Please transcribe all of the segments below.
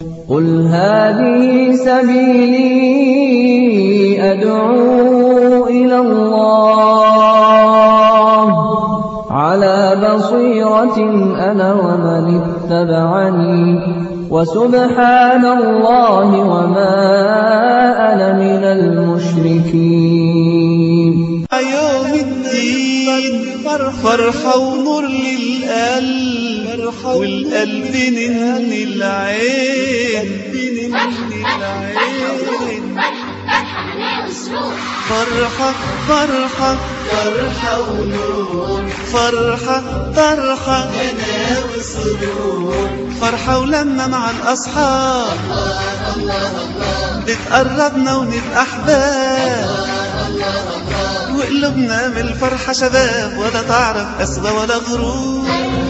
قل هذه سبيلي أدعو إلى الله على بصيرة أنا ومن اتبعني وسبحان الله وما أنا من المشركين يوم الدين فرحة ونور للقلب والقلب نن العين فرحة فرحة فرحة ونور فرحة فرحة هنا وسرور فرحة ولما مع الأصحاب بتقربنا ونبقى أحباب وقلوبنا من الفرحة شباب ولا تعرف أسبة ولا غرور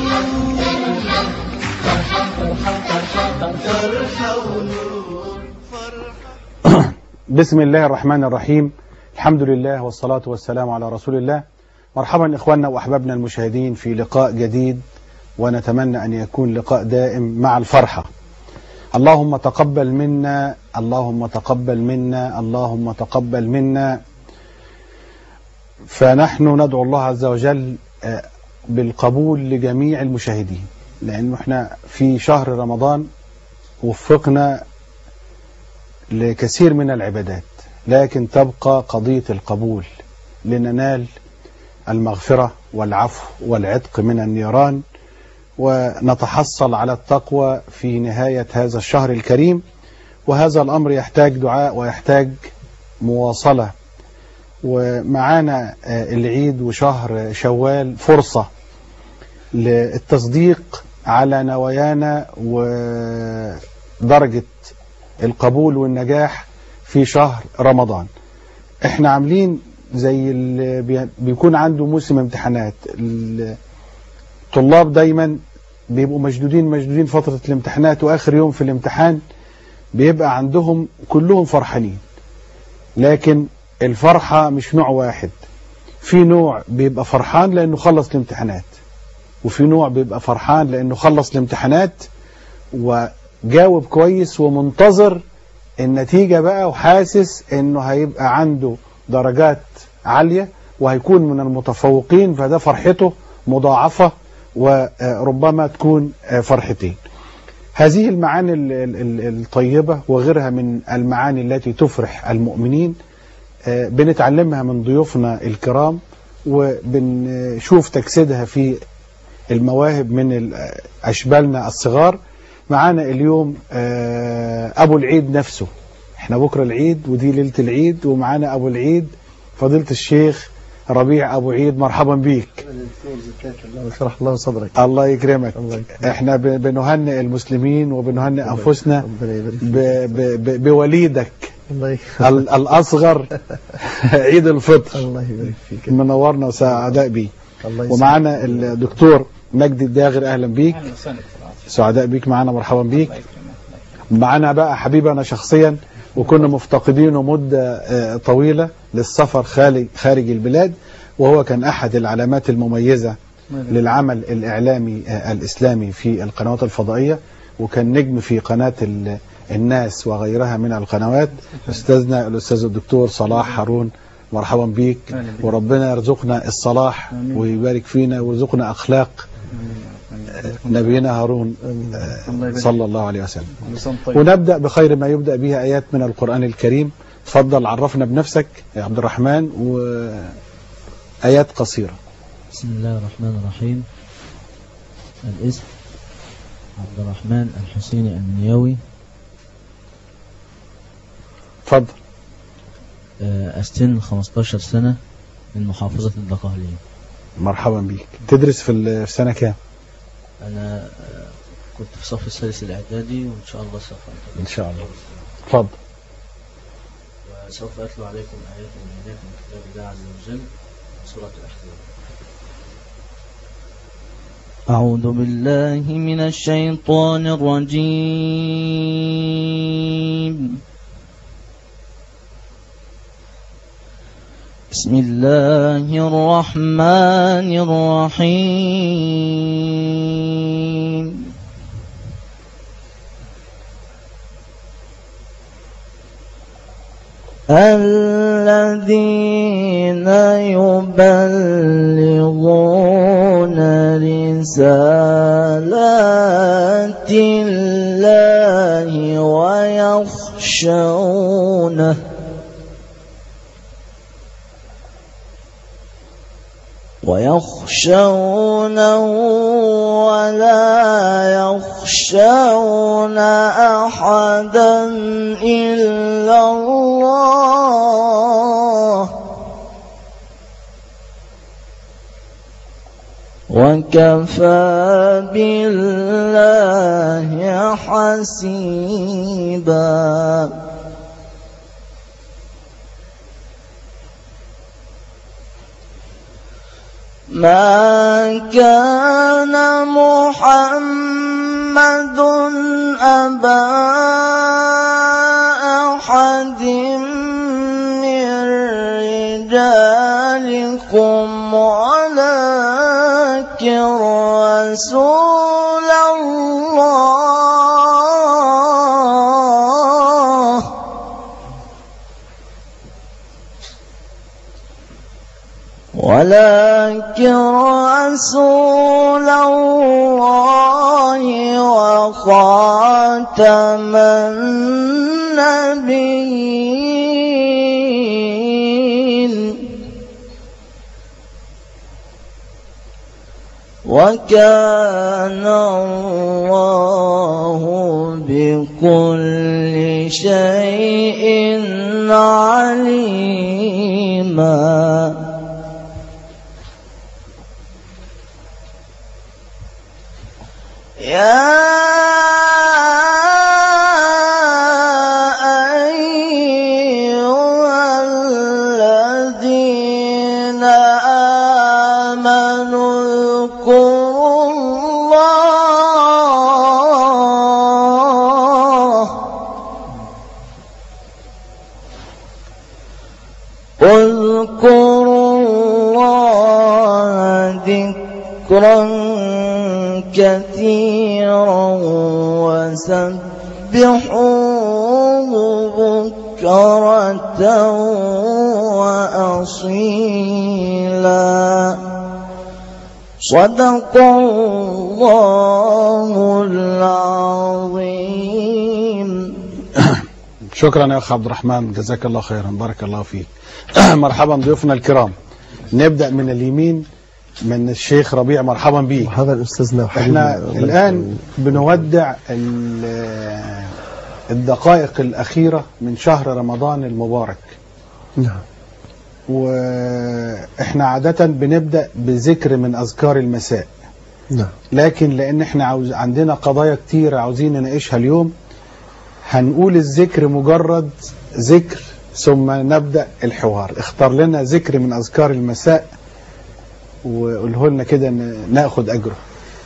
فرحة ونور فرحة بسم الله الرحمن الرحيم الحمد لله والصلاة والسلام على رسول الله مرحبا إخواننا وأحبابنا المشاهدين في لقاء جديد ونتمنى أن يكون لقاء دائم مع الفرحة اللهم تقبل منا اللهم تقبل منا اللهم تقبل منا فنحن ندعو الله عز وجل آه، بالقبول لجميع المشاهدين لأنه احنا في شهر رمضان وفقنا لكثير من العبادات لكن تبقى قضية القبول لننال المغفرة والعفو والعتق من النيران ونتحصل على التقوى في نهاية هذا الشهر الكريم وهذا الأمر يحتاج دعاء ويحتاج مواصلة ومعانا آه، العيد وشهر شوال فرصة للتصديق على نوايانا ودرجة القبول والنجاح في شهر رمضان احنا عاملين زي اللي بي- بيكون عنده موسم امتحانات الطلاب دايما بيبقوا مشدودين مشدودين فترة الامتحانات واخر يوم في الامتحان بيبقى عندهم كلهم فرحانين لكن الفرحة مش نوع واحد في نوع بيبقى فرحان لانه خلص الامتحانات وفي نوع بيبقى فرحان لانه خلص الامتحانات وجاوب كويس ومنتظر النتيجة بقى وحاسس انه هيبقى عنده درجات عالية وهيكون من المتفوقين فده فرحته مضاعفة وربما تكون فرحتين هذه المعاني ال- ال- ال- الطيبة وغيرها من المعاني التي تفرح المؤمنين آه، بنتعلمها من ضيوفنا الكرام وبنشوف تجسيدها في المواهب من ال- أشبالنا الصغار معانا اليوم آه، أبو العيد نفسه احنا بكرة العيد ودي ليلة العيد ومعانا أبو العيد فضيلة الشيخ ربيع أبو عيد مرحبا بيك يشرح الله صدرك الله يكرمك الله يكرمك. احنا ب- بنهنئ المسلمين وبنهنئ أنفسنا ربنا يبارك فيك. ب- ب- ب- بوليدك الله ي- ال- الأصغر عيد الفطر الله يبارك فيك منورنا وسعداء بيه الله يسلمك. ومعانا الدكتور مجدي الداغر أهلا بيك سعداء بيك معانا مرحبا بيك معانا بقى حبيبنا شخصيا وكنا مفتقدينه مدة آه، طويلة للسفر خارج خارج البلاد وهو كان أحد العلامات المميزة للعمل الإعلامي آه، الإسلامي في القنوات الفضائية وكان نجم في قناة ال- الناس وغيرها من القنوات أستاذنا الأستاذ الدكتور صلاح هارون مرحبا بيك وربنا يرزقنا الصلاح ويبارك فينا ويرزقنا أخلاق نبينا هارون آه، صلى الله عليه وسلم ونبدأ بخير ما يبدأ به آيات من القرآن الكريم تفضل عرفنا بنفسك يا عبد الرحمن وآيات قصيرة بسم الله الرحمن الرحيم الاسم عبد الرحمن الحسيني المنياوي تفضل آه، السن 15 سنة من محافظة الدقهلية مرحبا بيك تدرس في ال- في سنة كام أنا آه، كنت في صف الثالث الإعدادي وإن شاء الله سوف أنتقل إن شاء الله تفضل وسوف أتلو عليكم آيات من آيات من كتاب الله عز وجل سورة الأحزاب أعوذ بالله من الشيطان الرجيم بسم الله الرحمن الرحيم الذين يبلغون رسالات الله ويخشونه ويخشونه ولا يخشون أحدا إلا الله وكفى بالله حسيبا ما كان محمد أبا أحد من رجالكم ولكن رسول الله ولكن رسول الله وخاتم النبيين وكان الله بكل شيء عليما يا أيها الذين آمنوا اذكروا الله اذكروا الله ذكرا كثيرا وسبحوه بكرة وأصيلا صدق الله العظيم شكرا يا اخ عبد الرحمن جزاك الله خيرا بارك الله فيك مرحبا ضيوفنا الكرام نبدا من اليمين من الشيخ ربيع مرحبا بيك مرحبا استاذنا وحبيبنا احنا الان بنودع ال- الدقائق الاخيره من شهر رمضان المبارك نعم واحنا عاده بنبدا بذكر من اذكار المساء نعم لكن لان احنا عاوز عندنا قضايا كتير عاوزين نناقشها اليوم هنقول الذكر مجرد ذكر ثم نبدا الحوار اختار لنا ذكر من اذكار المساء وقوله لنا كده ن- ناخد اجره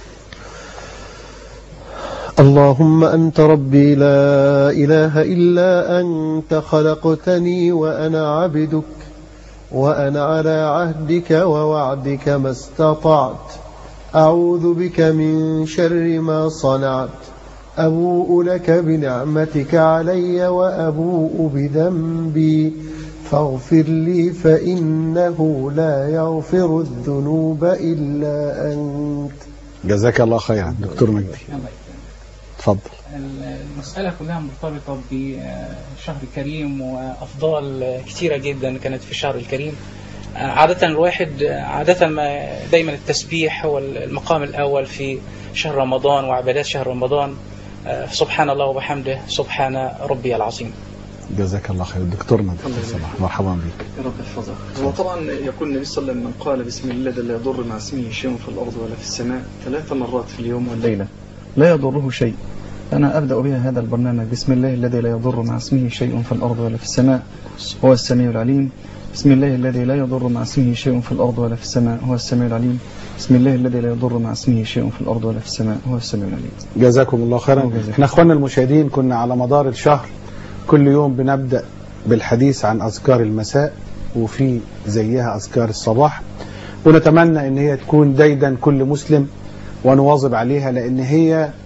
اللهم أنت ربي لا إله إلا أنت خلقتني وأنا عبدك وأنا على عهدك ووعدك ما استطعت أعوذ بك من شر ما صنعت أبوء لك بنعمتك علي وأبوء بذنبي فاغفر لي فإنه لا يغفر الذنوب إلا أنت جزاك الله خيرا دكتور مجدي اتفضل المسألة كلها مرتبطة بشهر كريم وأفضال كتيرة جدا كانت في الشهر الكريم عادة الواحد عادة ما دايما التسبيح هو المقام الأول في شهر رمضان وعبادات شهر رمضان سبحان الله وبحمده سبحان ربي العظيم جزاك الله خير دكتور مجدي صباح مرحبا بك يا رب يحفظك هو طبعا يقول النبي صلى الله عليه وسلم من قال بسم الله الذي لا يضر مع اسمه شيء في الارض ولا في السماء ثلاث مرات في اليوم والليله لا يضره شيء انا ابدا بها هذا البرنامج بسم الله الذي لا يضر مع اسمه شيء في الارض ولا في السماء هو السميع العليم بسم الله الذي لا يضر مع اسمه شيء في الارض ولا في السماء هو السميع العليم بسم الله الذي لا يضر مع اسمه شيء في الارض ولا في السماء هو السميع العليم جزاكم الله خيرا جزاكم. احنا اخواننا المشاهدين كنا على مدار الشهر كل يوم بنبدا بالحديث عن اذكار المساء وفي زيها اذكار الصباح ونتمنى ان هي تكون دايدا كل مسلم ونواظب عليها لان هي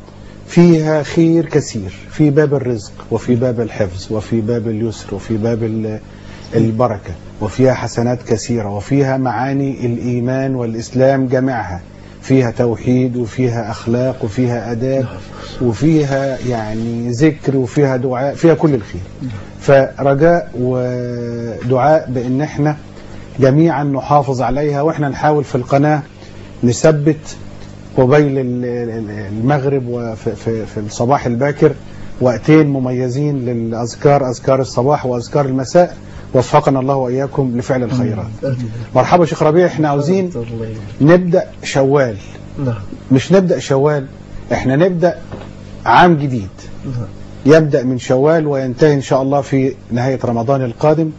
فيها خير كثير في باب الرزق وفي باب الحفظ وفي باب اليسر وفي باب ال- البركة وفيها حسنات كثيرة وفيها معاني الإيمان والإسلام جميعها فيها توحيد وفيها أخلاق وفيها أداب وفيها يعني ذكر وفيها دعاء فيها كل الخير فرجاء ودعاء بأن احنا جميعا نحافظ عليها واحنا نحاول في القناة نثبت قبيل ال- ال- المغرب وفي في في الصباح الباكر وقتين مميزين للأذكار أذكار الصباح وأذكار المساء وفقنا الله وإياكم لفعل الخيرات مرحبا شيخ ربيع احنا عاوزين الله يبارك. نبدأ شوال نعم مش نبدأ شوال احنا نبدأ عام جديد نعم يبدأ من شوال وينتهي إن شاء الله في نهاية رمضان القادم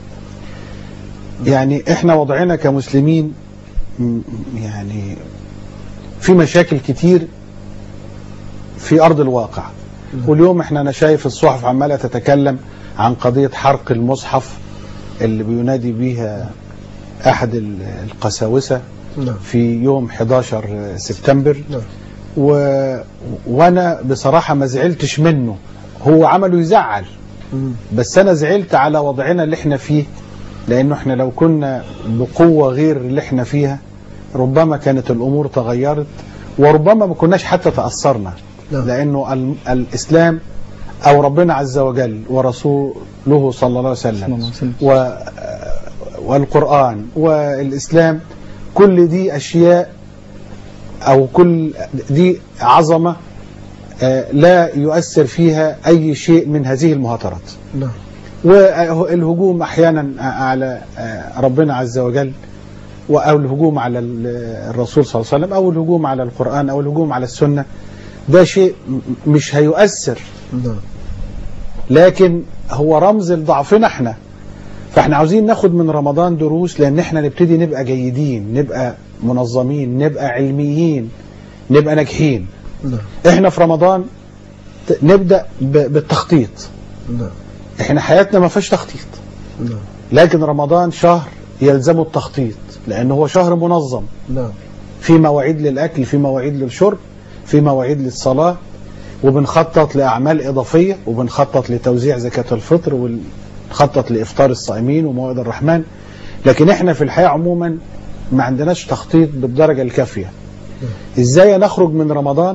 يعني احنا وضعنا كمسلمين م- يعني في مشاكل كتير في أرض الواقع واليوم احنا أنا شايف الصحف عمالة تتكلم عن قضية حرق المصحف اللي بينادي بيها أحد ال- القساوسة نعم في يوم 11 سبتمبر نعم و... وانا بصراحة ما زعلتش منه هو عمله يزعل مم. بس انا زعلت على وضعنا اللي احنا فيه لانه احنا لو كنا بقوة غير اللي احنا فيها ربما كانت الامور تغيرت وربما ما كناش حتى تأثرنا نعم. لانه ال... الاسلام او ربنا عز وجل ورسوله صلى الله عليه وسلم و... والقرآن والإسلام كل دي أشياء أو كل دي عظمة آه، لا يؤثر فيها أي شيء من هذه المهاترات نعم والهجوم أحيانا على آه، ربنا عز وجل و- أو الهجوم على ال- الرسول صلى الله عليه وسلم أو الهجوم على القرآن أو الهجوم على السنة ده شيء م- مش هيؤثر نعم لكن هو رمز لضعفنا احنا فاحنا عاوزين ناخد من رمضان دروس لان احنا نبتدي نبقى جيدين نبقى منظمين نبقى علميين نبقى ناجحين نعم احنا في رمضان ت- نبدأ ب- بالتخطيط نعم احنا حياتنا ما فيهاش تخطيط نعم لكن رمضان شهر يلزمه التخطيط لانه هو شهر منظم نعم في مواعيد للأكل في مواعيد للشرب في مواعيد للصلاة وبنخطط لأعمال إضافية وبنخطط لتوزيع زكاة الفطر ونخطط لإفطار الصائمين وموائد الرحمن لكن احنا في الحياة عموما ما عندناش تخطيط بالدرجة الكافية ازاي نخرج من رمضان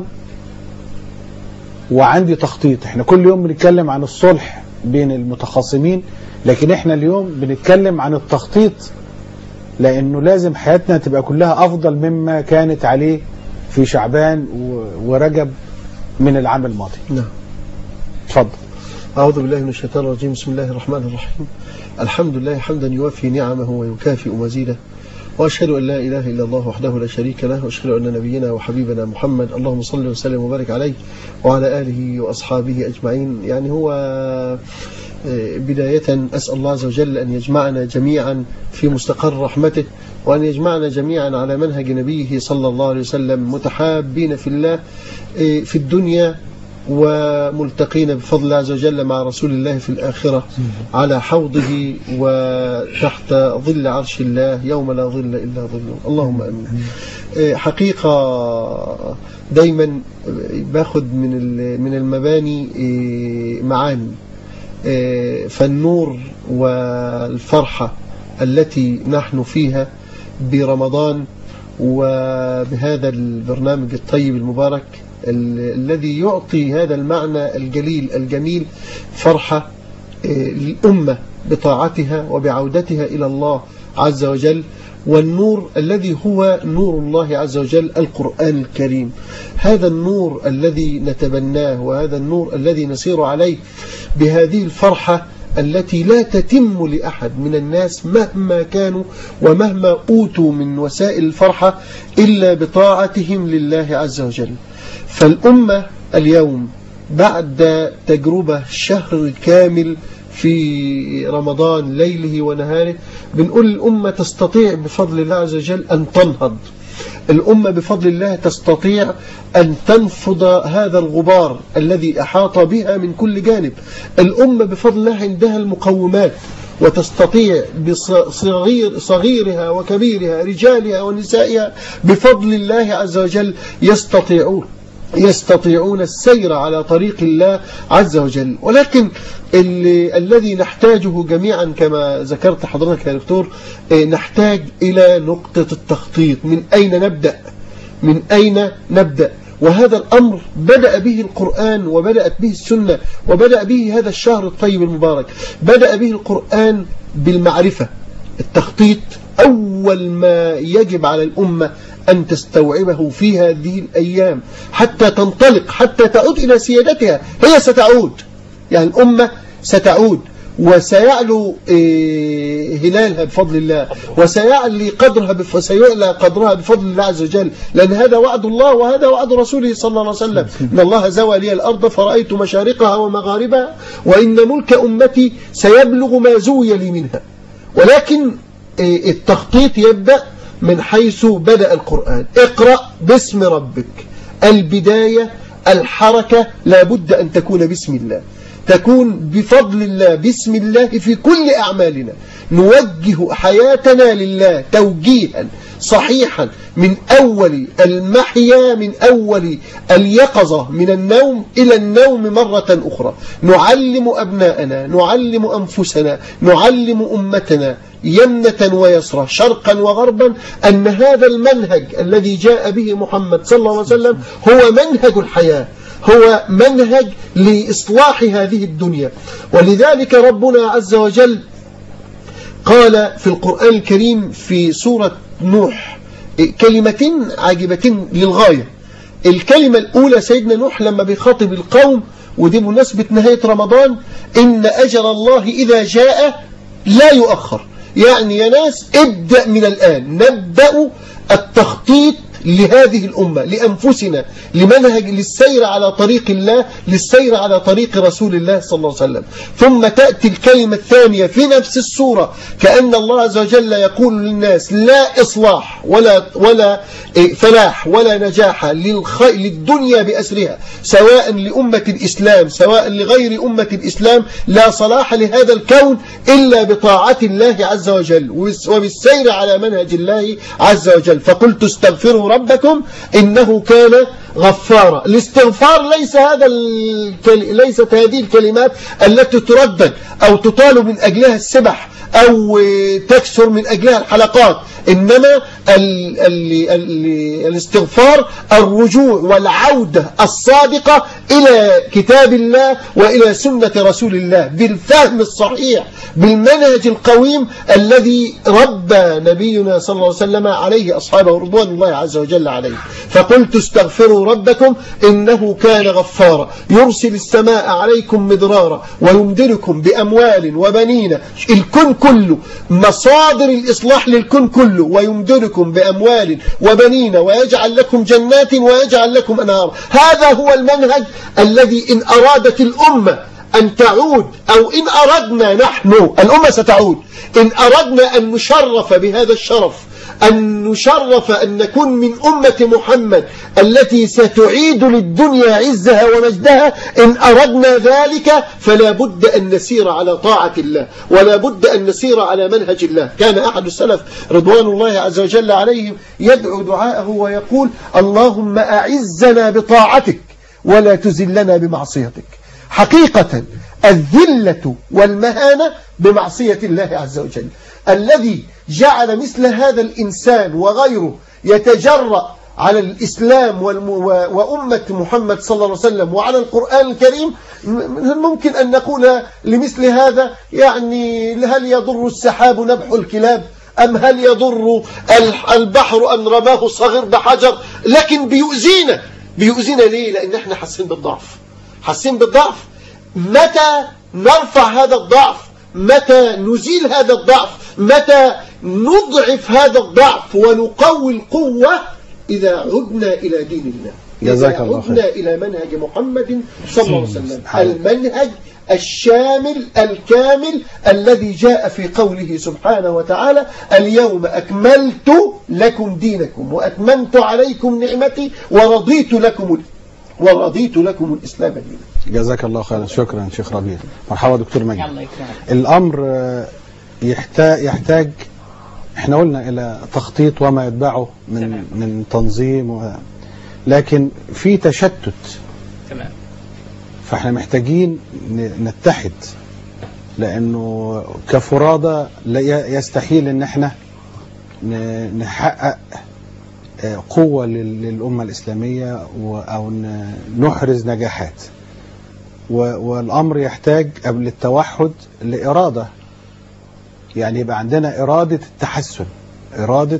وعندي تخطيط احنا كل يوم بنتكلم عن الصلح بين المتخاصمين لكن احنا اليوم بنتكلم عن التخطيط لانه لازم حياتنا تبقى كلها افضل مما كانت عليه في شعبان و- ورجب من العام الماضي نعم اتفضل أعوذ بالله من الشيطان الرجيم بسم الله الرحمن الرحيم الحمد لله حمدا يوفي نعمه ويكافئ مزيده وأشهد أن لا إله إلا الله وحده لا شريك له وأشهد أن نبينا وحبيبنا محمد اللهم صل وسلم وبارك عليه وعلى آله وأصحابه أجمعين يعني هو آه، بداية أسأل الله عز وجل أن يجمعنا جميعا في مستقر رحمته وأن يجمعنا جميعا على منهج نبيه صلى الله عليه وسلم متحابين في الله آه، في الدنيا وملتقين بفضل الله عز وجل مع رسول الله في الآخرة على حوضه وتحت ظل عرش الله يوم لا ظل إلا ظله اللهم أمين آه، حقيقة دايما باخد من ال- من المباني آه، معاني آه، فالنور والفرحة التي نحن فيها برمضان وبهذا البرنامج الطيب المبارك ال- الذي يعطي هذا المعنى الجليل الجميل فرحة آه، للأمة بطاعتها وبعودتها إلى الله عز وجل والنور الذي هو نور الله عز وجل القرآن الكريم هذا النور الذي نتبناه وهذا النور الذي نسير عليه بهذه الفرحة التي لا تتم لأحد من الناس مهما كانوا ومهما أوتوا من وسائل الفرحة إلا بطاعتهم لله عز وجل فالأمة اليوم بعد تجربة شهر كامل في رمضان ليله ونهاره بنقول الأمة تستطيع بفضل الله عز وجل أن تنهض الأمة بفضل الله تستطيع أن تنفض هذا الغبار الذي أحاط بها من كل جانب الأمة بفضل الله عندها المقومات وتستطيع بصغير صغيرها وكبيرها رجالها ونسائها بفضل الله عز وجل يستطيعون يستطيعون السير على طريق الله عز وجل ولكن ال- الذي نحتاجه جميعا كما ذكرت حضرتك يا دكتور آه، نحتاج إلى نقطة التخطيط من أين نبدأ من أين نبدأ وهذا الأمر بدأ به القرآن وبدأت به السنة وبدأ به هذا الشهر الطيب المبارك بدأ به القرآن بالمعرفة التخطيط أول ما يجب على الأمة أن تستوعبه في هذه الأيام حتى تنطلق حتى تعود إلى سيادتها هي ستعود يعني الأمة ستعود وسيعلو إيه، هلالها بفضل الله وسيعلي قدرها بف... وسيعلى قدرها بفضل الله عز وجل لأن هذا وعد الله وهذا وعد رسوله صلى الله عليه وسلم إن الله زوى لي الأرض فرأيت مشارقها ومغاربها وإن ملك أمتي سيبلغ ما زوي لي منها ولكن إيه، التخطيط يبدأ من حيث بدأ القرآن اقرأ باسم ربك البداية الحركة لابد أن تكون باسم الله تكون بفضل الله باسم الله في كل أعمالنا نوجه حياتنا لله توجيها صحيحا من أول المحيا من أول اليقظة من النوم إلى النوم مرة أخرى نعلم أبناءنا نعلم أنفسنا نعلم أمتنا يمنة ويسرى شرقا وغربا أن هذا المنهج الذي جاء به محمد صلى الله عليه وسلم هو منهج الحياة هو منهج لإصلاح هذه الدنيا ولذلك ربنا عز وجل قال في القرآن الكريم في سورة نوح كلمتين عاجبتين للغاية الكلمة الأولى سيدنا نوح لما بيخاطب القوم ودي بمناسبة نهاية رمضان إن أجل الله إذا جاء لا يؤخر يعني يا ناس ابدأ من الآن نبدأ التخطيط لهذه الأمة لأنفسنا لمنهج للسير على طريق الله للسير على طريق رسول الله صلى الله عليه وسلم ثم تأتي الكلمة الثانية في نفس السورة كأن الله عز وجل يقول للناس لا إصلاح ولا ولا فلاح ولا نجاح للخ... للدنيا بأسرها سواء لأمة الإسلام سواء لغير أمة الإسلام لا صلاح لهذا الكون إلا بطاعة الله عز وجل وبالسير على منهج الله عز وجل فقلت استغفروا ربكم إنه كان غفارا الاستغفار ليس هذا الكل... ليست هذه الكلمات التي تردد أو تطال من أجلها السبح أو تكسر من أجلها الحلقات إنما ال ال ال الاستغفار الرجوع والعودة الصادقة إلى كتاب الله وإلى سنة رسول الله بالفهم الصحيح بالمنهج القويم الذي ربى نبينا صلى الله عليه وسلم عليه أصحابه رضوان الله عز وجل عليه فقلت استغفروا ربكم إنه كان غفارا يرسل السماء عليكم مدرارا ويمدركم بأموال وبنين الكن كله مصادر الإصلاح للكن كله ويمدركم بأموال وبنين ويجعل لكم جنات ويجعل لكم أنهار هذا هو المنهج الذي إن أرادت الأمة أن تعود أو إن أردنا نحن الأمة ستعود إن أردنا أن نشرف بهذا الشرف أن نشرف أن نكون من أمة محمد التي ستعيد للدنيا عزها ومجدها إن أردنا ذلك فلا بد أن نسير على طاعة الله ولا بد أن نسير على منهج الله كان أحد السلف رضوان الله عز وجل عليهم يدعو دعاءه ويقول اللهم أعزنا بطاعتك ولا تزلنا بمعصيتك حقيقة الذلة والمهانة بمعصية الله عز وجل الذي جعل مثل هذا الإنسان وغيره يتجرأ على الإسلام والم... وأمة محمد صلى الله عليه وسلم وعلى القرآن الكريم ممكن أن نقول لمثل هذا يعني هل يضر السحاب نبح الكلاب أم هل يضر البحر أن رماه الصغير بحجر لكن بيؤذينا بيؤذينا ليه لأن احنا حاسين بالضعف حاسين بالضعف متى نرفع هذا الضعف متى نزيل هذا الضعف متى نضعف هذا الضعف ونقوي القوة إذا عدنا إلى دين الله جزاك الله خير. عدنا إلى منهج محمد صلى الله عليه وسلم المنهج الشامل الكامل الذي جاء في قوله سبحانه وتعالى اليوم أكملت لكم دينكم وأتممت عليكم نعمتي ورضيت لكم ورضيت لكم الإسلام دينا جزاك الله خيرا شكرا شيخ ربيع مرحبا دكتور مجدي الله يكرمك الأمر آه، يحتاج, يحتاج احنا قلنا إلى تخطيط وما يتبعه من تمام. من تنظيم و لكن في تشتت تمام فاحنا محتاجين ن- نتحد لانه كفرادى لا ي- يستحيل ان احنا ن- نحقق آه، قوة لل- للأمة الإسلامية و- أو ن- نحرز نجاحات و- والأمر يحتاج قبل التوحد لإرادة يعني يبقى عندنا إرادة التحسن إرادة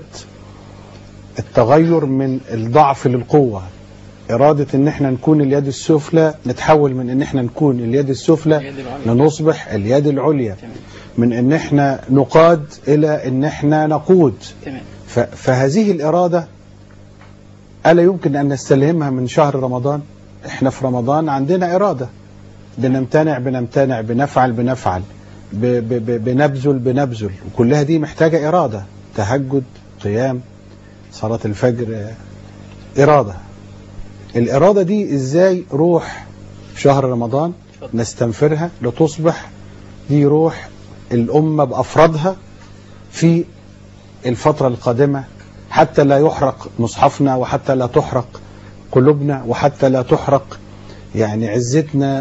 التغير من الضعف للقوة إرادة إن إحنا نكون اليد السفلى نتحول من إن إحنا نكون اليد السفلى اليد العليا. لنصبح اليد العليا تمام من إن إحنا نقاد إلى إن إحنا نقود تمام ف- فهذه الإرادة ألا يمكن أن نستلهمها من شهر رمضان إحنا في رمضان عندنا إرادة بنمتنع بنمتنع بنفعل بنفعل ب- ب- ب- بنبذل بنبذل وكلها دي محتاجة إرادة تهجد قيام صلاة الفجر آه، إرادة الإرادة دي إزاي روح شهر رمضان اتفضل. نستنفرها لتصبح دي روح الأمة بأفرادها في الفترة القادمة حتى لا يحرق مصحفنا وحتى لا تحرق قلوبنا وحتى لا تحرق يعني عزتنا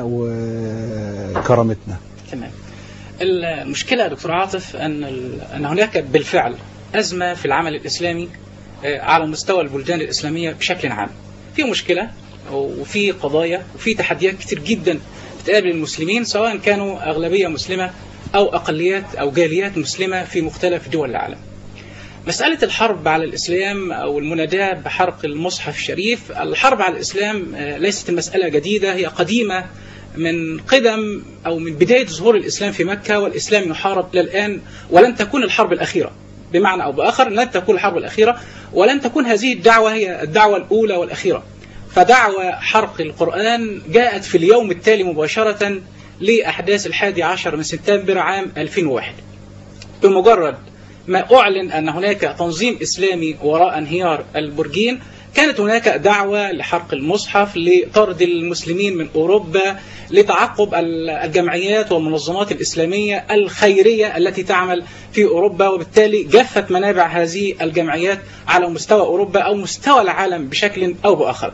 وكرامتنا تمام المشكلة يا دكتور عاطف أن ال- أن هناك بالفعل أزمة في العمل الإسلامي آه، على مستوى البلدان الإسلامية بشكل عام في مشكلة وفي قضايا وفي تحديات كتير جدا بتقابل المسلمين سواء كانوا أغلبية مسلمة أو أقليات أو جاليات مسلمة في مختلف دول العالم مسألة الحرب على الإسلام أو المناداة بحرق المصحف الشريف الحرب على الإسلام آه، ليست المسألة جديدة هي قديمة من قدم أو من بداية ظهور الإسلام في مكة والإسلام يحارب إلى الآن ولن تكون الحرب الأخيرة بمعنى أو بآخر لن تكون الحرب الأخيرة ولن تكون هذه الدعوة هي الدعوة الأولى والأخيرة فدعوة حرق القرآن جاءت في اليوم التالي مباشرة لأحداث الحادي عشر من سبتمبر عام 2001 بمجرد ما أعلن أن هناك تنظيم إسلامي وراء انهيار البرجين كانت هناك دعوة لحرق المصحف لطرد المسلمين من أوروبا لتعقب ال- الجمعيات والمنظمات الإسلامية الخيرية التي تعمل في أوروبا وبالتالي جفت منابع هذه الجمعيات على مستوى أوروبا أو مستوى العالم بشكل أو بآخر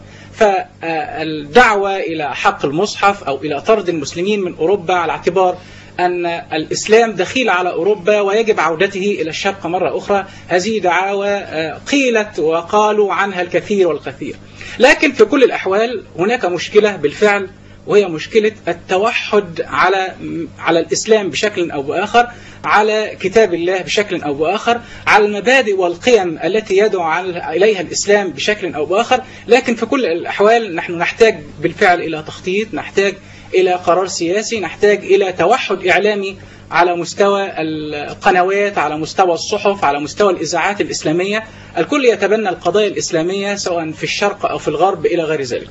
فالدعوة إلى حق المصحف أو إلى طرد المسلمين من أوروبا على اعتبار أن الإسلام دخيل على أوروبا ويجب عودته إلى الشرق مرة أخرى هذه دعاوى آه، قيلت وقالوا عنها الكثير والكثير لكن في كل الأحوال هناك مشكلة بالفعل وهي مشكلة التوحد على على الإسلام بشكل أو بآخر على كتاب الله بشكل أو بآخر على المبادئ والقيم التي يدعو على- إليها الإسلام بشكل أو بآخر لكن في كل الأحوال نحن نحتاج بالفعل إلى تخطيط نحتاج إلى قرار سياسي نحتاج إلى توحد إعلامي على مستوى القنوات على مستوى الصحف على مستوى الإذاعات الإسلامية الكل يتبنى القضايا الإسلامية سواء في الشرق أو في الغرب إلى غير ذلك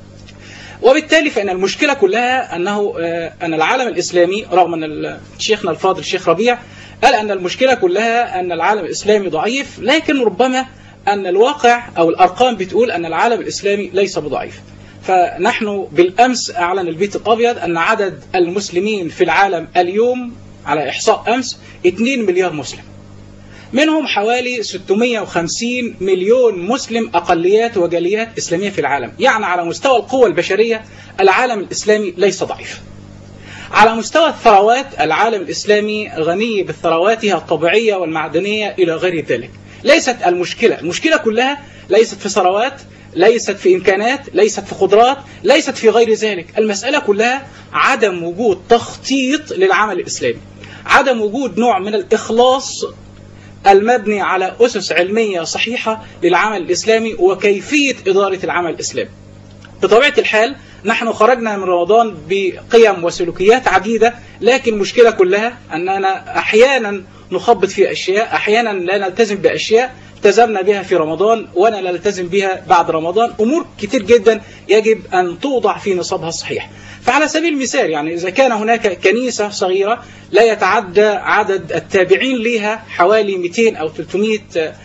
وبالتالي فإن المشكلة كلها أنه آه، أن العالم الإسلامي رغم أن ال- شيخنا الفاضل الشيخ ربيع قال أن المشكلة كلها أن العالم الإسلامي ضعيف لكن ربما أن الواقع أو الأرقام بتقول أن العالم الإسلامي ليس بضعيف فنحن بالأمس أعلن البيت الأبيض أن عدد المسلمين في العالم اليوم على إحصاء أمس 2 مليار مسلم منهم حوالي 650 مليون مسلم أقليات وجاليات إسلامية في العالم يعني على مستوى القوة البشرية العالم الإسلامي ليس ضعيف على مستوى الثروات العالم الإسلامي غني بثرواتها الطبيعية والمعدنية إلى غير ذلك ليست المشكلة المشكلة كلها ليست في ثروات ليست في إمكانات ليست في قدرات ليست في غير ذلك المسألة كلها عدم وجود تخطيط للعمل الإسلامي عدم وجود نوع من الإخلاص المبني على أسس علمية صحيحة للعمل الإسلامي وكيفية إدارة العمل الإسلامي بطبيعة الحال نحن خرجنا من رمضان بقيم وسلوكيات عديدة لكن المشكلة كلها أننا أحيانا نخبط في أشياء أحيانا لا نلتزم بأشياء التزمنا بها في رمضان ولا لا نلتزم بها بعد رمضان أمور كتير جدا يجب أن توضع في نصابها الصحيح فعلى سبيل المثال يعني إذا كان هناك كنيسة صغيرة لا يتعدى عدد التابعين لها حوالي 200 أو 300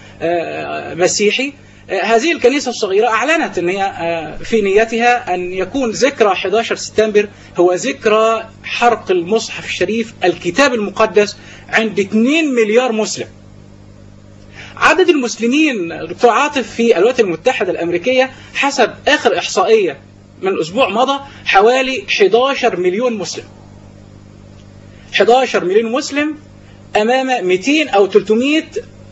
آه، مسيحي آه، هذه الكنيسة الصغيرة أعلنت أن هي آه، في نيتها أن يكون ذكرى 11 سبتمبر هو ذكرى حرق المصحف الشريف الكتاب المقدس عند 2 مليار مسلم عدد المسلمين دكتور عاطف في الولايات المتحدة الأمريكية حسب آخر إحصائية من أسبوع مضى حوالي 11 مليون مسلم 11 مليون مسلم أمام 200 أو 300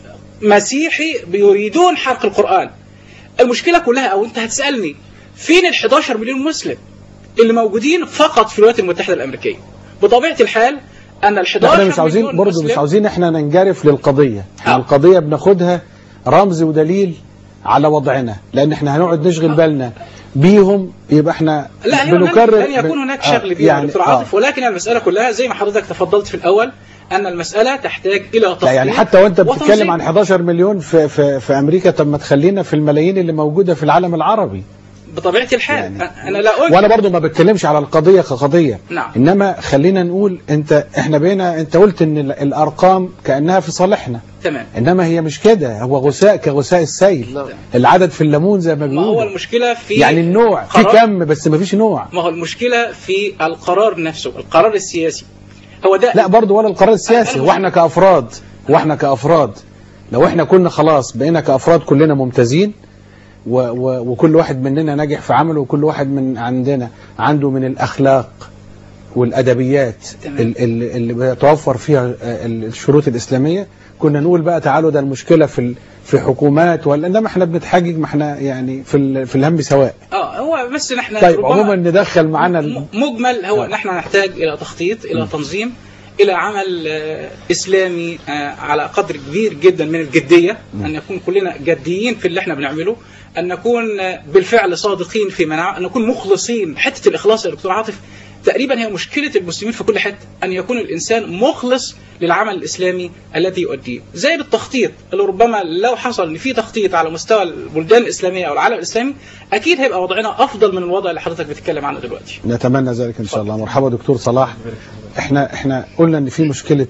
مسيحي بيريدون حرق القرآن المشكلة كلها أو أنت هتسألني فين ال 11 مليون مسلم اللي موجودين فقط في الولايات المتحدة الأمريكية بطبيعة الحال أن ال 11 احنا مش عاوزين مليون برضه مش مسلم- عاوزين احنا ننجرف للقضية احنا آه. القضية بناخدها رمز ودليل على وضعنا لان احنا هنقعد نشغل بالنا بيهم يبقى احنا لا هي بنكرر لن يكون هناك آه، شغل بيه يعني دكتور عاطف ولكن المسألة كلها زي ما حضرتك تفضلت في الأول أن المسألة تحتاج إلى تخطيط لا يعني حتى وانت وتنظيم. بتتكلم عن 11 مليون في, في, في امريكا طب ما تخلينا في الملايين اللي موجودة في العالم العربي بطبيعة الحال يعني- أنا لا أقول وانا برضو ما بتكلمش على القضية كقضية نعم. انما خلينا نقول انت احنا بقينا انت قلت ان ال- الارقام كأنها في صالحنا تمام انما هي مش كده هو غثاء كغثاء السيل نعم. العدد في الليمون زي ما ما هو بيقولوا المشكلة في يعني النوع في قرار- كم بس ما فيش نوع ما هو المشكلة في القرار نفسه القرار السياسي هو ده لا برضو ولا القرار السياسي واحنا كافراد واحنا كافراد لو احنا كنا خلاص بقينا كافراد كلنا ممتازين و و وكل واحد مننا ناجح في عمله وكل واحد من عندنا عنده من الاخلاق والادبيات تمام. ال- ال- اللي بيتوفر فيها آه، ال- الشروط الاسلاميه كنا نقول بقى تعالوا ده المشكله في ال- في حكومات ولا انما احنا بنتحجج ما احنا يعني في ال- في الهم سواء اه هو بس نحن طيب ربما عموما ندخل معانا ال- م- مجمل هو آه. نحن نحتاج الى تخطيط الى تنظيم الى عمل آه، اسلامي آه، على قدر كبير جدا من الجديه ان نكون كلنا جديين في اللي احنا بنعمله ان نكون آه، بالفعل صادقين في منع ان نكون مخلصين حته الاخلاص يا دكتور عاطف تقريبا هي مشكله المسلمين في كل حته ان يكون الانسان مخلص للعمل الاسلامي الذي يؤديه زي بالتخطيط اللي ربما لو حصل ان في تخطيط على مستوى البلدان الاسلاميه او العالم الاسلامي اكيد هيبقى وضعنا افضل من الوضع اللي حضرتك بتتكلم عنه دلوقتي نتمنى ذلك ان شاء الله مرحبا دكتور صلاح احنا احنا قلنا ان في مشكله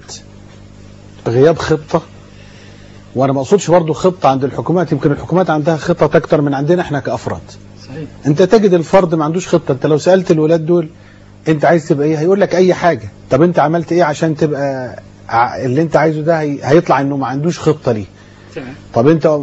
غياب خطه وانا ما اقصدش برضه خطه عند الحكومات يمكن الحكومات عندها خطط اكتر من عندنا احنا كافراد صحيح انت تجد الفرد ما عندوش خطه انت لو سالت الولاد دول انت عايز تبقى ايه هيقول لك اي حاجه طب انت عملت ايه عشان تبقى ع- اللي انت عايزه ده هي- هيطلع انه ما عندوش خطه ليه تمام طب انت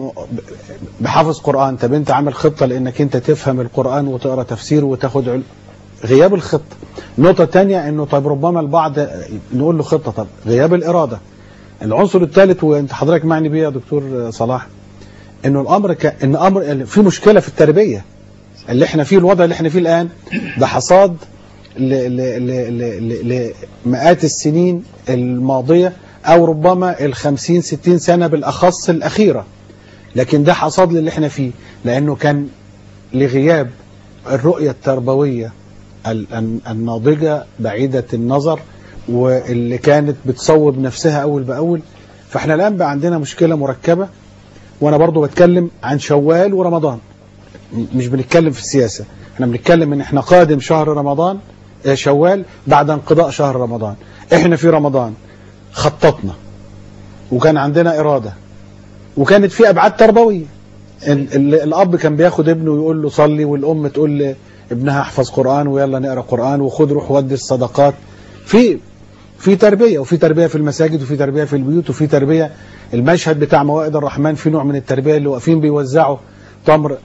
بحافظ قرآن طب انت عامل خطة لانك انت تفهم القرآن وتقرأ تفسير وتاخد علم غياب الخطة النقطة الثانية انه طب ربما البعض نقول له خطة طب غياب الإرادة العنصر الثالث وانت حضرتك معني بيه يا دكتور صلاح انه الامر ك... ان امر في مشكلة في التربية اللي احنا فيه الوضع اللي احنا فيه الان ده حصاد ل... ل... ل... ل... ل... لمئات السنين الماضية او ربما الخمسين ستين سنة بالاخص الاخيرة لكن ده حصاد للي احنا فيه لانه كان لغياب الرؤية التربوية ال- ال- الناضجة بعيدة النظر واللي كانت بتصوب نفسها اول باول فاحنا الان بقى عندنا مشكلة مركبة وانا برضو بتكلم عن شوال ورمضان م- مش بنتكلم في السياسة احنا بنتكلم ان احنا قادم شهر رمضان آه، شوال بعد انقضاء شهر رمضان احنا في رمضان خططنا وكان عندنا إرادة وكانت في أبعاد تربوية ال- ال- الأب كان بياخد ابنه ويقول له صلي والأم تقول لابنها احفظ قرآن ويلا نقرأ قرآن وخد روح ودي الصدقات في في تربية وفي تربية في المساجد وفي تربية في البيوت وفي تربية المشهد بتاع موائد الرحمن في نوع من التربية اللي واقفين بيوزعوا تمر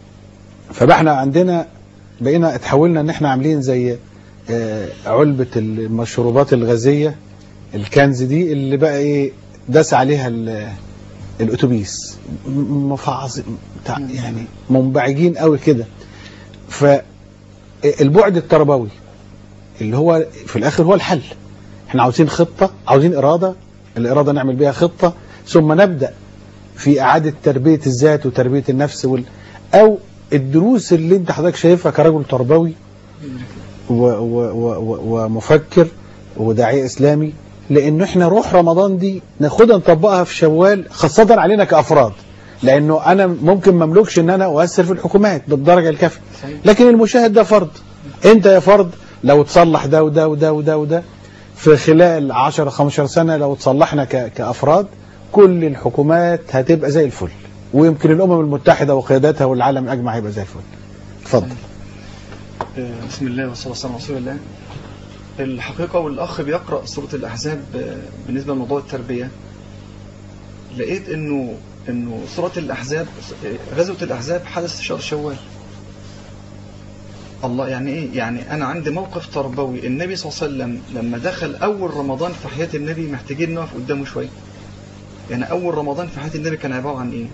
فبقى احنا عندنا بقينا اتحولنا ان احنا عاملين زي آه، علبة المشروبات الغازية الكنز دي اللي بقى ايه داس عليها ال- الاتوبيس م- مفعص بتاع- يعني منبعجين قوي كده فالبعد التربوي اللي هو في الاخر هو الحل احنا عاوزين خطة عاوزين إرادة الإرادة نعمل بيها خطة ثم نبدأ في إعادة تربية الذات وتربية النفس وال... أو الدروس اللي انت حضرتك شايفها كرجل تربوي و... و... و... و... ومفكر وداعية إسلامي لأنه احنا روح رمضان دي ناخدها نطبقها في شوال خاصة علينا كأفراد لأنه أنا ممكن مملكش إن أنا أؤثر في الحكومات بالدرجة الكافية لكن المشاهد ده فرد أنت يا فرد لو تصلح ده وده وده وده وده في خلال 10 15 سنة لو تصلحنا ك... كأفراد كل الحكومات هتبقى زي الفل ويمكن الأمم المتحدة وقياداتها والعالم أجمع هيبقى زي الفل اتفضل آه، بسم الله والصلاة والسلام على رسول الله الحقيقة والأخ بيقرأ سورة الأحزاب آه، بالنسبة لموضوع التربية لقيت إنه انه سورة الاحزاب غزوة الاحزاب حدث في شهر شوال الله يعني ايه يعني انا عندي موقف تربوي النبي صلى الله عليه وسلم لما دخل اول رمضان في حياة النبي محتاجين نقف قدامه شوية يعني اول رمضان في حياة النبي كان عبارة عن ايه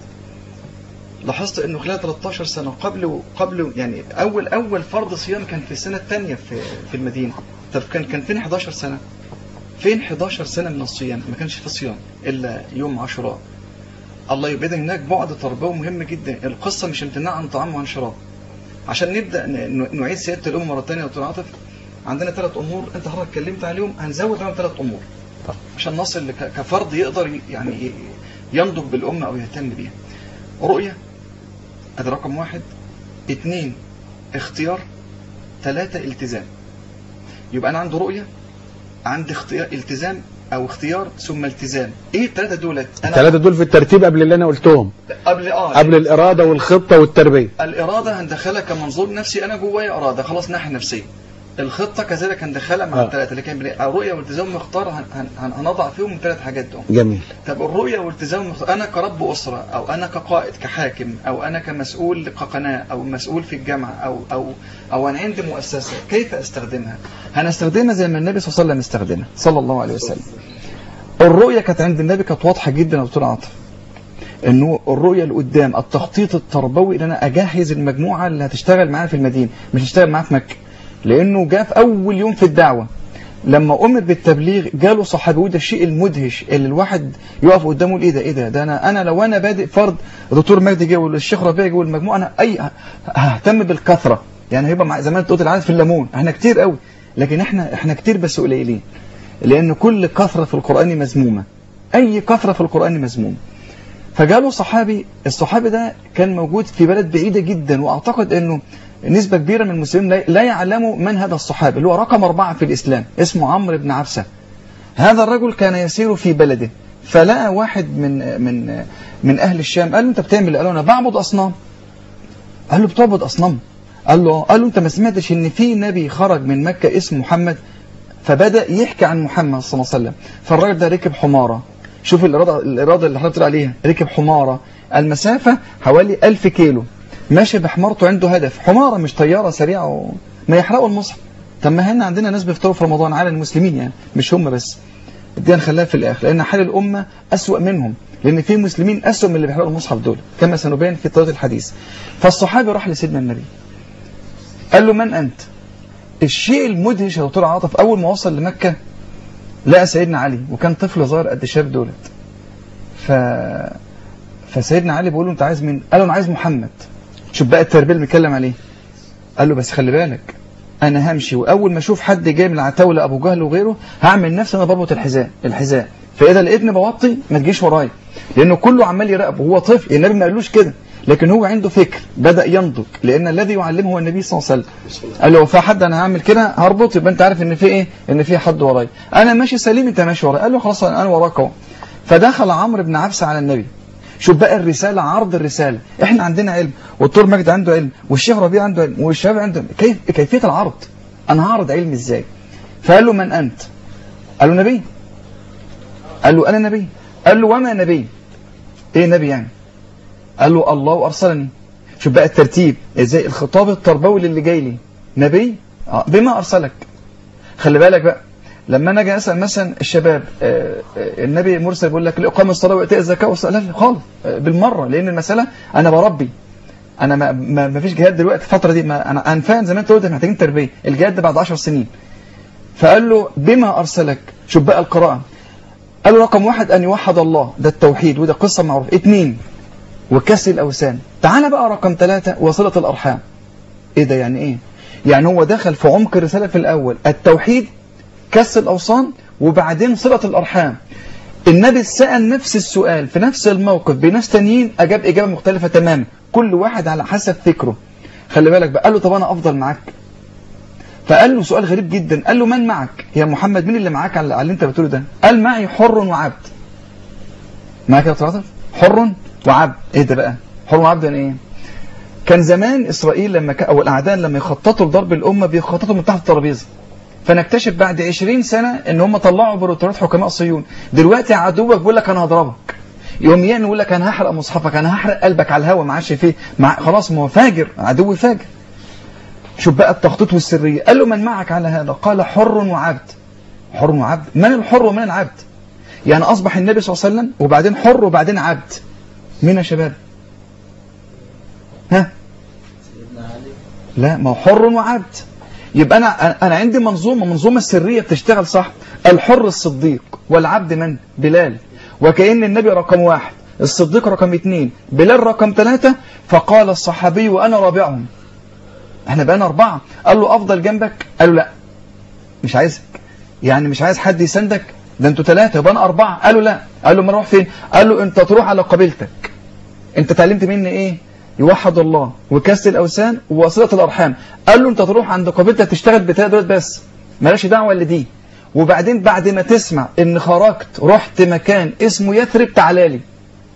لاحظت انه خلال 13 سنة قبل قبل يعني اول اول فرض صيام كان في السنة الثانية في في المدينة طب كان كان فين 11 سنة فين 11 سنة من الصيام ما كانش في صيام الا يوم عاشوراء الله يبقى هناك بعد تربوي مهم جدا القصة مش امتناع عن طعام وعن شراب عشان نبدأ ن- ن- نعيد سيادة الأمة مرة ثانية يا دكتور عاطف عندنا ثلاث أمور أنت حضرتك اتكلمت عليهم هنزود عليهم ثلاث أمور عشان نصل لك- كفرد يقدر ي- يعني ي- ينضج بالأمة أو يهتم بيها رؤية ادي رقم واحد اثنين اختيار ثلاثة التزام يبقى أنا عندي رؤية عندي اختيار التزام أو اختيار ثم التزام إيه الثلاثة دولت أنا الثلاثة دول في الترتيب قبل اللي أنا قلتهم قبل آه قبل الإرادة والخطة والتربية الإرادة هندخلها كمنظور نفسي أنا جوايا إرادة خلاص ناحية نفسية الخطة كذلك هندخلها مع آه. الثلاثة لكن الرؤية والالتزام مختار هن- هن- هن- هنضع فيهم الثلاث حاجات دول جميل طب الرؤية والالتزام مختار أنا كرب أسرة أو أنا كقائد كحاكم أو أنا كمسؤول كقناة أو مسؤول في الجامعة أو أو أو أنا عندي مؤسسة كيف أستخدمها؟ هنستخدمها زي ما النبي صلى الله عليه وسلم استخدمها صلى الله عليه وسلم الرؤية كانت عند النبي كانت واضحة جدا يا دكتور عاطف انه الرؤيه لقدام التخطيط التربوي ان انا اجهز المجموعه اللي هتشتغل معايا في المدينه مش هتشتغل معايا في مكه لانه جاء في اول يوم في الدعوه لما امر بالتبليغ جاله صحابي وده الشيء المدهش اللي الواحد يقف قدامه يقول ايه ده ايه ده ده انا انا لو انا بادئ فرد الدكتور مجدي جه والشيخ ربيع جه والمجموعه انا اي ههتم بالكثره يعني هيبقى مع زي ما انت قلت العدد في الليمون احنا كتير قوي لكن احنا احنا كتير بس قليلين لان كل كثره في القران مذمومه اي كثره في القران مذمومه فجاله صحابي الصحابي ده كان موجود في بلد بعيدة جدا وأعتقد أنه نسبة كبيرة من المسلمين لا- لا يعلموا من هذا الصحابي اللي هو رقم أربعة في الإسلام اسمه عمرو بن عبسة هذا الرجل كان يسير في بلده فلقى واحد من من من أهل الشام قال له أنت بتعمل إيه؟ قال له أنا بعبد أصنام قال له بتعبد أصنام قال له آه. قال له أنت ما سمعتش إن في نبي خرج من مكة اسمه محمد فبدأ يحكي عن محمد صلى الله عليه وسلم فالراجل ده ركب حمارة شوف الإرادة, الإرادة اللي حضرتك بتقول عليها ركب حمارة المسافة حوالي ألف كيلو ماشي بحمارته عنده هدف حمارة مش طيارة سريعة و... ما يحرقوا المصحف طب ما هنا عندنا ناس بيفطروا في رمضان على المسلمين يعني مش هم بس دي هنخليها في الآخر لأن حال الأمة أسوأ منهم لأن في مسلمين أسوأ من اللي بيحرقوا المصحف دول كما سنبين في طريقة الحديث فالصحابي راح لسيدنا النبي قال له من أنت الشيء المدهش يا دكتور عاطف أول ما وصل لمكة لقى سيدنا علي وكان طفل صغير قد شاب دولت ف... فسيدنا علي بيقول له انت عايز مين قال له انا عايز محمد شوف بقى التربيه اللي بيتكلم عليه قال له بس خلي بالك انا همشي واول ما اشوف حد جاي من العتاوله ابو جهل وغيره هعمل نفسي انا بربط الحذاء الحذاء فاذا لقيتني بوطي ما تجيش ورايا لانه كله عمال يراقبه هو طفل النبي ما قالوش كده لكن هو عنده فكر بدا ينضج لان الذي يعلمه هو النبي صلى الله عليه وسلم قال له في حد انا هعمل كده هربط يبقى انت عارف ان في ايه ان في حد ورايا انا ماشي سليم انت ماشي ورايا قال له خلاص انا وراك اهو فدخل عمرو بن عبسه على النبي شوف بقى الرسالة عرض الرسالة احنا عندنا علم والدكتور مجد عنده علم والشيخ ربيع عنده علم والشباب عنده علم. كيف كيفية العرض انا هعرض علم ازاي فقال له من انت قال له نبي قال له انا نبي قال له وما نبي ايه نبي يعني قال له الله ارسلني شوف بقى الترتيب ازاي الخطاب التربوي للي جاي لي نبي آه، بما ارسلك خلي بالك بقى لما انا اجي اسال مثلا الشباب آه، آه، النبي مرسل بيقول لك لاقام الصلاه وايتاء الزكاه والصلاه لا لا خالص آه، بالمره لان المساله انا بربي انا ما, ما, ما فيش جهاد دلوقتي الفتره دي ما انا انا فاهم زي ما انت قلت إحنا محتاجين تربيه الجهاد ده بعد 10 سنين فقال له بما ارسلك شوف بقى القراءه قال له رقم واحد ان يوحد الله ده التوحيد وده قصه معروفه اثنين وكسر الاوثان تعال بقى رقم ثلاثة وصله الارحام ايه ده يعني ايه يعني هو دخل في عمق الرساله في الاول التوحيد كسر الأوصان وبعدين صلة الأرحام النبي سأل نفس السؤال في نفس الموقف بناس تانيين أجاب إجابة مختلفة تماما كل واحد على حسب فكره خلي بالك بقى قال له طب أنا أفضل معاك فقال له سؤال غريب جدا قال له من معك يا محمد مين اللي معاك على على اللي انت بتقوله ده قال معي حر وعبد معاك يا دكتور عاطف حر وعبد ايه ده بقى حر وعبد يعني ايه كان زمان اسرائيل لما ك... او الاعداء لما يخططوا لضرب الامه بيخططوا من تحت الترابيزه فنكتشف بعد 20 سنة ان هم طلعوا بروتورات حكماء صهيون دلوقتي عدوك بيقول لك انا هضربك يقوم يعمل يقول لك انا هحرق مصحفك انا هحرق قلبك على الهوا ما عادش فيه مع خلاص ما هو فاجر عدو فاجر شوف بقى التخطيط والسريه قال له من معك على هذا قال حر وعبد حر وعبد من الحر ومن العبد يعني اصبح النبي صلى الله عليه وسلم وبعدين حر وبعدين عبد مين يا شباب ها لا ما هو حر وعبد يبقى انا انا عندي منظومه منظومه سريه بتشتغل صح الحر الصديق والعبد من بلال وكأن النبي رقم واحد الصديق رقم اثنين بلال رقم ثلاثة فقال الصحابي وأنا رابعهم احنا بقينا أربعة قال له أفضل جنبك قال له لا مش عايزك يعني مش عايز حد يساندك ده انتوا ثلاثة يبقى أنا أربعة قال له لا قال له ما نروح فين قال له أنت تروح على قبيلتك أنت اتعلمت مني إيه يوحد الله وكسر الأوثان ووصلة الأرحام قال له أنت تروح عند قبيلتك تشتغل بتلات دول بس مالكش دعوة اللي دي وبعدين بعد ما تسمع ان خرجت رحت مكان اسمه يثرب تعالى لي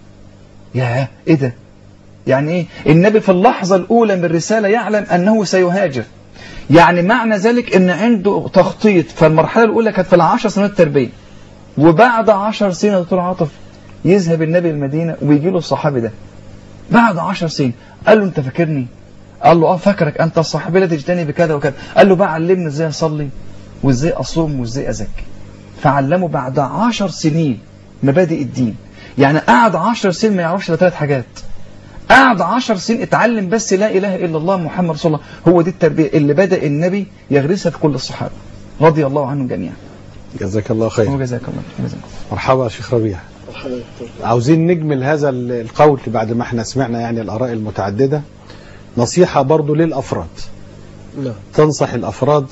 يا ايه ده يعني ايه النبي في اللحظة الاولى من الرسالة يعلم انه سيهاجر يعني معنى ذلك ان عنده تخطيط فالمرحلة الاولى كانت في العشر سنوات التربية وبعد عشر سنين يا دكتور عاطف يذهب النبي المدينة ويجي له الصحابي ده بعد عشر سنين قال له انت فاكرني قال له اه فاكرك انت الصحابي لا تجتني بكذا وكذا قال له بقى علمني ازاي اصلي وازاي اصوم وازاي ازكي فعلمه بعد عشر سنين مبادئ الدين يعني قعد عشر سنين ما يعرفش الا ثلاث حاجات قعد عشر سنين اتعلم بس لا اله الا الله محمد رسول الله هو دي التربيه اللي بدا النبي يغرسها في كل الصحابه رضي الله عنهم جميعا جزاك الله خير وجزاك الله جزاك الله. مرحبا يا شيخ ربيع مرحبا يا دكتور. عاوزين نجمل هذا القول بعد ما احنا سمعنا يعني الآراء المتعددة نصيحة برضو للأفراد نعم تنصح الأفراد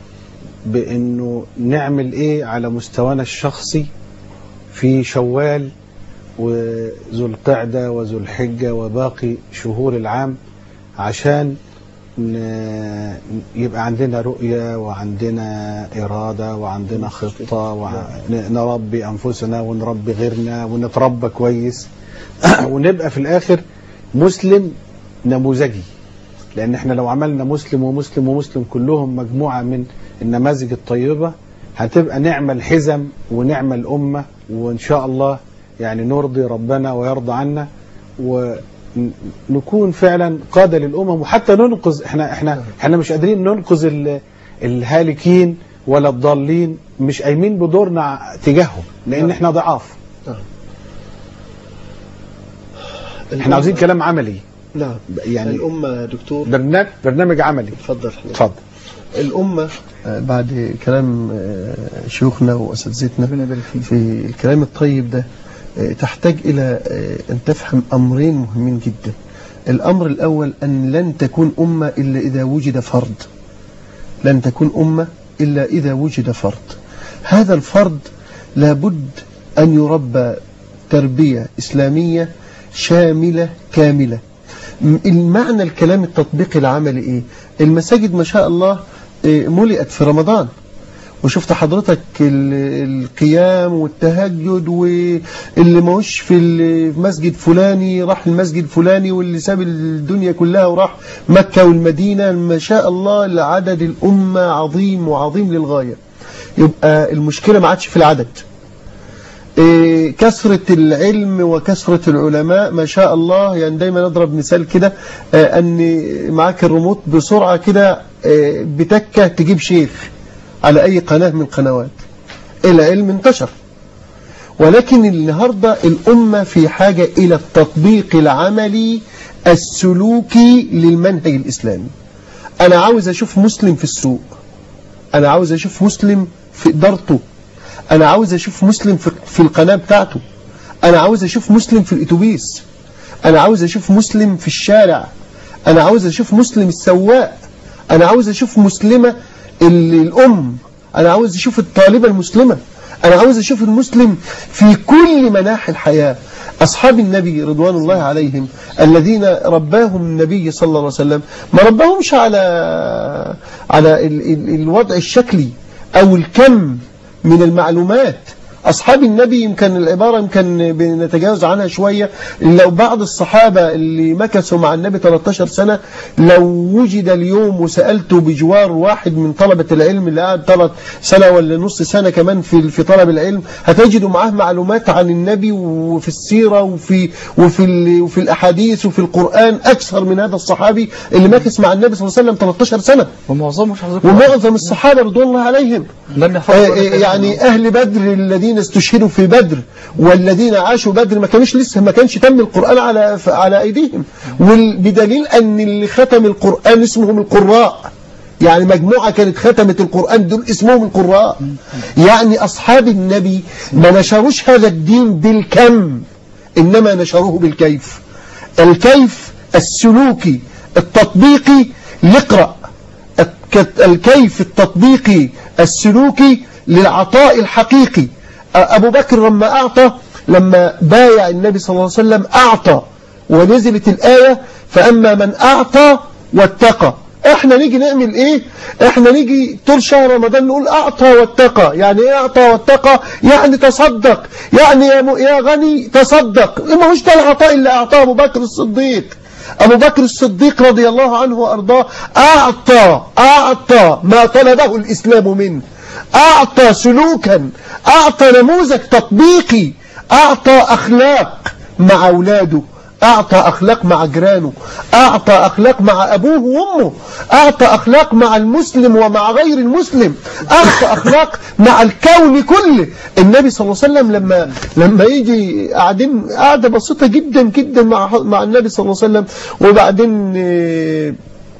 بأنه نعمل إيه على مستوانا الشخصي في شوال وذو القعدة وذو الحجة وباقي شهور العام عشان ن- يبقى عندنا رؤية وعندنا إرادة وعندنا خطة ونربي أنفسنا ونربي غيرنا ونتربى كويس ونبقى في الآخر مسلم نموذجي لأن احنا لو عملنا مسلم ومسلم ومسلم كلهم مجموعة من النماذج الطيبة هتبقى نعمة الحزم ونعمة الأمة وإن شاء الله يعني نرضي ربنا ويرضى عنا ونكون فعلا قادة للأمم وحتى ننقذ احنا احنا احنا مش قادرين ننقذ ال- الهالكين ولا الضالين مش قايمين بدورنا تجاههم لأن احنا ضعاف احنا عاوزين كلام عملي نعم يعني الأمة يا دكتور برنامج برنامج عملي اتفضل حضرتك. اتفضل الأمة آه، بعد كلام آه، شيوخنا وأساتذتنا ربنا يبارك فيك. في الكلام الطيب ده آه، تحتاج إلى آه، أن تفهم أمرين مهمين جدا الأمر الأول أن لن تكون أمة إلا إذا وجد فرد لن تكون أمة إلا إذا وجد فرد هذا الفرد لابد أن يربى تربية إسلامية شاملة كاملة م- المعنى الكلام التطبيقي العملي إيه المساجد ما شاء الله إيه، ملئت في رمضان وشفت حضرتك ال- القيام والتهجد واللي ماهوش في المسجد فلاني راح المسجد فلاني واللي ساب الدنيا كلها وراح مكة والمدينة ما شاء الله لعدد الأمة عظيم وعظيم للغاية يبقى المشكلة ما عادش في العدد إيه، كثرة العلم وكثرة العلماء ما شاء الله يعني دايما نضرب مثال كده آه، ان معاك الريموت بسرعة كده آه، بتكة تجيب شيخ على اي قناة من القنوات العلم انتشر ولكن النهاردة الأمة في حاجة إلى التطبيق العملي السلوكي للمنهج الإسلامي أنا عاوز أشوف مسلم في السوق أنا عاوز أشوف مسلم في إدارته أنا عاوز أشوف مسلم في, في القناة بتاعته أنا عاوز أشوف مسلم في الأتوبيس أنا عاوز أشوف مسلم في الشارع أنا عاوز أشوف مسلم السواق أنا عاوز أشوف مسلمة ال- الأم أنا عاوز أشوف الطالبة المسلمة أنا عاوز أشوف المسلم في كل مناحي الحياة أصحاب النبي رضوان الله عليهم الذين رباهم النبي صلى الله عليه وسلم ما رباهمش على على ال ال الوضع الشكلي أو الكم من المعلومات أصحاب النبي يمكن العبارة يمكن بنتجاوز عنها شوية لو بعض الصحابة اللي مكثوا مع النبي 13 سنة لو وجد اليوم وسألته بجوار واحد من طلبة العلم اللي قاعد ثلاث سنة ولا نص سنة كمان في في طلب العلم هتجدوا معاه معلومات عن النبي وفي السيرة وفي وفي ال- وفي الأحاديث وفي القرآن أكثر من هذا الصحابي اللي مكث مع النبي صلى الله عليه وسلم 13 سنة ومعظمهم مش حافظين ومعظم الصحابة رضوان الله عليهم لم آه، يحفظوا آه، يعني أهل بدر الذين استشهدوا في بدر والذين عاشوا بدر ما كانش لسه ما كانش تم القرآن على على أيديهم وال- بدليل أن اللي ختم القرآن اسمهم القراء يعني مجموعة كانت ختمت القرآن دول اسمهم القراء يعني أصحاب النبي ما نشروش هذا الدين بالكم إنما نشروه بالكيف الكيف السلوكي التطبيقي لقرأ الك- الكيف التطبيقي السلوكي للعطاء الحقيقي أبو بكر لما أعطى لما بايع النبي صلى الله عليه وسلم أعطى ونزلت الآية فأما من أعطى واتقى احنا نيجي نعمل ايه احنا نيجي طول شهر رمضان نقول اعطى واتقى يعني ايه اعطى واتقى يعني تصدق يعني يا, م... يا غني تصدق ما هوش ده العطاء اللي اعطاه ابو بكر الصديق أبو بكر الصديق رضي الله عنه وأرضاه أعطى أعطى ما طلبه الإسلام منه أعطى سلوكا أعطى نموذج تطبيقي أعطى أخلاق مع أولاده أعطى أخلاق مع جيرانه أعطى أخلاق مع أبوه وأمه أعطى أخلاق مع المسلم ومع غير المسلم أعطى أخلاق مع الكون كله النبي صلى الله عليه وسلم لما لما يجي قاعدين قاعدة بسيطة جدا جدا مع مع النبي صلى الله عليه وسلم وبعدين آه،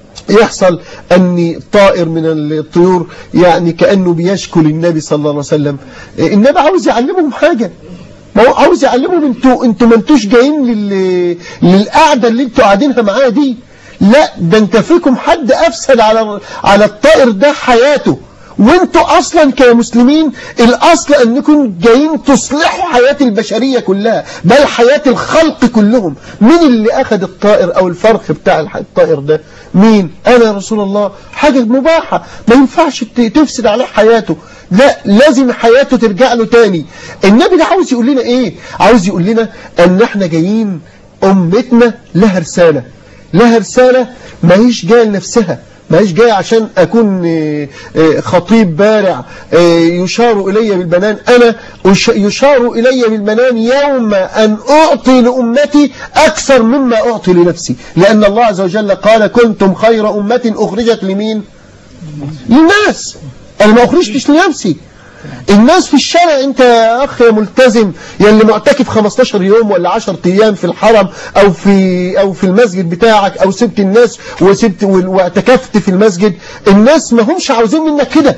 يحصل أن طائر من الطيور يعني كأنه بيشكل النبي صلى الله عليه وسلم النبي عاوز يعلمهم حاجة ما هو عاوز يعلمهم انتوا انتوا ما انتوش جايين لل... للقعده اللي انتوا قاعدينها معايا دي لا ده انت فيكم حد افسد على على الطائر ده حياته وانتوا اصلا كمسلمين الاصل انكم جايين تصلحوا حياة البشرية كلها بل حياة الخلق كلهم مين اللي اخذ الطائر او الفرخ بتاع الح- الطائر ده مين انا يا رسول الله حاجة مباحة ما ينفعش ت- تفسد عليه حياته لا لازم حياته ترجع له تاني النبي ده عاوز يقول لنا ايه عاوز يقول لنا ان احنا جايين امتنا لها رسالة لها رسالة ما هيش جاية لنفسها ما هيش جاي عشان أكون آه، آه، خطيب بارع آه، يشار إلي بالبنان أنا أش- يشار إلي بالبنان يوم أن أعطي لأمتي أكثر مما أعطي لنفسي لأن الله عز وجل قال كنتم خير أمة أخرجت لمين للناس أنا ما أخرجتش لنفسي الناس في الشارع انت يا اخ يا ملتزم يا اللي معتكف 15 يوم ولا 10 ايام في الحرم او في او في المسجد بتاعك او سبت الناس وسبت واعتكفت في المسجد الناس ما همش عاوزين منك كده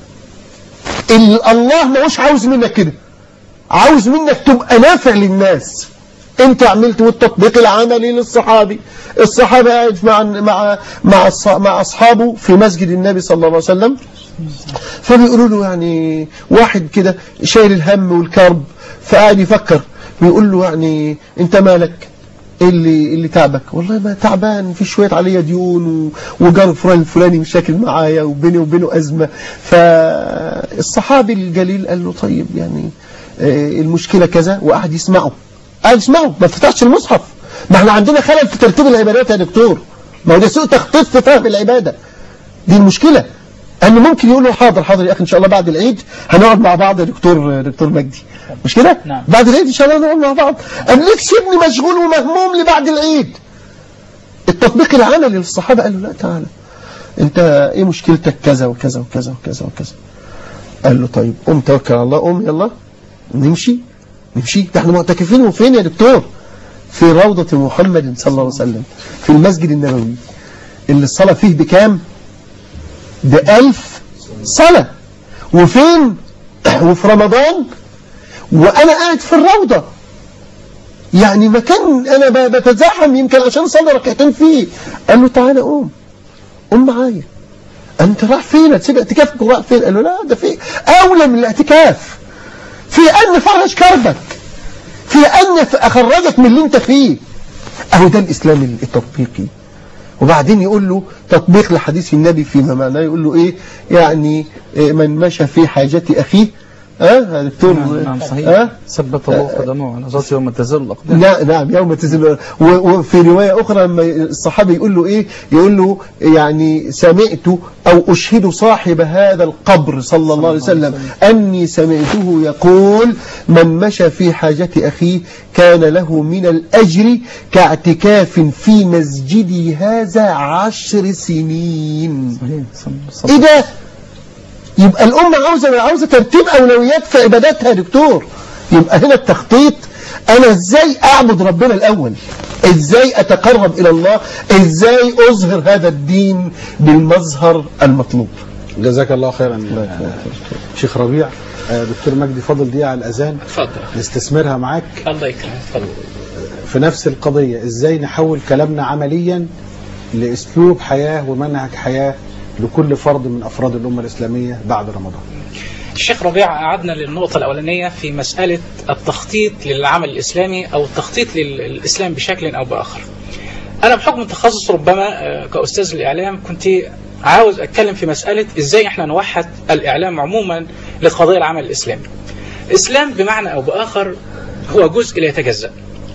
ال- الله ما هوش عاوز منك كده عاوز منك تبقى نافع للناس انت عملت والتطبيق العملي للصحابي الصحابي قاعد مع مع مع الص- مع اصحابه في مسجد النبي صلى الله عليه وسلم فبيقولوا له يعني واحد كده شايل الهم والكرب فقاعد يفكر بيقول له يعني انت مالك ايه اللي اللي تعبك والله ما تعبان في شويه عليا ديون و- وجار فلان الفلاني مشاكل معايا وبيني وبينه ازمه فالصحابي الجليل قال له طيب يعني آه، المشكله كذا وقعد يسمعه قاعد يسمعه ما فتحش المصحف ما احنا عندنا خلل في ترتيب العبادات يا دكتور ما هو ده سوء تخطيط في فهم العباده دي المشكله أن ممكن يقول له حاضر حاضر يا أخي إن شاء الله بعد العيد هنقعد مع بعض يا دكتور دكتور مجدي مش كده؟ نعم. بعد العيد إن شاء الله نقعد مع بعض قال لك سيبني مشغول ومهموم لبعد العيد التطبيق العملي للصحابة قال له لا تعالى أنت إيه مشكلتك كذا وكذا وكذا وكذا وكذا قال له طيب قوم توكل على الله قوم يلا نمشي نمشي ده احنا معتكفين وفين يا دكتور في روضة محمد صلى الله عليه وسلم في المسجد النبوي اللي الصلاة فيه بكام بألف صلاة وفين وفي رمضان وأنا قاعد في الروضة يعني مكان أنا ب- بتزاحم يمكن عشان أصلي ركعتين فيه قال له تعالى قوم قوم معايا أنت رايح فين هتسيب اعتكافك ورايح فين قال له لا ده في أولى من الاعتكاف في أن فرج كربك في أن أخرجك من اللي أنت فيه أهو ده الإسلام التطبيقي وبعدين يقول له تطبيق لحديث النبي فيما معناه يقول له ايه يعني إيه من مشى في حاجة اخيه ها يا دكتور نعم نعم صحيح ها ثبت الله قدمه على ذات يوم تزال الأقدام نعم نعم يوم تزل و- وفي رواية أخرى لما الصحابي يقول له إيه يقول له يعني سمعت أو أشهد صاحب هذا القبر صلى الله عليه وسلم أني سمعته يقول من مشى في حاجة أخيه كان له من الأجر كاعتكاف في مسجدي هذا عشر سنين صحيح صلى- صلى- إيه ده يبقى الأمة عاوزة عاوزة ترتيب أولويات في عباداتها يا دكتور يبقى هنا التخطيط أنا إزاي أعبد ربنا الأول إزاي أتقرب إلى الله إزاي أظهر هذا الدين بالمظهر المطلوب جزاك الله خيرا آه، شيخ ربيع آه، دكتور مجدي فضل دقيقة على الأذان اتفضل نستثمرها معاك الله يكرمك اتفضل في نفس القضية ازاي نحول كلامنا عمليا لاسلوب حياة ومنهج حياة لكل فرد من افراد الامة الاسلامية بعد رمضان الشيخ ربيع قعدنا للنقطة الأولانية في مسألة التخطيط للعمل الإسلامي أو التخطيط للإسلام بشكل أو بآخر أنا بحكم التخصص ربما آه، كأستاذ الإعلام كنت عاوز أتكلم في مسألة إزاي إحنا نوحد الإعلام عموما لقضايا العمل الإسلامي الإسلام بمعنى أو بآخر هو جزء لا يتجزأ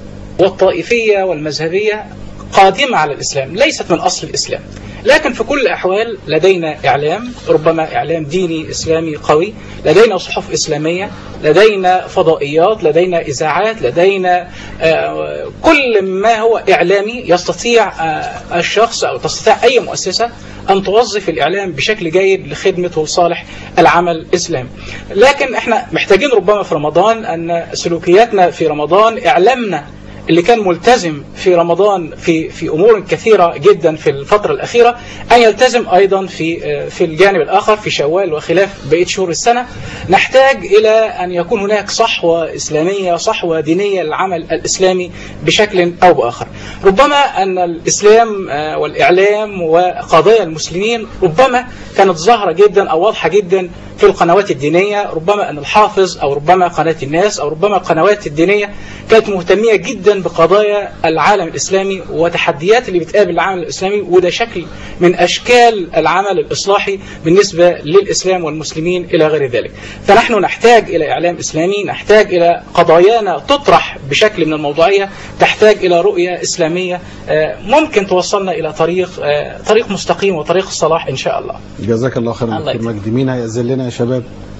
والطائفية والمذهبية قادمة على الإسلام ليست من أصل الإسلام لكن في كل الأحوال لدينا إعلام ربما إعلام ديني إسلامي قوي لدينا صحف إسلامية لدينا فضائيات لدينا إذاعات لدينا آه، كل ما هو إعلامي يستطيع آه، الشخص أو تستطيع أي مؤسسة أن توظف الإعلام بشكل جيد لخدمة وصالح العمل الإسلامي لكن احنا محتاجين ربما في رمضان أن سلوكياتنا في رمضان إعلامنا اللي كان ملتزم في رمضان في في امور كثيره جدا في الفتره الاخيره ان يلتزم ايضا في في الجانب الاخر في شوال وخلاف بقيه شهور السنه نحتاج الى ان يكون هناك صحوه اسلاميه صحوه دينيه للعمل الاسلامي بشكل او باخر ربما ان الاسلام آه، والاعلام وقضايا المسلمين ربما كانت ظاهره جدا او واضحه جدا في القنوات الدينيه ربما ان الحافظ او ربما قناه الناس او ربما القنوات الدينيه كانت مهتميه جدا بقضايا العالم الاسلامي وتحديات اللي بتقابل العالم الاسلامي وده شكل من اشكال العمل الاصلاحي بالنسبه للاسلام والمسلمين الى غير ذلك. فنحن نحتاج الى اعلام اسلامي، نحتاج الى قضايانا تطرح بشكل من الموضوعيه، تحتاج الى رؤيه اسلاميه آه، ممكن توصلنا الى طريق آه، طريق مستقيم وطريق الصلاح ان شاء الله. جزاك الله خيرا الله دكتور يكرمك. مجدي مين هيأذن لنا يا شباب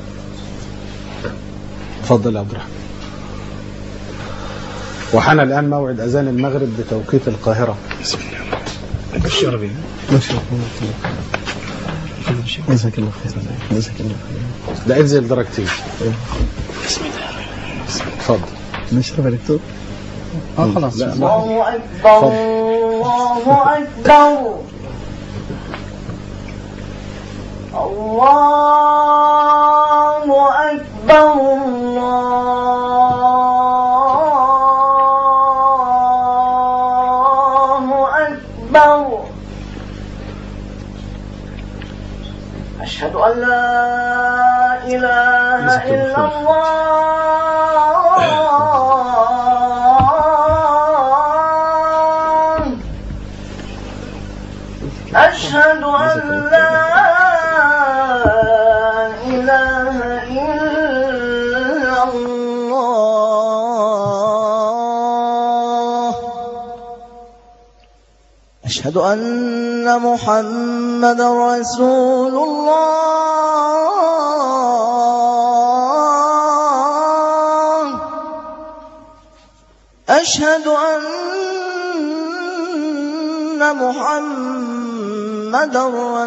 اتفضل يا عبد الرحمن وحان الآن موعد أذان المغرب بتوقيت القاهرة ما شاء الله جزاك الله خير جزاك الله خير ده انزل درجتين اتفضل نشرب يا دكتور اه خلاص لا ما الله أكبر الله أكبر الله أكبر الله أكبر أشهد أن لا إله إلا الله أشهد أن لا إله إلا الله أشهد أن محمد رسول الله أشهد أن محمد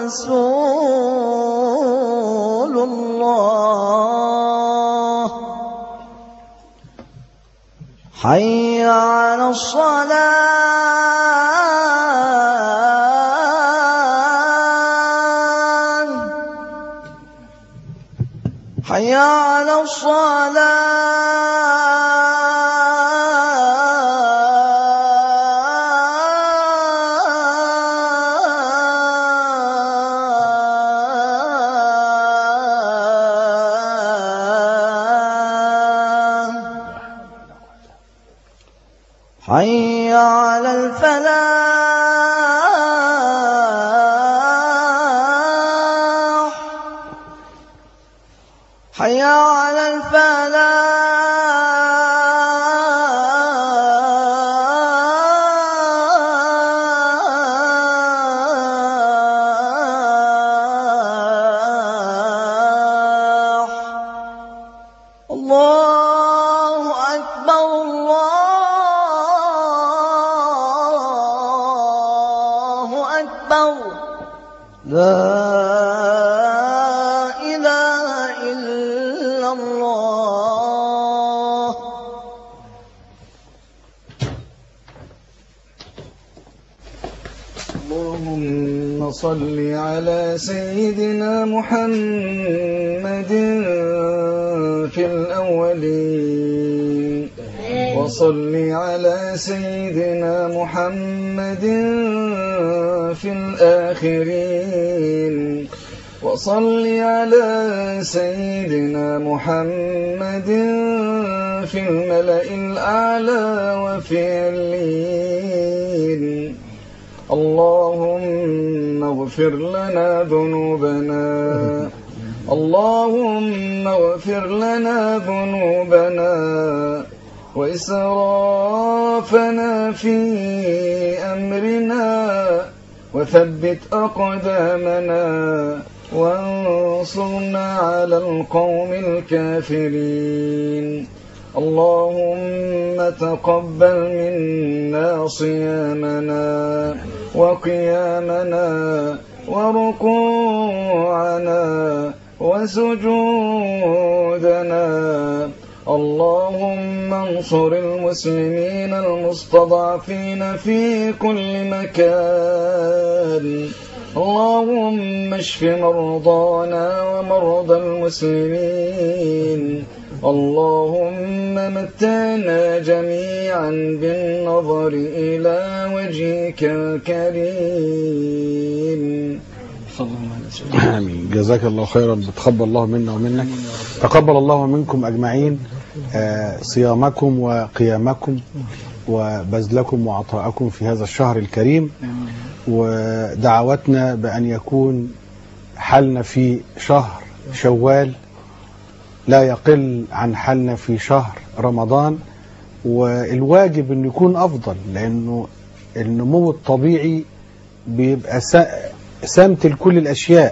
رسول الله حي على الصلاة حي على الصلاة حي على الفلاح حي على الفلاح الله أكبر الله أكبر لا إله إلا الله اللهم صل على سيدنا محمد في الأولين وصل على سيدنا محمد في الآخرين وصل على سيدنا محمد في الملأ الأعلى وفي اللين اللهم اغفر لنا ذنوبنا اللهم اغفر لنا ذنوبنا وإسرافنا في أمرنا وثبت أقدامنا وانصرنا على القوم الكافرين اللهم تقبل منا صيامنا وقيامنا وركوعنا وسجودنا اللهم انصر المسلمين المستضعفين في كل مكان اللهم اشف مرضانا ومرضى المسلمين اللهم متعنا جميعا بالنظر إلى وجهك الكريم صلى الله عليه وسلم آمين جزاك الله خيرا بتقبل الله منا ومنك تقبل الله منكم أجمعين آه، صيامكم وقيامكم وبذلكم وعطاءكم في هذا الشهر الكريم ودعوتنا بأن يكون حالنا في شهر شوال لا يقل عن حالنا في شهر رمضان والواجب انه يكون افضل لانه النمو الطبيعي بيبقى سا- سمت لكل الاشياء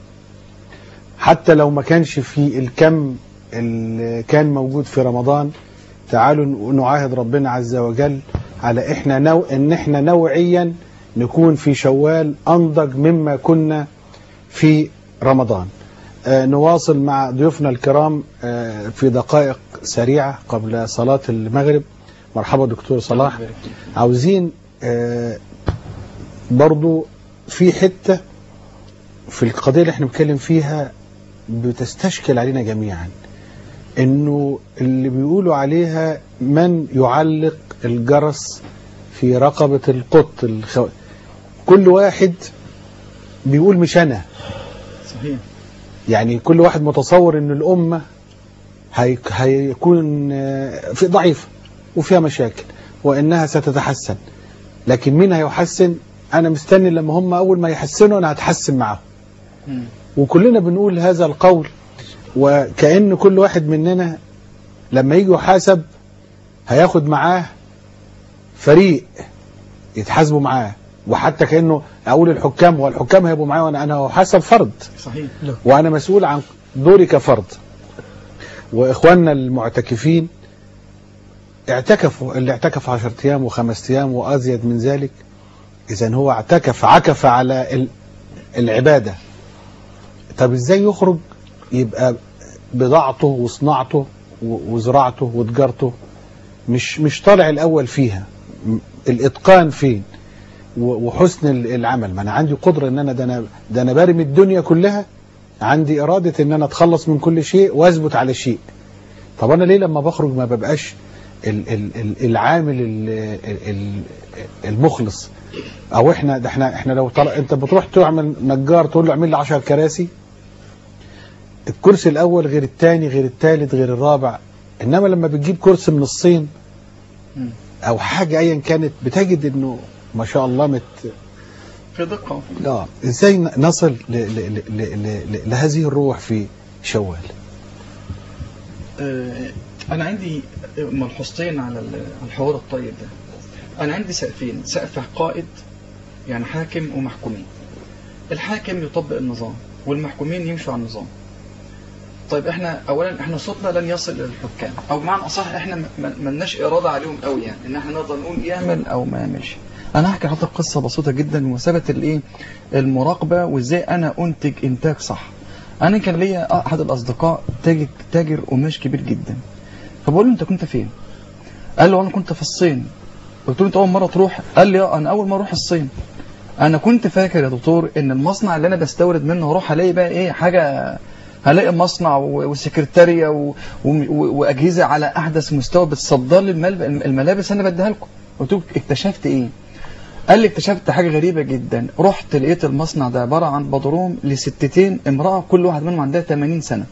حتى لو ما كانش في الكم اللي كان موجود في رمضان تعالوا نعاهد ربنا عز وجل على احنا نو ان احنا نوعيا نكون في شوال انضج مما كنا في رمضان آه، نواصل مع ضيوفنا الكرام آه، في دقائق سريعة قبل صلاة المغرب مرحبا دكتور صلاح عاوزين آه، برضو في حتة في القضية اللي احنا بنتكلم فيها بتستشكل علينا جميعا انه اللي بيقولوا عليها من يعلق الجرس في رقبة القط الخو... كل واحد بيقول مش انا صحيح يعني كل واحد متصور ان الامه هي- هيكون آه، في ضعيفه وفيها مشاكل وانها ستتحسن لكن مين هيحسن انا مستني لما هم اول ما يحسنوا انا هتحسن معاهم مم. وكلنا بنقول هذا القول وكأن كل واحد مننا لما يجي يحاسب هياخد معاه فريق يتحاسبوا معاه وحتى كأنه أقول الحكام والحكام هيبقوا معايا وأنا أنا هحاسب فرد صحيح وأنا مسؤول عن دوري كفرد وإخواننا المعتكفين اعتكفوا اللي اعتكف 10 أيام وخمس أيام وأزيد من ذلك إذا هو اعتكف عكف على ال- العبادة طب إزاي يخرج يبقى بضاعته وصناعته و- وزراعته وتجارته مش مش طالع الأول فيها م- الإتقان فين و- وحسن ال- العمل ما أنا عندي قدرة إن أنا ده أنا ده أنا بارم الدنيا كلها عندي إرادة إن أنا أتخلص من كل شيء وأثبت على شيء طب أنا ليه لما بخرج ما ببقاش ال- ال- ال- العامل ال- ال- المخلص او احنا ده احنا احنا لو طلع انت بتروح تعمل نجار تقول له اعمل لي 10 كراسي الكرسي الاول غير الثاني غير الثالث غير الرابع انما لما بتجيب كرسي من الصين مم. او حاجه ايا كانت بتجد انه ما شاء الله مت في دقة لا ازاي ن- نصل ل... ل... ل... ل... ل... لهذه الروح في شوال آه، أنا عندي ملحوظتين على ال- الحوار الطيب ده أنا عندي سقفين سقف قائد يعني حاكم ومحكومين الحاكم يطبق النظام والمحكومين يمشوا على النظام طيب احنا اولا احنا صوتنا لن يصل للحكام او بمعنى اصح احنا ما- ما ملناش اراده عليهم قوي يعني ان احنا نقدر نقول يعمل او ما يعملش انا هحكي لحضرتك قصه بسيطه جدا وثبت الايه المراقبه وازاي انا انتج انتاج صح انا كان ليا احد الاصدقاء تاجر تاجر قماش كبير جدا فبقول له انت كنت فين قال له انا كنت في الصين قلت له انت اول مره تروح قال لي اه انا اول مره اروح الصين انا كنت فاكر يا دكتور ان المصنع اللي انا بستورد منه هروح الاقي بقى ايه حاجه هلاقي مصنع و- وسكرتاريه و... و... و... واجهزه على احدث مستوى بتصدر لي المل... الملابس انا بديها لكم قلت له اكتشفت ايه قال لي اكتشفت حاجه غريبه جدا رحت لقيت المصنع ده عباره عن بدروم لستتين امراه كل واحد منهم عندها 80 سنه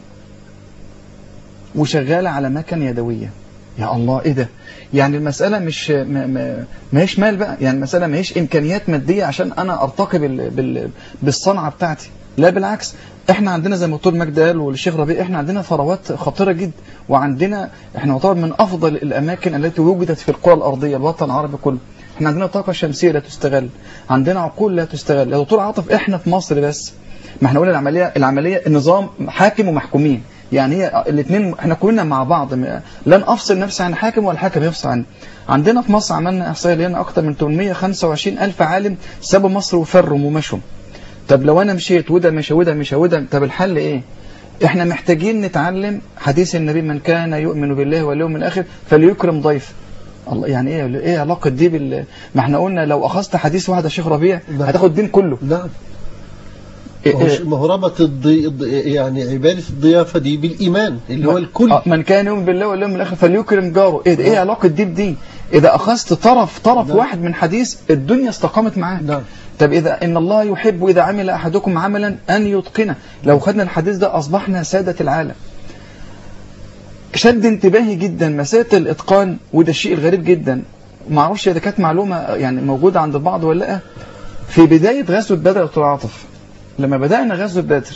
وشغاله على مكن يدويه يا الله ايه ده يعني المسألة مش ما, ما, ما هيش مال بقى يعني المسألة ما هيش إمكانيات مادية عشان أنا أرتقي بال بال بالصنعة بتاعتي لا بالعكس احنا عندنا زي ما الدكتور مجدي قال والشيخ ربيع احنا عندنا ثروات خطيرة جدا وعندنا احنا نعتبر من أفضل الأماكن التي وجدت في القرى الأرضية الوطن العربي كله احنا عندنا طاقة شمسية لا تستغل عندنا عقول لا تستغل يا دكتور عاطف احنا في مصر بس ما احنا قلنا العملية العملية النظام حاكم ومحكومين يعني هي الاثنين احنا كلنا مع بعض م- لن افصل نفسي عن حاكم ولا حاكم يفصل عني عندنا في مصر عملنا احصائيه لقينا اكتر من 825 الف عالم سابوا مصر وفروا ومشوا طب لو انا مشيت وده مشى وده مشى وده طب الحل ايه احنا محتاجين نتعلم حديث النبي من كان يؤمن بالله واليوم الاخر فليكرم ضيفه الله يعني ايه ايه علاقه دي بال ما احنا قلنا لو اخذت حديث واحد يا شيخ ربيع نعم. هتاخد الدين كله نعم إيه ما هو- إيه ما هو ربط الضي... الضي... يعني عبادة الضيافة دي بالإيمان اللي هو الكل آه، من كان يؤمن بالله واليوم الاخر فليكرم جاره ايه ده ايه علاقه دي بدي اذا اخذت طرف طرف نعم. واحد من حديث الدنيا استقامت معاه نعم طب اذا ان الله يحب اذا عمل احدكم عملا ان يتقنه لو خدنا الحديث ده اصبحنا ساده العالم شد انتباهي جدا مساله الاتقان وده الشيء الغريب جدا ما اعرفش اذا كانت معلومه يعني موجوده عند البعض ولا لا في بدايه غزوه بدر يا دكتور عاطف لما بدانا غزوه بدر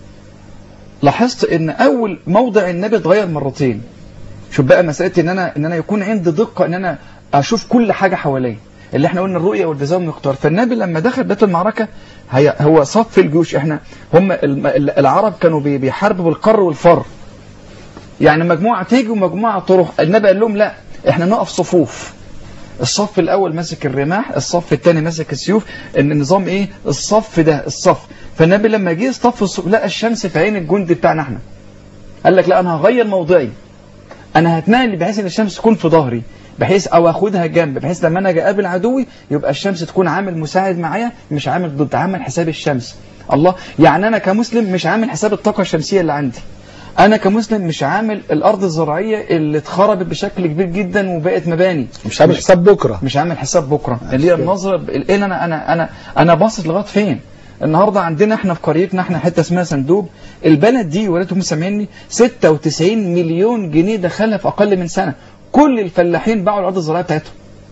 لاحظت ان اول موضع النبي اتغير مرتين شوف بقى مساله ان انا ان انا يكون عندي دقه ان انا اشوف كل حاجه حواليا اللي احنا قلنا الرؤيه والفيزا والمقدار فالنبي لما دخل بيت المعركه هي هو صف الجيوش احنا هم الم- العرب كانوا بي- بيحاربوا بالقر والفر يعني مجموعه تيجي ومجموعه تروح النبي قال لهم لا احنا نقف صفوف الصف الاول ماسك الرماح الصف الثاني ماسك السيوف ان النظام ايه الصف ده الصف فالنبي لما جه يصطف الصف لقى الشمس في عين الجندي بتاعنا احنا قال لك لا انا هغير موضعي انا هتنقل بحيث ان الشمس تكون في ظهري بحيث او اخدها جنب بحيث لما انا اجي اقابل عدوي يبقى الشمس تكون عامل مساعد معايا مش عامل ضد عامل حساب الشمس الله يعني انا كمسلم مش عامل حساب الطاقه الشمسيه اللي عندي انا كمسلم مش عامل الارض الزراعيه اللي اتخربت بشكل كبير جدا وبقت مباني مش عامل حساب بكره مش عامل حساب بكره اللي هي النظره ب- ايه اللي انا انا انا انا باصص لغايه فين النهارده عندنا احنا في قريتنا احنا حته اسمها صندوق البلد دي وريتكم سامعيني 96 مليون جنيه دخلها في اقل من سنه كل الفلاحين باعوا الارض الزراعيه بتاعتهم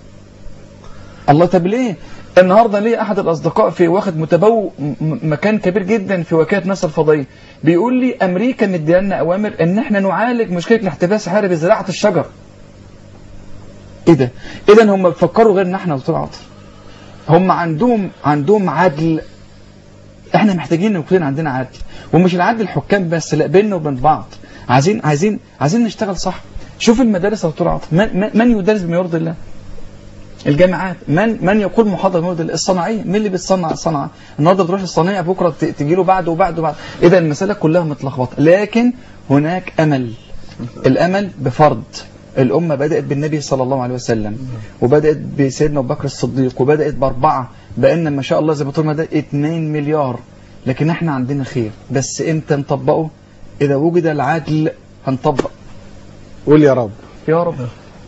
الله طب ليه النهارده ليه احد الاصدقاء في واخد متبو م- مكان كبير جدا في وكاله ناسا الفضائيه بيقول لي امريكا مديانا اوامر ان احنا نعالج مشكله الاحتباس الحراري بزراعه الشجر ايه ده اذا هم بيفكروا غيرنا احنا يا دكتور عاطف هم عندهم عندهم عدل احنا محتاجين يكون عندنا عدل ومش العدل الحكام بس لا بيننا وبين بعض عايزين عايزين عايزين نشتغل صح شوف المدارس يا دكتور عاطف من, من- من يدرس بما يرضي الله الجامعات من من يقول محاضره بما يرضي الله الصناعيه مين اللي بيتصنع الصنعه النهارده بتروح الصنايع بكره ت- تجي له بعد وبعد وبعد اذا المساله كلها متلخبطه لكن هناك امل الامل بفرض الأمة بدأت بالنبي صلى الله عليه وسلم وبدأت بسيدنا أبو بكر الصديق وبدأت بأربعة بقينا ما شاء الله زي ما قلنا ده 2 مليار لكن احنا عندنا خير بس امتى نطبقه إذا وجد العدل هنطبق قول يا رب يا رب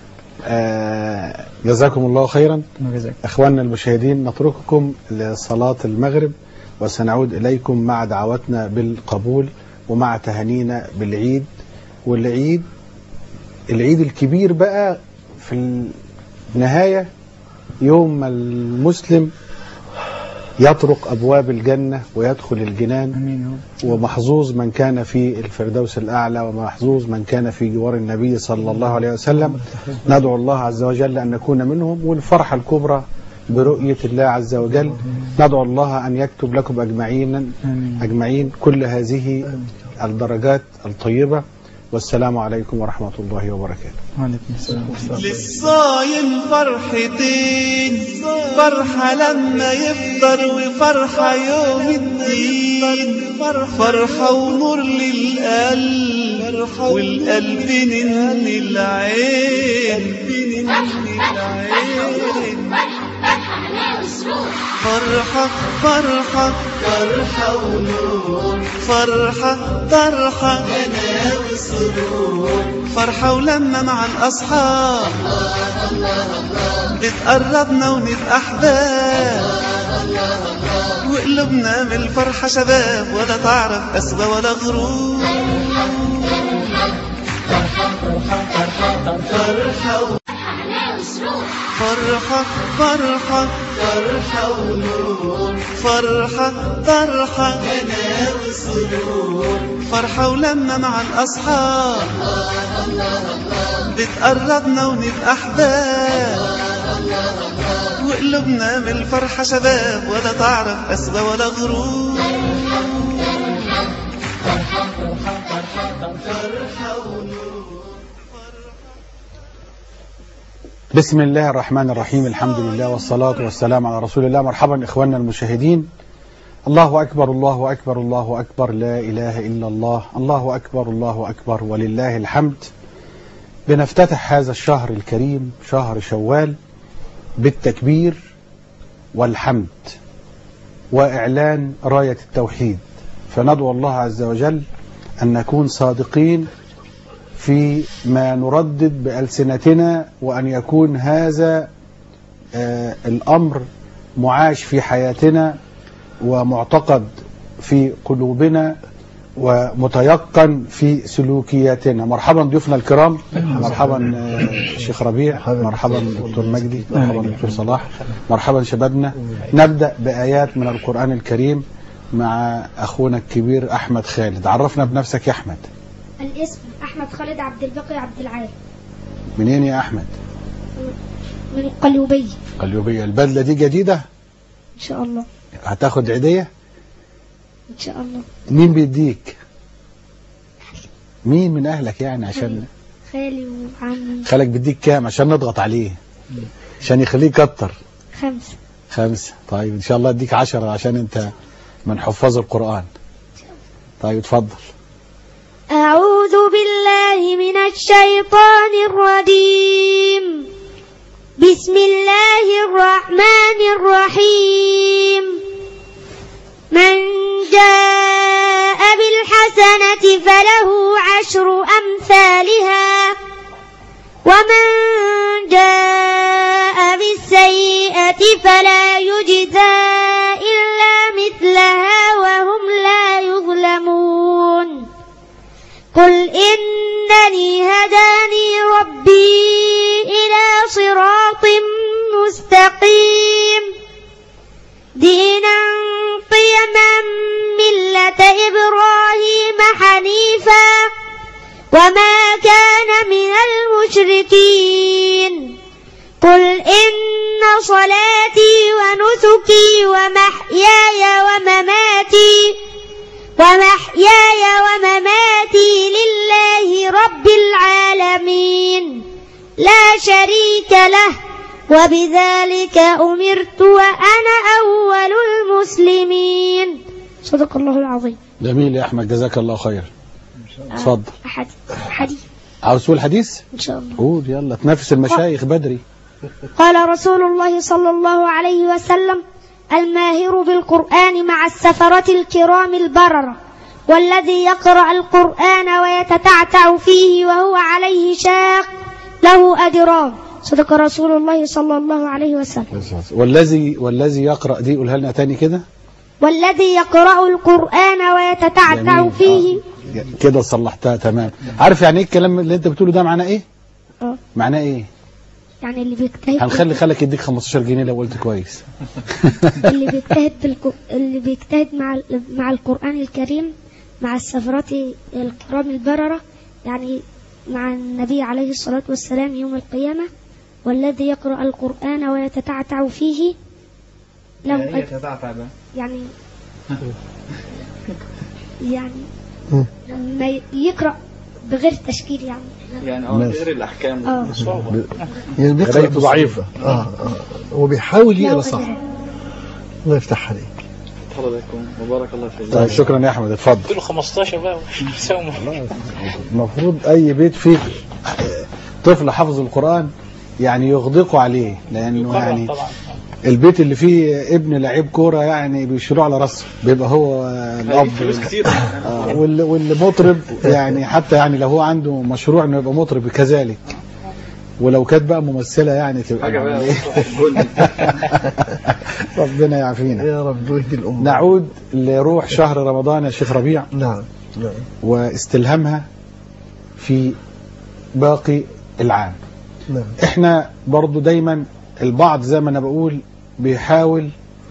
آه جزاكم الله خيرا ما جزاك اخواننا المشاهدين نترككم لصلاة المغرب وسنعود اليكم مع دعوتنا بالقبول ومع تهانينا بالعيد والعيد العيد الكبير بقى في النهاية يوم ما المسلم يطرق أبواب الجنة ويدخل الجنان امين يا رب ومحظوظ من كان في الفردوس الأعلى ومحظوظ من كان في جوار النبي صلى الله عليه وسلم ندعو الله عز وجل أن نكون منهم والفرحة الكبرى برؤية الله عز وجل ندعو الله أن يكتب لكم أجمعين امين أجمعين كل هذه الدرجات الطيبة والسلام عليكم ورحمة الله وبركاته وعليكم السلام للصايم فرحتين فرحة لما يفطر وفرحة يوم الدين فرحة ونور للقلب والقلب نن العين نن العين فرحة فرحة فرحة ونور فرحة فرحة هنا وسرور فرحة ولما مع الأصحاب بتقربنا ونبقى أحباب وقلوبنا من الفرحة شباب ولا تعرف أسوى ولا غرور فرحة فرحة فرحة فرحة ونور فرحة فرحة هنا وسرور فرحة ولما مع الأصحاب بتقربنا ونبقى أحباب وقلوبنا من الفرحة شباب ولا تعرف أسوى ولا غرور بسم الله الرحمن الرحيم الحمد لله والصلاة والسلام على رسول الله مرحبا إخواننا المشاهدين الله أكبر الله أكبر الله أكبر لا إله إلا الله الله أكبر الله أكبر ولله الحمد بنفتتح هذا الشهر الكريم شهر شوال بالتكبير والحمد وإعلان راية التوحيد فندعو الله عز وجل أن نكون صادقين في ما نردد بألسنتنا وأن يكون هذا آه، الأمر معاش في حياتنا ومعتقد في قلوبنا ومتيقن في سلوكياتنا مرحبا ضيوفنا الكرام مرحبا آه، شيخ ربيع مرحبا دكتور مجدي مرحبا دكتور صلاح مرحبا شبابنا نبدأ بآيات من القرآن الكريم مع أخونا الكبير أحمد خالد عرفنا بنفسك يا أحمد الاسم أحمد خالد عبد الباقي عبد العال منين يا أحمد من القليوبية قليوبية البدلة دي جديدة إن شاء الله هتاخد عيدية إن شاء الله مين بيديك مين من أهلك يعني عشان خالي وعمي خالك بيديك كام عشان نضغط عليه عشان يخليك كتر خمسة خمسة طيب إن شاء الله اديك عشرة عشان أنت من حفاظ القرآن طيب اتفضل أعوذ بالله من الشيطان الرجيم بسم الله الرحمن الرحيم من جاء بالحسنة فله عشر أمثالها ومن جاء بالسيئة فلا يجزى إلا مثلها وهم لا يظلمون قل إنني هداني ربي إلى صراط مستقيم دينا قيما ملة إبراهيم حنيفا وما كان من المشركين قل إن صلاتي ونسكي ومحياي ومماتي ومحياي ومماتي لله رب العالمين لا شريك له وبذلك أمرت وأنا أول المسلمين صدق الله العظيم جميل يا أحمد جزاك الله خير اتفضل أحد حديث عاوز تقول حديث إن شاء الله قول يلا تنافس المشايخ بدري قال رسول الله صلى الله عليه وسلم الماهر بالقرآن مع السفرة الكرام البررة والذي يقرأ القرآن ويتتعتع فيه وهو عليه شاق له أجران صدق رسول الله صلى الله عليه وسلم والذي والذي يقرأ دي قولها لنا تاني كده والذي يقرأ القرآن ويتتعتع جميل. فيه آه. كده صلحتها تمام عارف يعني ايه الكلام اللي انت بتقوله ده معناه ايه آه. معناه ايه يعني اللي بيجتهد هنخلي خالك يديك 15 جنيه لو قلت كويس اللي بيجتهد بالكو... اللي بيجتهد مع ال- مع القرآن الكريم مع السفرات الكرام البررة يعني مع النبي عليه الصلاة والسلام يوم القيامة والذي يقرأ القرآن ويتتعتع فيه له هي أجر تتعتع ده يعني يعني مم. لما ي- يقرأ بغير تشكيل يعني يعني اه ماشي. غير الاحكام آه. بصعوبه يعني بيقرأ قرايته ضعيفة. اه اه هو بيحاول له يقرا صح أجر. الله يفتح عليك حضراتكم وبارك الله فيك طيب شكرا يا احمد اتفضل اديله 15 بقى سومه المفروض اي بيت فيه طفل حافظ القرآن يعني يغدقوا عليه لانه يعني يكرم طبعا البيت اللي فيه ابن لعيب كوره يعني بيشيلوه على راسه بيبقى هو الاب هيجيب فلوس كتير آه، واللي واللي مطرب يعني حتى يعني لو هو عنده مشروع انه يبقى مطرب كذلك ولو كانت بقى ممثله يعني تبقى حاجه يعني بقى إيه؟ بتحبوني. ربنا يعافينا يا رب واهدي الأمة نعود لروح شهر رمضان يا شيخ ربيع نعم نعم واستلهامها في باقي العام نعم احنا برضو دايما البعض زي ما انا بقول بيحاول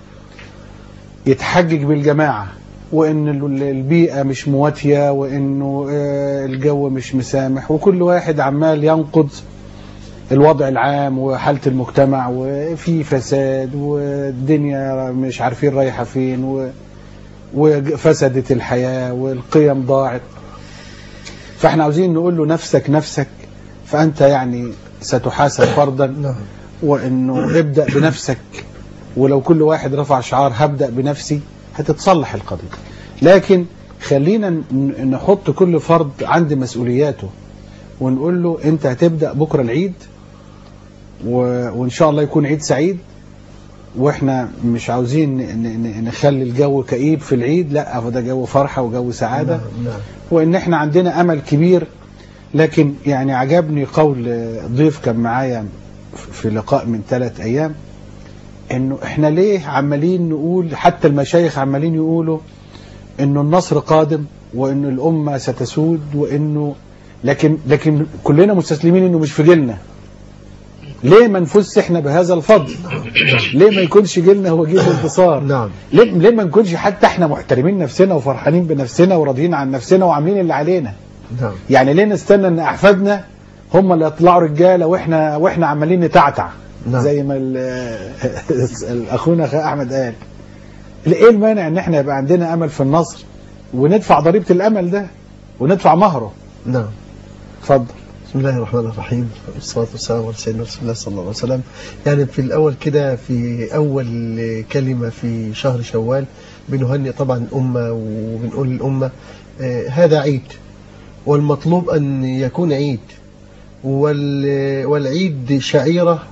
يتحجج بالجماعة وان ال- البيئة مش مواتية وانه آه، الجو مش مسامح وكل واحد عمال ينقض الوضع العام وحالة المجتمع وفي فساد والدنيا مش عارفين رايحة فين و- وفسدت الحياة والقيم ضاعت فاحنا عاوزين نقول له نفسك نفسك فأنت يعني ستحاسب فردا نعم وانه ابدأ بنفسك ولو كل واحد رفع شعار هبدأ بنفسي هتتصلح القضية لكن خلينا ن- نحط كل فرد عند مسؤولياته ونقول له انت هتبدأ بكرة العيد و... وان شاء الله يكون عيد سعيد واحنا مش عاوزين ن... ن... نخلي الجو كئيب في العيد لا هو ده جو فرحة وجو سعادة نعم نعم وان احنا عندنا امل كبير لكن يعني عجبني قول ضيف كان معايا في لقاء من ثلاث ايام انه احنا ليه عمالين نقول حتى المشايخ عمالين يقولوا انه النصر قادم وانه الامه ستسود وانه لكن لكن كلنا مستسلمين انه مش في جيلنا ليه ما نفوزش احنا بهذا الفضل ليه ما يكونش جيلنا هو جيل الانتصار نعم ليه ليه ما نكونش حتى احنا محترمين نفسنا وفرحانين بنفسنا وراضيين عن نفسنا وعاملين اللي علينا نعم يعني ليه نستنى ان احفادنا هم اللي يطلعوا رجاله واحنا واحنا عمالين نتعتع نعم. زي ما ال- اخونا أخ احمد قال ايه المانع ان احنا يبقى عندنا امل في النصر وندفع ضريبه الامل ده وندفع مهره نعم اتفضل بسم الله الرحمن الرحيم والصلاة والسلام على سيدنا رسول الله صلى الله عليه وسلم يعني في الأول كده في أول كلمة في شهر شوال بنهنئ طبعا الأمة وبنقول للأمة آه، هذا عيد والمطلوب أن يكون عيد وال- والعيد شعيرة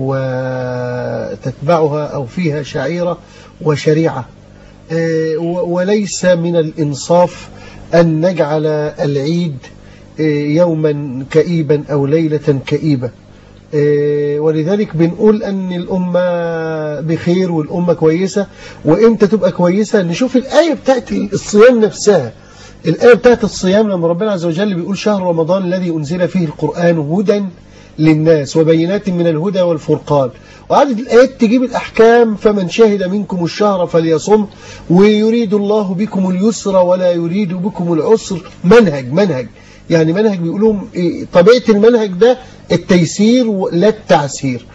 وتتبعها أو فيها شعيرة وشريعة آه، و- وليس من الإنصاف أن نجعل العيد آه، يوما كئيبا أو ليلة كئيبة آه، ولذلك بنقول أن الأمة بخير والأمة كويسة وإمتى تبقى كويسة نشوف الآية بتاعت الصيام نفسها الآية بتاعت الصيام لما ربنا عز وجل بيقول شهر رمضان الذي أنزل فيه القرآن هدى للناس وبينات من الهدى والفرقان وعدد الآيات تجيب الأحكام فمن شهد منكم الشهر فليصم ويريد الله بكم اليسر ولا يريد بكم العسر منهج منهج يعني منهج بيقولون إيه، طبيعة المنهج ده التيسير ولا التعسير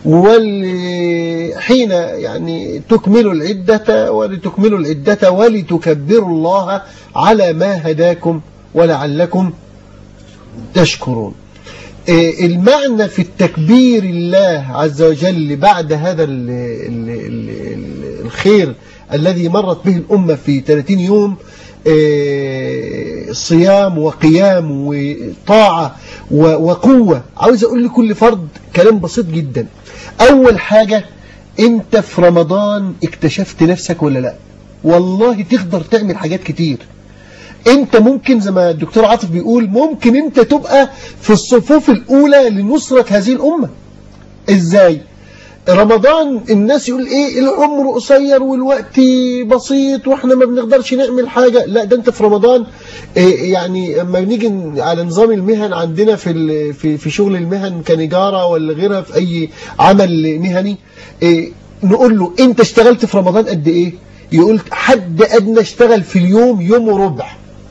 وحين يعني تكملوا العدة ولتكملوا العدة ولتكبروا الله على ما هداكم ولعلكم تشكرون إيه، المعنى في التكبير الله عز وجل بعد هذا ال ال ال الخير الذي مرت به الأمة في 30 يوم إيه، صيام وقيام وطاعة و- وقوة عاوز أقول لكل فرد كلام بسيط جدا أول حاجة أنت في رمضان اكتشفت نفسك ولا لا والله تقدر تعمل حاجات كتير انت ممكن زي ما الدكتور عاطف بيقول ممكن انت تبقى في الصفوف الاولى لنصرة هذه الامة ازاي رمضان الناس يقول ايه العمر قصير والوقت بسيط واحنا ما بنقدرش نعمل حاجة لا ده انت في رمضان إيه يعني اما نيجي على نظام المهن عندنا في ال- في في شغل المهن كنجارة ولا غيرها في اي عمل مهني إيه نقول له انت اشتغلت في رمضان قد ايه يقول حد ادنى اشتغل في اليوم يوم وربع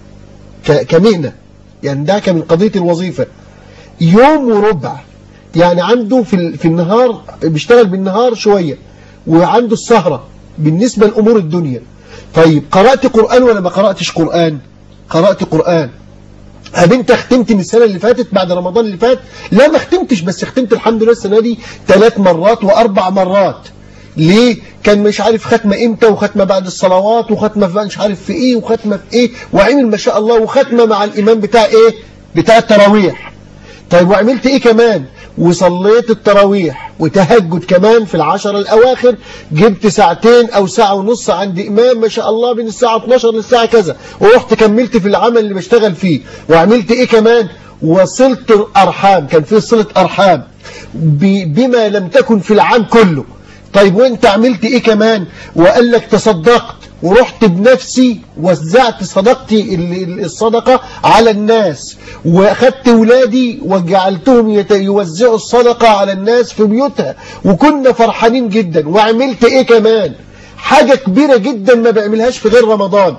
ك- كمهنة يعني ده كان من قضية الوظيفة يوم وربع يعني عنده في ال- في النهار بيشتغل بالنهار شوية وعنده السهرة بالنسبة لأمور الدنيا طيب قرأت قرآن ولا ما قرأتش قرآن قرأت قرآن هل انت ختمت من السنة اللي فاتت بعد رمضان اللي فات لا ما ختمتش بس ختمت الحمد لله السنة دي ثلاث مرات واربع مرات ليه كان مش عارف ختمة امتى وختمة بعد الصلوات وختمة في مش عارف في ايه وختمة في ايه وعمل ما شاء الله وختمة مع الامام بتاع ايه بتاع التراويح طيب وعملت ايه كمان وصليت التراويح وتهجد كمان في العشر الأواخر جبت ساعتين أو ساعة ونص عند إمام ما شاء الله بين الساعة 12 للساعة كذا ورحت كملت في العمل اللي بشتغل فيه وعملت إيه كمان وصلت الأرحام كان في صلة أرحام ب- بما لم تكن في العام كله طيب وانت عملت ايه كمان وقال لك تصدقت ورحت بنفسي وزعت صدقتي ال- ال- الصدقة على الناس واخدت ولادي وجعلتهم يت- يوزعوا الصدقة على الناس في بيوتها وكنا فرحانين جدا وعملت ايه كمان حاجة كبيرة جدا ما بيعملهاش في غير رمضان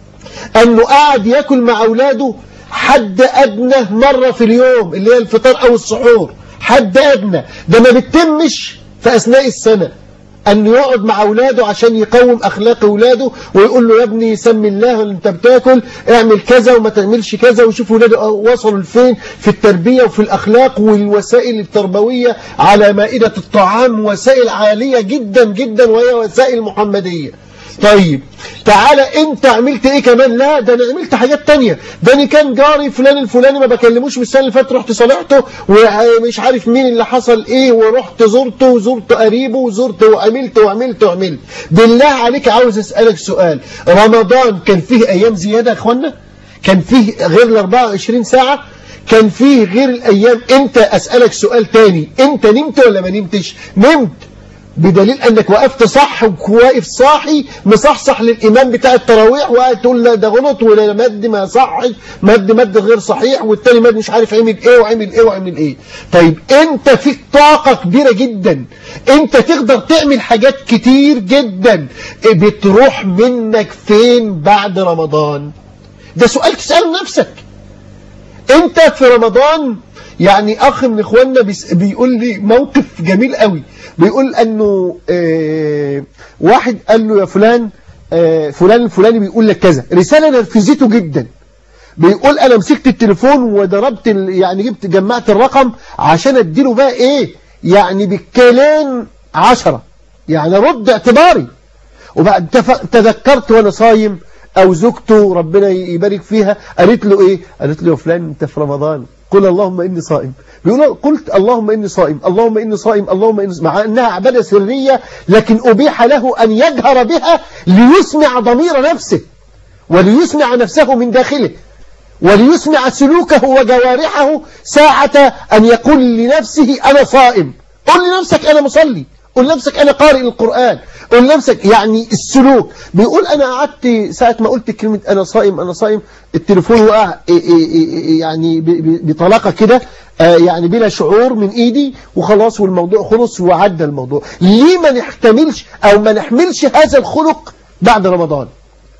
انه قاعد ياكل مع اولاده حد ادنى مرة في اليوم اللي هي الفطار او السحور حد ادنى ده ما بتتمش في اثناء السنة أن يقعد مع أولاده عشان يقوم أخلاق أولاده ويقول له يا ابني سمي الله أنت بتاكل اعمل كذا وما تعملش كذا وشوف أولاده وصلوا لفين في التربية وفي الأخلاق والوسائل التربوية على مائدة الطعام وسائل عالية جدا جدا وهي وسائل محمدية طيب تعالى انت عملت ايه كمان لا ده انا عملت حاجات تانية ده انا كان جاري فلان الفلاني ما بكلموش من السنه اللي فاتت رحت صالحته ومش عارف مين اللي حصل ايه ورحت زرته وزرت قريبه وزرت وعملت وعملت وعملت بالله عليك عاوز اسالك سؤال رمضان كان فيه ايام زياده يا اخوانا كان فيه غير ال 24 ساعه كان فيه غير الايام انت اسالك سؤال تاني انت نمت ولا ما نمتش نمت بدليل انك وقفت صح وواقف صاحي مصحصح للامام بتاع التراويح وقاعد تقول لا ده غلط ولا مد ما صحش مد مد غير صحيح والتاني مد مش عارف عمل ايه وعمل ايه وعمل ايه طيب انت فيك طاقة كبيرة جدا انت تقدر تعمل حاجات كتير جدا بتروح منك فين بعد رمضان ده سؤال تسأله نفسك انت في رمضان يعني اخ من اخواننا بيس- بيقول لي موقف جميل قوي بيقول انه آه واحد قال له يا فلان آه فلان الفلاني بيقول لك كذا رسالة نرفزته جدا بيقول انا مسكت التليفون وضربت ال- يعني جبت جمعت الرقم عشان اديله بقى ايه يعني بالكلام عشرة يعني رد اعتباري وبعد تف- تذكرت وانا صايم او زوجته ربنا يبارك فيها قالت له ايه قالت له يا فلان انت في رمضان قل اللهم اني صائم بيقول قلت اللهم اني صائم اللهم اني صائم اللهم اني صائم مع انها عباده سريه لكن ابيح له ان يجهر بها ليسمع ضمير نفسه وليسمع نفسه من داخله وليسمع سلوكه وجوارحه ساعة أن يقول لنفسه أنا صائم قل لنفسك أنا مصلي قل لنفسك أنا قارئ القرآن قل لنفسك يعني السلوك بيقول أنا قعدت ساعة ما قلت كلمة أنا صائم أنا صائم التليفون وقع إيه إيه إيه يعني ب- ب- بطلاقة كده آه، يعني بلا شعور من إيدي وخلاص والموضوع خلص وعدى الموضوع ليه ما نحتملش أو ما نحملش هذا الخلق بعد رمضان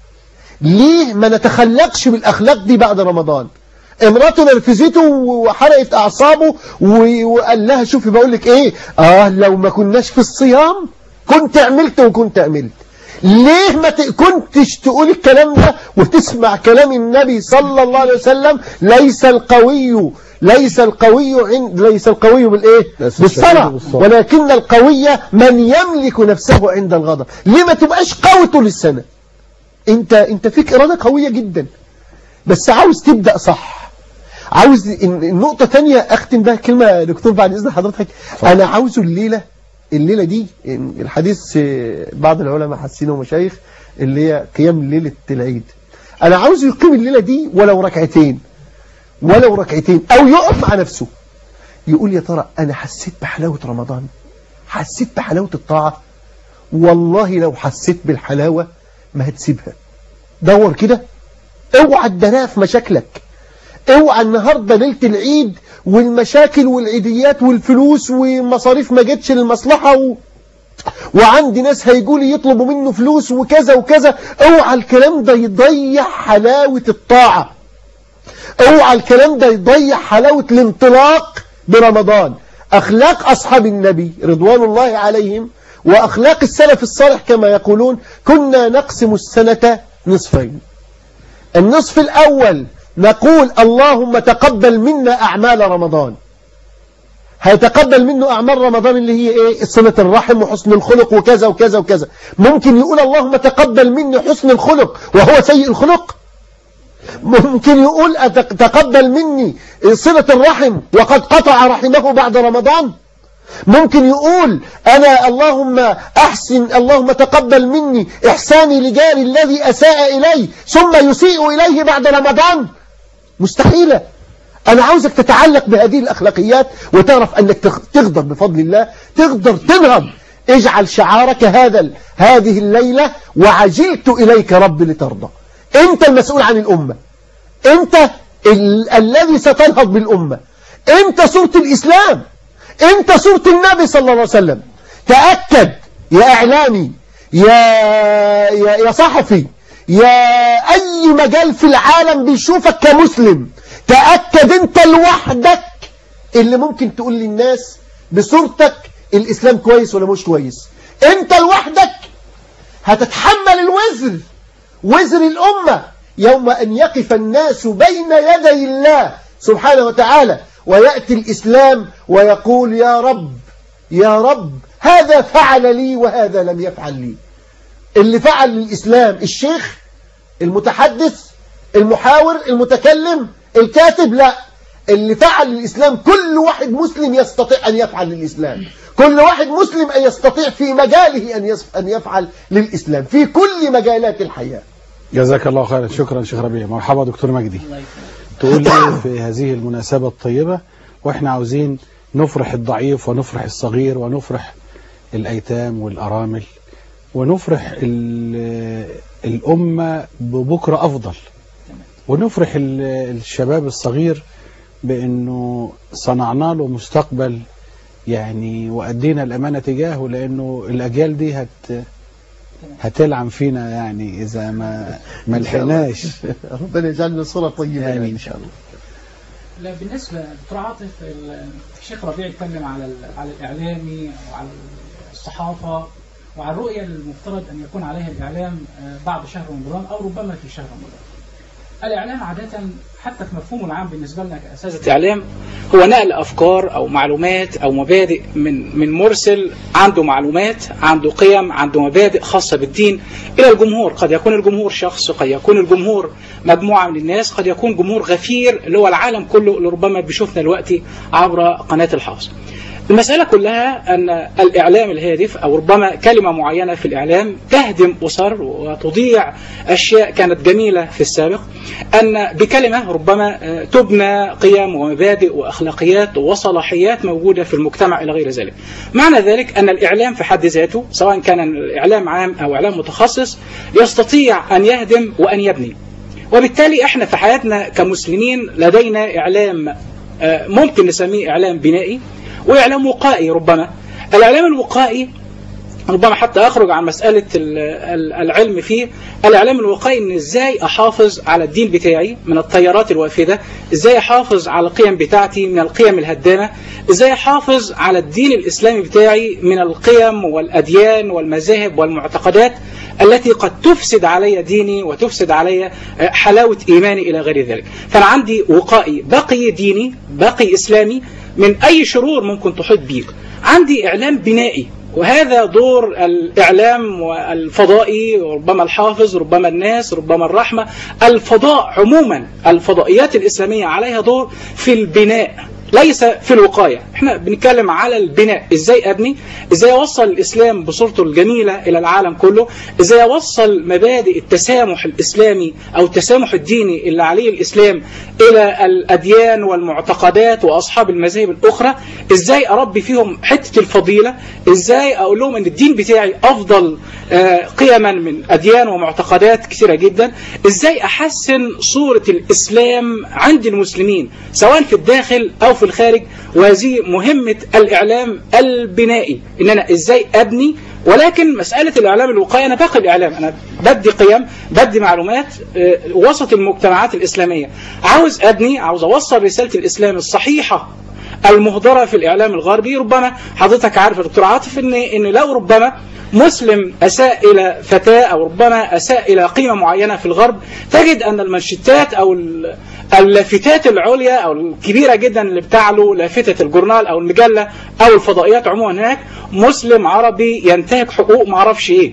ليه ما نتخلقش بالأخلاق دي بعد رمضان امراته نرفزته وحرقت أعصابه و- وقال لها شوفي بقول لك ايه اه لو ما كناش في الصيام كنت عملت وكنت عملت ليه ما ت- كنتش تقول الكلام ده وتسمع كلام النبي صلى الله عليه وسلم ليس القوي ليس القوي عند ليس القوي بالايه ليس بالصلاة الشديد بالصبر. ولكن القوي من يملك نفسه عند الغضب ليه ما تبقاش قوي طول السنه انت انت فيك اراده قويه جدا بس عاوز تبدا صح عاوز إن- النقطه تانية اختم بها كلمه يا دكتور بعد اذن حضرتك انا عاوزه الليله الليله دي إن الحديث آه، بعض العلماء حسين ومشايخ اللي هي قيام ليله العيد انا عاوزه يقيم الليله دي ولو ركعتين ولو ركعتين او يقف مع نفسه يقول يا ترى انا حسيت بحلاوه رمضان حسيت بحلاوة الطاعة والله لو حسيت بالحلاوة ما هتسيبها دور كده اوعى تدناها في مشاكلك اوعى النهاردة ليلة العيد والمشاكل والعيديات والفلوس ومصاريف ما جتش للمصلحة و... وعندي ناس هيجوا لي يطلبوا منه فلوس وكذا وكذا اوعى الكلام ده يضيع حلاوة الطاعة اوعى الكلام ده يضيع حلاوة الانطلاق برمضان اخلاق اصحاب النبي رضوان الله عليهم واخلاق السلف الصالح كما يقولون كنا نقسم السنة نصفين النصف الاول نقول اللهم تقبل منا اعمال رمضان هيتقبل منه أعمال رمضان اللي هي إيه صلة الرحم وحسن الخلق وكذا وكذا وكذا ممكن يقول اللهم تقبل مني حسن الخلق وهو سيء الخلق ممكن يقول أتق- تقبل مني صلة الرحم وقد قطع رحمه بعد رمضان ممكن يقول أنا اللهم أحسن اللهم تقبل مني إحساني لجاري الذي أساء إلي ثم يسيء إليه بعد رمضان مستحيلة أنا عاوزك تتعلق بهذه الأخلاقيات وتعرف أنك تغ- تقدر بفضل الله تقدر تنهض اجعل شعارك هذا ال- هذه الليلة وعجلت إليك رب لترضى أنت المسؤول عن الأمة أنت ال الذي ستنهض بالأمة أنت صورة الإسلام أنت صورة النبي صلى الله عليه وسلم تأكد يا إعلامي يا, يا, يا صحفي يا أي مجال في العالم بيشوفك كمسلم تأكد أنت لوحدك اللي ممكن تقول للناس بصورتك الإسلام كويس ولا مش كويس أنت لوحدك هتتحمل الوزر وزر الأمة يوم أن يقف الناس بين يدي الله سبحانه وتعالى ويأتي الإسلام ويقول يا رب يا رب هذا فعل لي وهذا لم يفعل لي اللي فعل للإسلام الشيخ المتحدث المحاور المتكلم الكاتب لا اللي فعل للإسلام كل واحد مسلم يستطيع أن يفعل للإسلام كل واحد مسلم أن يستطيع في مجاله أن يص- أن يفعل للإسلام في كل مجالات الحياة جزاك الله خيرا شكرا شيخ ربيع مرحبا دكتور مجدي تقول لي في هذه المناسبة الطيبة واحنا عاوزين نفرح الضعيف ونفرح الصغير ونفرح الأيتام والأرامل ونفرح ال- الأمة ببكرة أفضل ونفرح ال- الشباب الصغير بأنه صنعنا له مستقبل يعني وأدينا الأمانة تجاهه لأنه الأجيال دي هت هتلعن فينا يعني إذا ما ما لحقناش ربنا يجعلنا صورة طيبة آمين إن شاء الله لا بالنسبة دكتور عاطف ال- الشيخ ربيع اتكلم على ال- على الإعلامي وعلى الصحافة وعلى الرؤية المفترض أن يكون عليها الإعلام آه، بعد شهر رمضان أو ربما في شهر رمضان. الإعلام عادة حتى في مفهومه العام بالنسبة لنا كأساتذة إعلام هو نقل أفكار أو معلومات أو مبادئ من من مرسل عنده معلومات عنده قيم عنده مبادئ خاصة بالدين إلى الجمهور قد يكون الجمهور شخص قد يكون الجمهور مجموعة من الناس قد يكون جمهور غفير اللي هو العالم كله اللي ربما بيشوفنا دلوقتي عبر قناة الحافظ المسألة كلها أن الإعلام الهادف أو ربما كلمة معينة في الإعلام تهدم أسر وتضيع أشياء كانت جميلة في السابق أن بكلمة ربما آه، تبنى قيم ومبادئ وأخلاقيات وصلاحيات موجودة في المجتمع إلى غير ذلك معنى ذلك أن الإعلام في حد ذاته سواء كان الإعلام عام أو إعلام متخصص يستطيع أن يهدم وأن يبني وبالتالي احنا في حياتنا كمسلمين لدينا إعلام آه، ممكن نسميه إعلام بنائي وإعلام وقائي ربما الإعلام الوقائي ربما حتى أخرج عن مسألة ال- ال- العلم فيه الإعلام الوقائي إن إزاي أحافظ على الدين بتاعي من التيارات الوافدة إزاي أحافظ على القيم بتاعتي من القيم الهدامة إزاي أحافظ على الدين الإسلامي بتاعي من القيم والأديان والمذاهب والمعتقدات التي قد تفسد علي ديني وتفسد علي حلاوة إيماني إلى غير ذلك فأنا عندي وقائي بقي ديني بقي إسلامي من أي شرور ممكن تحيط بيك عندي إعلام بنائي وهذا دور الإعلام والفضائي ربما الحافظ ربما الناس ربما الرحمة الفضاء عموما الفضائيات الإسلامية عليها دور في البناء ليس في الوقاية احنا بنتكلم على البناء ازاي ابني ازاي اوصل الاسلام بصورته الجميلة الى العالم كله ازاي اوصل مبادئ التسامح الاسلامي او التسامح الديني اللي عليه الاسلام الى الاديان والمعتقدات واصحاب المذاهب الاخرى ازاي اربي فيهم حتة الفضيلة ازاي اقول لهم ان الدين بتاعي افضل آه، قيما من اديان ومعتقدات كثيرة جدا ازاي احسن صورة الاسلام عند المسلمين سواء في الداخل او في الخارج وهذه مهمة الاعلام البنائي ان انا ازاي ابني ولكن مسألة الإعلام الوقاية أنا باقي الإعلام أنا بدي قيم بدي معلومات آه، وسط المجتمعات الإسلامية عاوز أبني عاوز أوصل رسالة الإسلام الصحيحة المهدرة في الإعلام الغربي ربما حضرتك عارف يا دكتور عاطف إن إن لو ربما مسلم أساء إلى فتاة أو ربما أساء إلى قيمة معينة في الغرب تجد أن المنشطات أو ال- اللافتات العليا أو الكبيرة جدا اللي بتعلو لافتة الجورنال أو المجلة أو الفضائيات عموما هناك مسلم عربي ينتهك حقوق معرفش إيه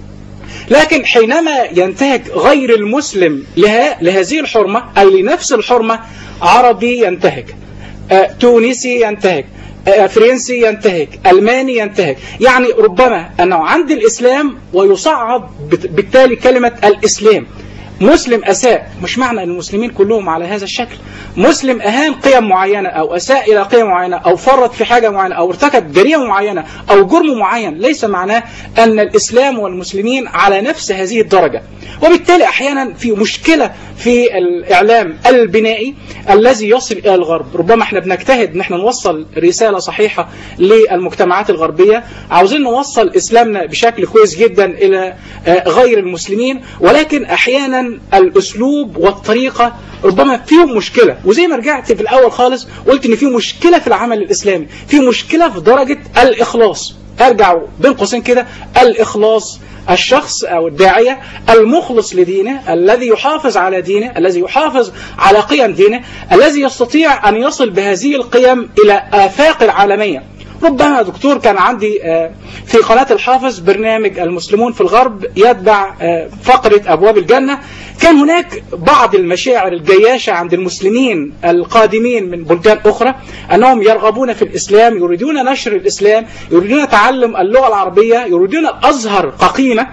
لكن حينما ينتهك غير المسلم لها لهذه الحرمة أي لنفس الحرمة عربي ينتهك آه، تونسي ينتهك آه، فرنسي ينتهك ألماني ينتهك يعني ربما أنه عند الإسلام ويصعد بت- بالتالي كلمة الإسلام مسلم أساء مش معنى أن المسلمين كلهم على هذا الشكل مسلم أهان قيم معينة أو أساء إلى قيم معينة أو فرط في حاجة معينة أو ارتكب جريمة معينة أو جرم معين ليس معناه أن الإسلام والمسلمين على نفس هذه الدرجة وبالتالي أحيانا في مشكلة في الإعلام البنائي الذي يصل إلى الغرب ربما احنا بنجتهد ان احنا نوصل رسالة صحيحة للمجتمعات الغربية عاوزين نوصل إسلامنا بشكل كويس جدا إلى آه، غير المسلمين ولكن أحيانا الأسلوب والطريقة ربما فيهم مشكلة وزي ما رجعت في الأول خالص قلت إن في مشكلة في العمل الإسلامي في مشكلة في درجة الإخلاص أرجع بين قوسين كده الإخلاص الشخص أو الداعية المخلص لدينه الذي يحافظ على دينه الذي يحافظ على قيم دينه الذي يستطيع أن يصل بهذه القيم إلى آفاق العالمية ربما دكتور كان عندي آه، في قناة الحافظ برنامج المسلمون في الغرب يتبع آه، فقرة أبواب الجنة كان هناك بعض المشاعر الجياشة عند المسلمين القادمين من بلدان أخرى أنهم يرغبون في الإسلام يريدون نشر الإسلام يريدون تعلم اللغة العربية يريدون الأزهر كقيمة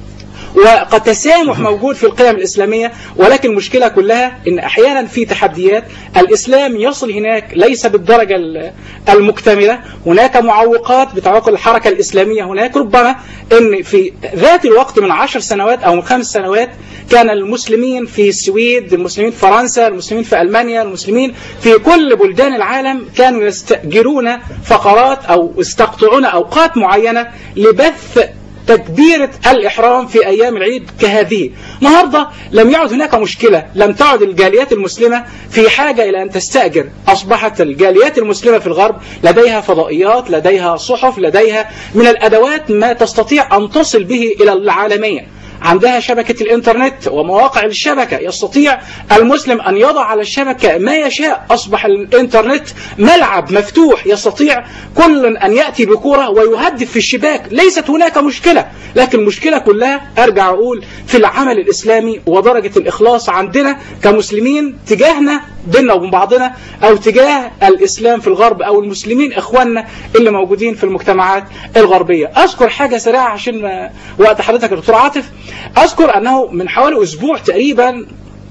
وقد تسامح موجود في القيم الإسلامية ولكن المشكلة كلها إن أحيانا في تحديات الإسلام يصل هناك ليس بالدرجة ال- المكتملة هناك معوقات بتعوق الحركة الإسلامية هناك ربما إن في ذات الوقت من عشر سنوات أو من خمس سنوات كان المسلمين في السويد المسلمين في فرنسا المسلمين في ألمانيا المسلمين في كل بلدان العالم كانوا يستأجرون فقرات أو يستقطعون أوقات معينة لبث تكبيرة الإحرام في أيام العيد كهذه النهاردة لم يعد هناك مشكلة لم تعد الجاليات المسلمة في حاجة إلى أن تستأجر أصبحت الجاليات المسلمة في الغرب لديها فضائيات لديها صحف لديها من الأدوات ما تستطيع أن تصل به إلى العالمية عندها شبكة الإنترنت ومواقع الشبكة يستطيع المسلم أن يضع على الشبكة ما يشاء أصبح الإنترنت ملعب مفتوح يستطيع كل أن يأتي بكرة ويهدف في الشباك ليست هناك مشكلة لكن المشكلة كلها أرجع أقول في العمل الإسلامي ودرجة الإخلاص عندنا كمسلمين تجاهنا بيننا وبين بعضنا أو تجاه الإسلام في الغرب أو المسلمين إخواننا اللي موجودين في المجتمعات الغربية أذكر حاجة سريعة عشان ما وقت حضرتك يا دكتور عاطف أذكر أنه من حوالي أسبوع تقريبا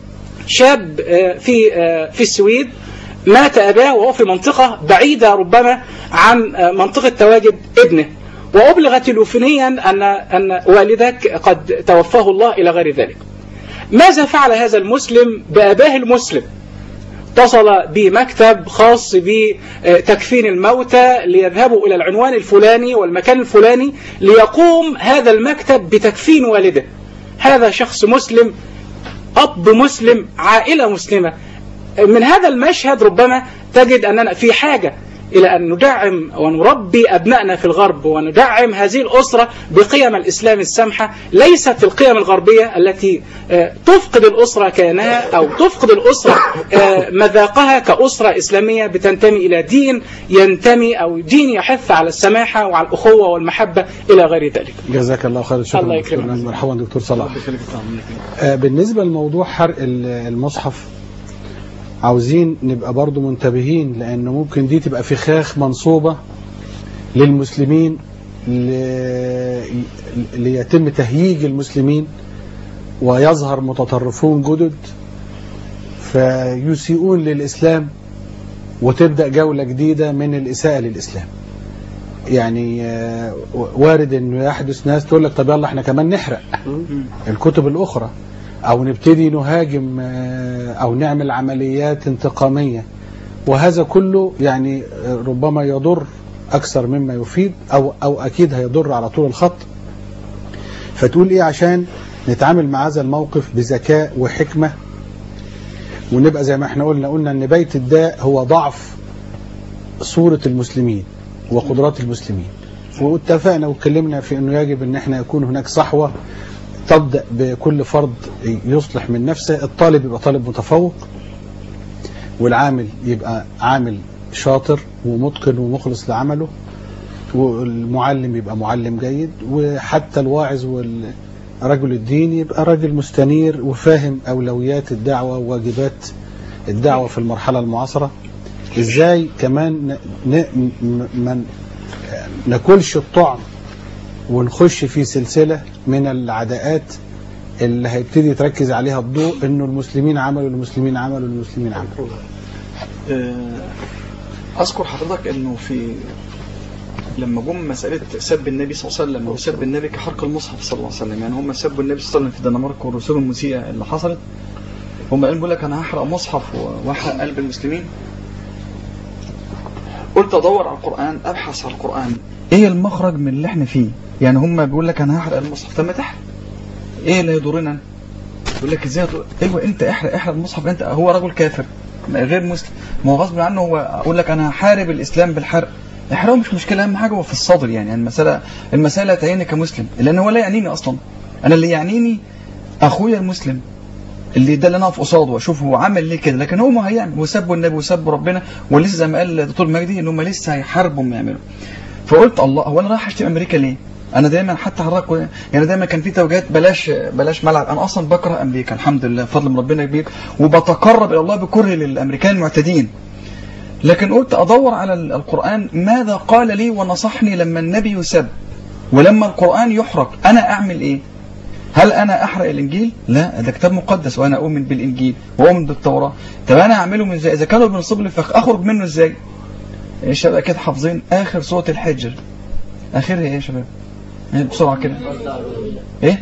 شاب آه، في آه، في السويد مات أباه وهو في منطقة بعيدة ربما عن آه، منطقة تواجد ابنه وأبلغ تلوفونيا أن أن والدك قد توفاه الله إلى غير ذلك ماذا فعل هذا المسلم بأباه المسلم اتصل بمكتب خاص بتكفين الموتى ليذهبوا إلى العنوان الفلاني والمكان الفلاني ليقوم هذا المكتب بتكفين والده هذا شخص مسلم أب مسلم عائلة مسلمة من هذا المشهد ربما تجد أننا في حاجة إلى أن ندعم ونربي أبنائنا في الغرب وندعم هذه الأسرة بقيم الإسلام السمحة ليست القيم الغربية التي آه، تفقد الأسرة كيانها أو تفقد الأسرة آه، مذاقها كأسرة إسلامية بتنتمي إلى دين ينتمي أو دين يحث على السماحة وعلى الأخوة والمحبة إلى غير ذلك جزاك الله خير شكرا الله دكتور يكرمك. نجم. مرحبا دكتور صلاح آه، بالنسبة لموضوع حرق ال- المصحف عاوزين نبقى برضو منتبهين لأنه ممكن دي تبقى فخاخ منصوبة للمسلمين ل- ليتم تهييج المسلمين ويظهر متطرفون جدد فيسيئون للإسلام وتبدأ جولة جديدة من الإساءة للإسلام يعني آه، وارد انه يحدث ناس تقول لك طب يلا احنا كمان نحرق الكتب الاخرى او نبتدي نهاجم آه، او نعمل عمليات انتقاميه وهذا كله يعني آه، ربما يضر اكثر مما يفيد او او اكيد هيضر على طول الخط فتقول ايه عشان نتعامل مع هذا الموقف بذكاء وحكمه ونبقى زي ما احنا قلنا قلنا ان بيت الداء هو ضعف صوره المسلمين وقدرات المسلمين واتفقنا واتكلمنا في انه يجب ان احنا يكون هناك صحوه تبدا بكل فرد يصلح من نفسه الطالب يبقى طالب متفوق والعامل يبقى عامل شاطر ومتقن ومخلص لعمله والمعلم يبقى معلم جيد وحتى الواعظ والرجل الدين يبقى راجل مستنير وفاهم اولويات الدعوه وواجبات الدعوه في المرحله المعاصره ازاي كمان ن... ن... ما ناكلش الطعم ونخش في سلسله من العداءات اللي هيبتدي تركز عليها الضوء انه المسلمين عملوا المسلمين عملوا المسلمين عملوا آه، اذكر حضرتك انه في لما جم مسألة سب النبي صلى الله عليه وسلم وسب النبي كحرق المصحف صلى الله عليه وسلم يعني هم سبوا النبي صلى الله عليه وسلم في الدنمارك والرسوم المسيئة اللي حصلت هم قالوا بيقول لك انا هحرق مصحف واحرق قلب المسلمين قلت ادور على القرآن ابحث على القرآن ايه المخرج من اللي احنا فيه يعني هم بيقول لك انا هحرق المصحف طب ما تحرق ايه اللي يضرنا يقول لك ازاي هتقول- ايوه انت احرق احرق المصحف انت هو رجل كافر غير مسلم ما هو غصب عنه هو اقول لك انا هحارب الاسلام بالحرق احرقه مش مشكله اهم حاجه هو في الصدر يعني المساله المساله تعيني كمسلم لان هو لا يعنيني اصلا انا اللي يعنيني اخويا المسلم اللي ده اللي انا اقف قصاده واشوف هو عمل ليه كده لكن هو ما هيعمل وسبوا النبي وسبوا ربنا ولسه زي ما قال الدكتور مجدي ان هم لسه هيحاربوا ما يعملوا فقلت الله هو انا رايح اشتم امريكا ليه؟ انا دايما حتى حضرتك يعني دايما كان في توجيهات بلاش بلاش ملعب انا اصلا بكره امريكا الحمد لله فضل من ربنا كبير وبتقرب الى الله بكره للامريكان المعتدين لكن قلت ادور على ال- القران ماذا قال لي ونصحني لما النبي يسب ولما القران يحرق انا اعمل ايه؟ هل انا احرق الانجيل؟ لا ده كتاب مقدس وانا اؤمن بالانجيل واؤمن بالتوراه طب انا اعمله من ازاي؟ اذا كانوا بينصب لي فخ اخرج منه ازاي؟ الشباب اكيد حافظين اخر سوره الحجر اخرها ايه يا شباب؟ إيه بسرعه كده ايه؟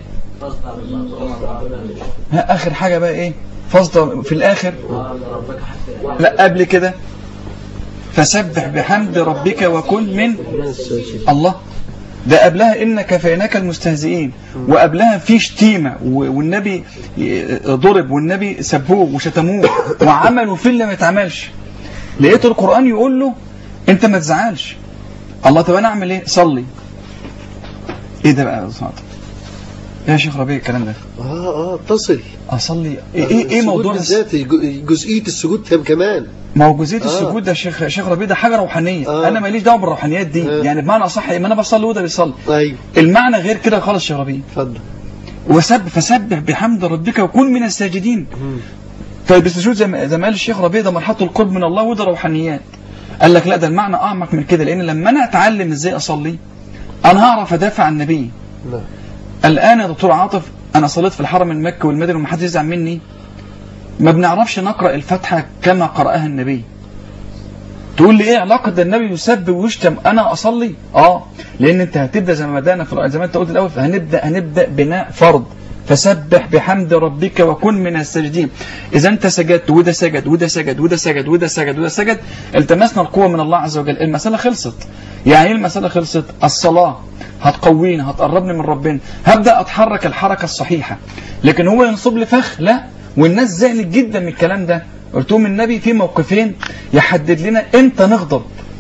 ها اخر حاجه بقى ايه؟ فاصدر في الاخر لا قبل كده فسبح بحمد ربك وكن من الله ده قبلها إن كفيناك المستهزئين وقبلها في شتيمة و- والنبي ضرب والنبي سبوه وشتموه وعملوا فيه اللي ما يتعملش لقيت القرآن يقول له انت ما تزعلش الله طب انا اعمل ايه صلي ايه ده بقى يا أستاذ عاطف؟ إيه يا شيخ ربيع الكلام ده اه اه اتصل اصلي ايه ايه, إيه موضوع الس- بالذات جزئيه السجود كم كمان ما هو جزئيه آه. السجود ده شيخ شيخ ربيع ده حاجه روحانيه آه. انا ماليش دعوه بالروحانيات دي آه. يعني بمعنى اصح ما انا بصلي وده بيصلي ايوه المعنى غير كده خالص يا شيخ ربيع اتفضل وسب فسبح بحمد ربك وكن من الساجدين طيب السجود زي ما زي ما قال الشيخ ربيع ده مرحله القرب من الله وده روحانيات قال لك لا ده المعنى اعمق من كده لان لما انا اتعلم ازاي اصلي انا هعرف ادافع عن النبي نعم الان يا دكتور عاطف انا صليت في الحرم المكي والمدني ومحدش يزعل مني ما بنعرفش نقرا الفاتحه كما قراها النبي تقول لي ايه علاقه ده النبي يسب ويشتم انا اصلي اه لان انت هتبدا زي ما بدانا في زي ما انت قلت الاول هنبدا هنبدا بناء فرض فسبح بحمد ربك وكن من الساجدين اذا انت سجدت وده سجد وده سجد وده سجد وده سجد وده سجد التمسنا القوه من الله عز وجل المساله خلصت يعني ايه المساله خلصت الصلاه هتقويني هتقربني من ربنا هبدا اتحرك الحركه الصحيحه لكن هو ينصب لي فخ لا والناس زعلت جدا من الكلام ده قلت لهم النبي في موقفين يحدد لنا امتى نغضب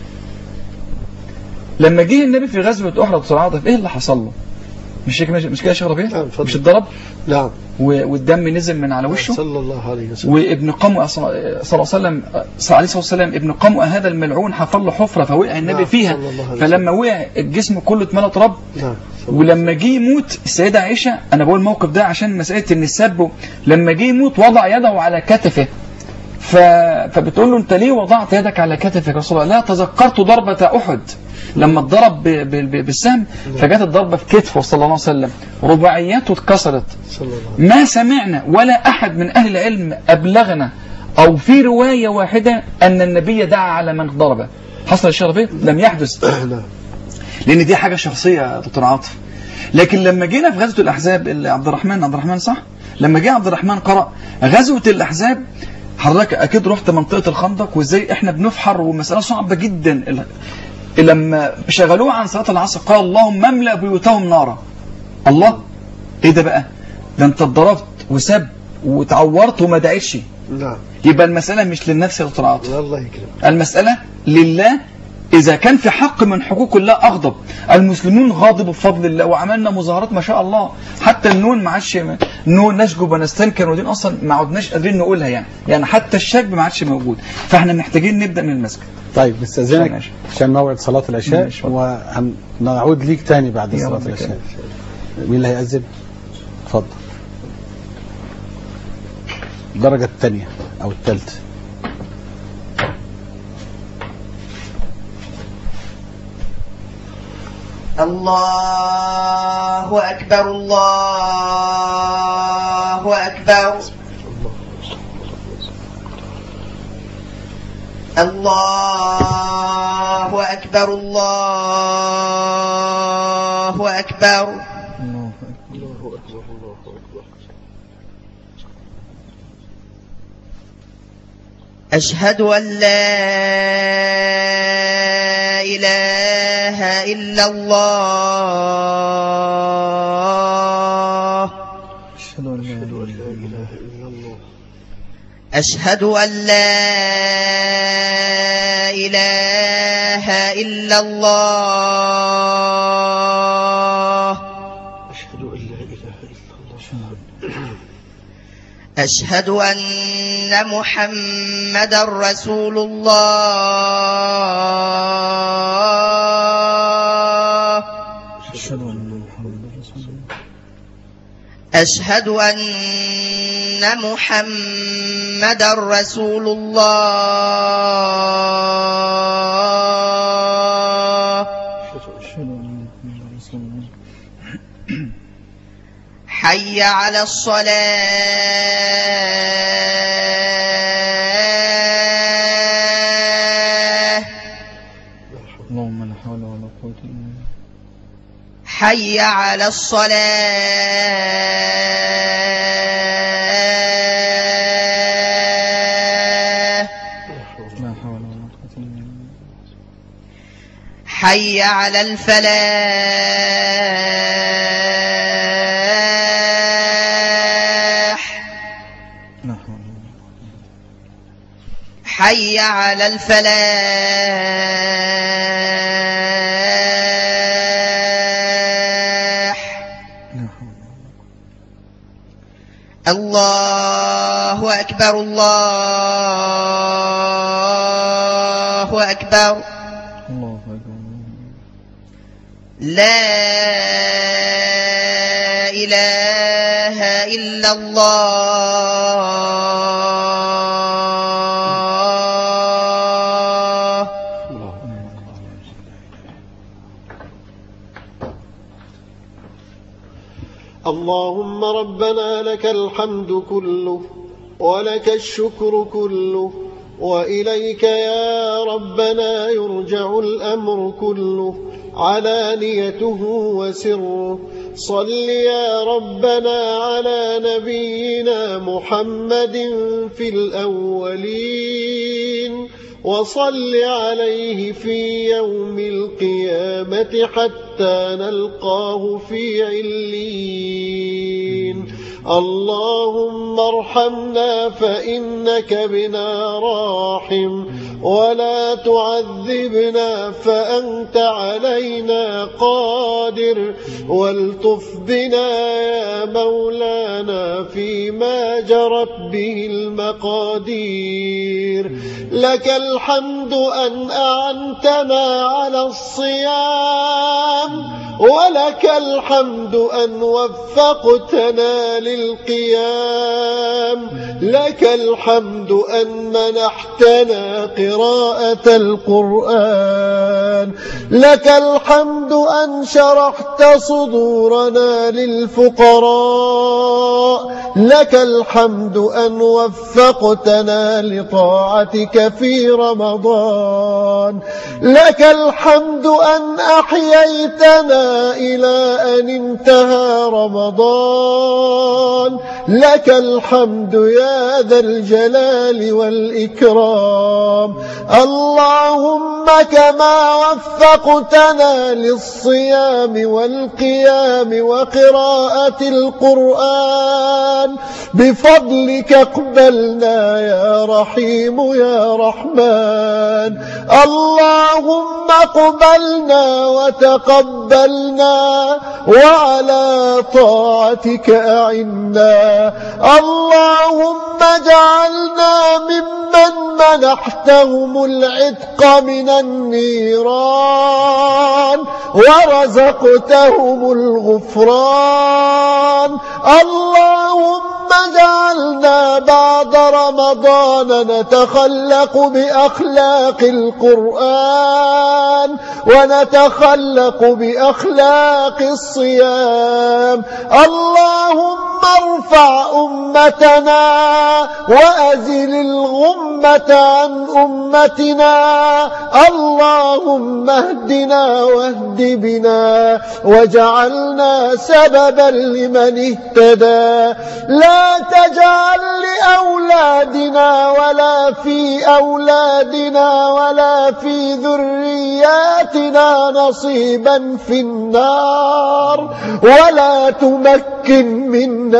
لما جه النبي في غزوه احد دكتور عاطف ايه اللي حصل له مش كده مش كده يا شيخ ربيع نعم، اتفضل. مش اتضرب نعم و- والدم نزل من على وشه صلى الله عليه وسلم وابن قمؤ صلى الله عليه وسلم صلى عليه الصلاه والسلام ابن قمؤ هذا الملعون حفر له حفره فوقع النبي نعم، فيها صلى الله عليه فلما وقع الجسم كله اتملى تراب نعم ولما جه يموت السيده عائشه انا بقول الموقف ده عشان مساله ان السب لما جه يموت وضع يده على كتفه ف... فبتقول له انت ليه وضعت يدك على كتفك يا رسول الله لا تذكرت ضربة احد لما اتضرب ب... ب... ب... بالسهم فجت الضربة في كتفه صلى الله عليه وسلم رباعياته اتكسرت صلى الله عليه ما سمعنا ولا احد من اهل العلم ابلغنا او في رواية واحدة ان النبي دعا على من ضربه حصل الشيء رفيق لم يحدث وسلم نعم لان دي حاجه شخصيه يا دكتور عاطف لكن لما جينا في غزوه الاحزاب اللي عبد الرحمن عبد الرحمن صح لما جه عبد الرحمن قرأ غزوه الاحزاب حضرتك اكيد رحت منطقه الخندق وازاي احنا بنفحر ومساله صعبه جدا ال- لما شغلوه عن صلاه العصر قال اللهم املا بيوتهم نارا الله ايه ده بقى ده انت اتضربت وسب وتعورت وما دعيتش نعم يبقى المساله مش للنفس يا دكتور عاطف الله يكرمك المسألة لله إذا كان في حق من حقوق الله أغضب المسلمون غاضبوا بفضل الله وعملنا مظاهرات ما شاء الله حتى النون ما عادش نون نشجب ونستنكر ودين أصلا ما عدناش قادرين نقولها يعني يعني حتى الشجب ما عادش موجود فاحنا محتاجين نبدأ من المسجد طيب نستأذنك ماشي. عشان موعد صلاة العشاء ماشي، اتفضل. ونعود ليك تاني بعد يا صلاة رب العشاء كده. مين اللي هيأذن؟ اتفضل الدرجة الثانية أو الثالثة الله أكبر الله أكبر الله أكبر الله أكبر الله أكبر الله أكبر أشهد أن لا إله إلا الله أشهد أن لا إله إلا الله أشهد أن لا إله إلا الله أشهد أن لا إله إلا الله أشهد أن محمدا رسول الله أشهد أن محمدا رسول الله أشهد أن محمدا رسول الله أشهد أن محمدا رسول الله حي على الصلاة اللهم لا حول ولا قوة إلا بالله حي على الصلاة لا حول ولا قوة إلا بالله حي على الفلاح لا حول ولا قوة حي على الفلاح لا حول ولا الله أكبر الله أكبر الله أكبر لا إله إلا الله اللهم ربنا لك الحمد كله ولك الشكر كله وإليك يا ربنا يرجع الأمر كله علانيته وسره صل يا ربنا على نبينا محمد في الأولين وصل عليه في يوم القيامة حتى نلقاه في علين اللهم ارحمنا فإنك بنا راحم ولا تعذبنا فأنت علينا قادر والطف بنا يا مولانا فيما جرت به المقادير لك الحمد أن أعنتنا على الصيام ولك الحمد أن وفقتنا للقيام لك الحمد أن منحتنا قراءة القرآن لك الحمد أن شرحت صدورنا للفقراء لك الحمد أن وفقتنا لطاعتك في رمضان لك الحمد أن أحييتنا إلى أن انتهى رمضان لك الحمد يا ذا الجلال والإكرام اللهم كما وفقتنا للصيام والقيام وقراءة القرآن بفضلك اقبلنا يا رحيم يا رحمن اللهم اقبلنا وتقبلنا وعلى طاعتك أعنا اللهم اجعلنا ممن منحتهم العتق من النيران ورزقتهم الغفران اللهم اجعلنا بعد رمضان نتخلق بأخلاق القرآن ونتخلق بأخلاق الصيام اللهم ارفع أمتنا وأزل الغمة عن أمتنا اللهم اهدنا واهد بنا واجعلنا سببا لمن اهتدى لا تجعل لأولادنا ولا في أولادنا ولا في ذرياتنا نصيبا في النار ولا تمكن منا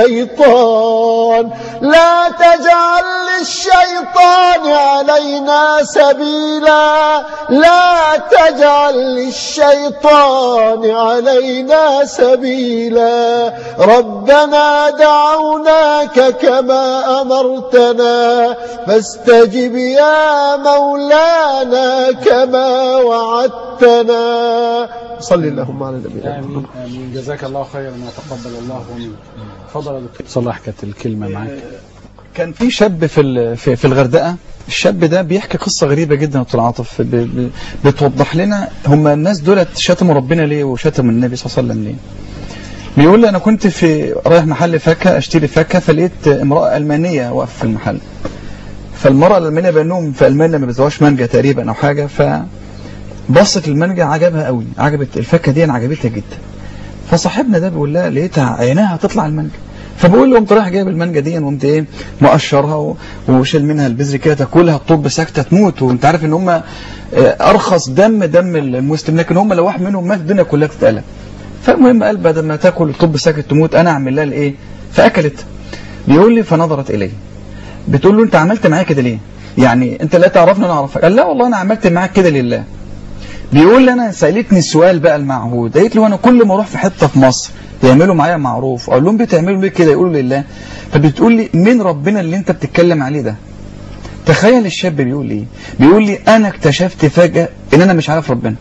الشيطان لا تجعل للشيطان علينا سبيلا لا تجعل للشيطان علينا سبيلا ربنا دعوناك كما أمرتنا فاستجب يا مولانا كما وعدتنا صل اللهم على نبينا محمد آمين آمين جزاك الله خيرا وتقبل الله منك تفضل يا دكتور صلاح كانت الكلمة معاك كان في شاب في ال- في في الغردقه الشاب ده بيحكي قصه غريبه جدا يا دكتور عاطف ب- ب- بتوضح لنا هم الناس دولت شتموا ربنا ليه وشتموا النبي صلى الله عليه وسلم ليه بيقول لي انا كنت في رايح محل فاكهه اشتري فاكهه فلقيت امراه المانيه واقفه في المحل فالمراه الالمانيه بانهم في المانيا ما بيزوقوش مانجا تقريبا او حاجه فبصت المانجا عجبها قوي عجبت الفاكهه دي عجبتها جدا فصاحبنا ده بيقول لها لقيتها عينها هتطلع المانجا فبقول له قمت رايح جايب المانجا دي وقمت ايه مقشرها و- وشيل منها البذر كده تاكلها الطب ساكته تموت وانت عارف ان هم آه، ارخص دم دم المسلم لكن هم لو واحد منهم مات الدنيا كلها تتقلب فالمهم قال بدل ما تاكل الطب ساكت تموت انا اعمل لها الايه فاكلت بيقول لي فنظرت الي بتقول له انت عملت معايا كده ليه يعني انت لا تعرفني انا اعرفك قال لا والله انا عملت معاك كده لله بيقول لي انا سالتني السؤال بقى المعهود قالت له انا كل ما اروح في حته في مصر يعملوا معايا معروف اقول لهم بتعملوا ليه كده يقولوا لله فبتقول لي من ربنا اللي انت بتتكلم عليه ده تخيل الشاب بيقول لي بيقول لي انا اكتشفت فجاه ان انا مش عارف ربنا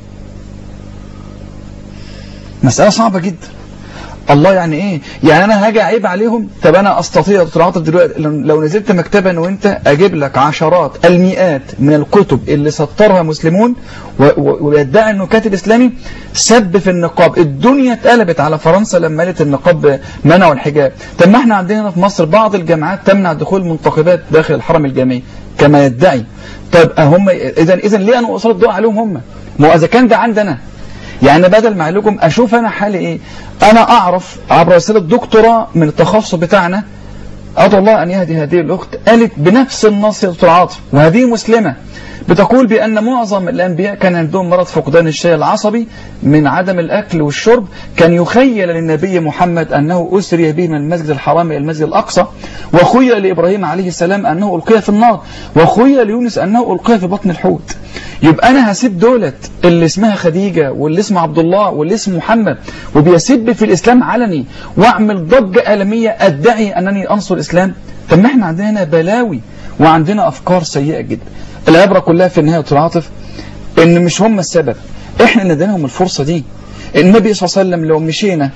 مساله صعبه جدا الله يعني ايه يعني انا هاجي عيب عليهم طب انا استطيع يا دكتور عاطف دلوقتي لو- لو نزلت مكتبه انا وانت اجيب لك عشرات المئات من الكتب اللي سطرها مسلمون و- و- ويدعي انه كاتب اسلامي سب في النقاب الدنيا اتقلبت على فرنسا لما قالت النقاب منعوا الحجاب طب ما احنا عندنا هنا في مصر بعض الجامعات تمنع دخول المنتخبات داخل الحرم الجامعي كما يدعي طيب هم اذا اذا ليه انا اصل الضوء عليهم هم ما هو اذا كان ده عندنا يعني بدل ما لكم اشوف انا حالي ايه انا اعرف عبر رساله دكتوراه من التخصص بتاعنا ادعو الله ان يهدي هذه الاخت قالت بنفس النص يا دكتور عاطف وهذه مسلمه بتقول بأن معظم الأنبياء كان عندهم مرض فقدان الشيء العصبي من عدم الأكل والشرب كان يخيل للنبي محمد أنه أسري به من المسجد الحرام إلى المسجد الأقصى وخيل لإبراهيم عليه السلام أنه ألقي في النار وخيل ليونس أنه ألقي في بطن الحوت يبقى أنا هسيب دولت اللي اسمها خديجة واللي اسمه عبد الله واللي اسمه محمد وبيسب في الإسلام علني وأعمل ضجة آلمية أدعي أنني أنصر الإسلام طب ما احنا عندنا هنا بلاوي وعندنا أفكار سيئة جدا العبرة كلها في النهاية العاطف ان مش هم السبب احنا اللي اديناهم الفرصة دي النبي صلى الله عليه وسلم لو مشينا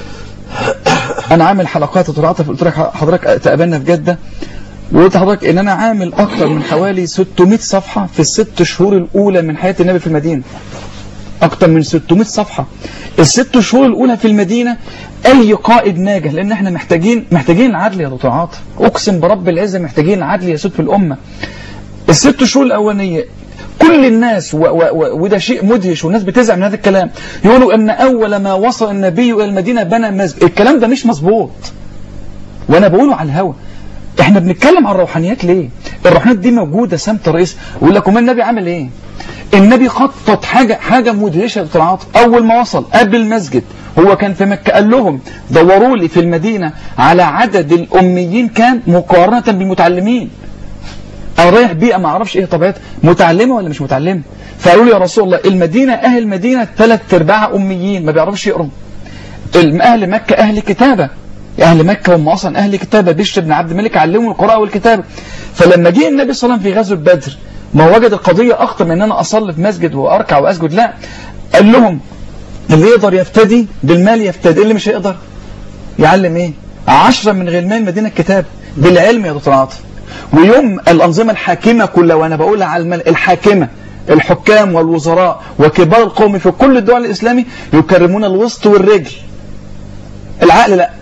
انا عامل حلقات العاطف قلت لك حضرتك تقابلنا في جدة وقلت لحضرتك ان انا عامل اكتر من حوالي 600 صفحة في الست شهور الاولى من حياة النبي في المدينة اكتر من 600 صفحة الست شهور الاولى في المدينة اي قائد ناجح لان احنا محتاجين محتاجين العدل يا دكتور عاطف اقسم برب العزة محتاجين العدل يسود في الامة الست شهور الاولانيه كل الناس و و و وده شيء مدهش والناس بتزعل من هذا الكلام يقولوا ان اول ما وصل النبي الى المدينه بنى مسجد الكلام ده مش مظبوط وانا بقوله على الهوا احنا بنتكلم عن الروحانيات ليه الروحانيات دي موجوده سمت رئيس يقول لك امال النبي عمل ايه النبي خطط حاجه حاجه مدهشه يا دكتور عاطف اول ما وصل قبل المسجد هو كان في مكه قال لهم دوروا لي في المدينه على عدد الاميين كام مقارنه بالمتعلمين انا رايح بيئه ما اعرفش ايه طبيعتها متعلمه ولا مش متعلمه فقالوا لي يا رسول الله المدينه اهل المدينه ثلاث ارباعها اميين ما بيعرفوش يقروا اهل مكه اهل كتابه اهل مكه هم اصلا اهل كتابه بشر بن عبد الملك علمهم القراءه والكتابه فلما جه النبي صلى الله عليه وسلم في غزوه بدر ما هو وجد القضيه اخطر من ان انا اصلي في مسجد واركع واسجد لا قال لهم اللي يقدر يفتدي بالمال يفتدي اللي مش هيقدر يعلم ايه عشرة من غلمان المدينه الكتاب بالعلم يا دكتور عاطف ويوم الأنظمة الحاكمة كلها وأنا بقولها على المل... الحاكمة الحكام والوزراء وكبار القوم في كل الدول الإسلامي يكرمون الوسط والرجل العقل لا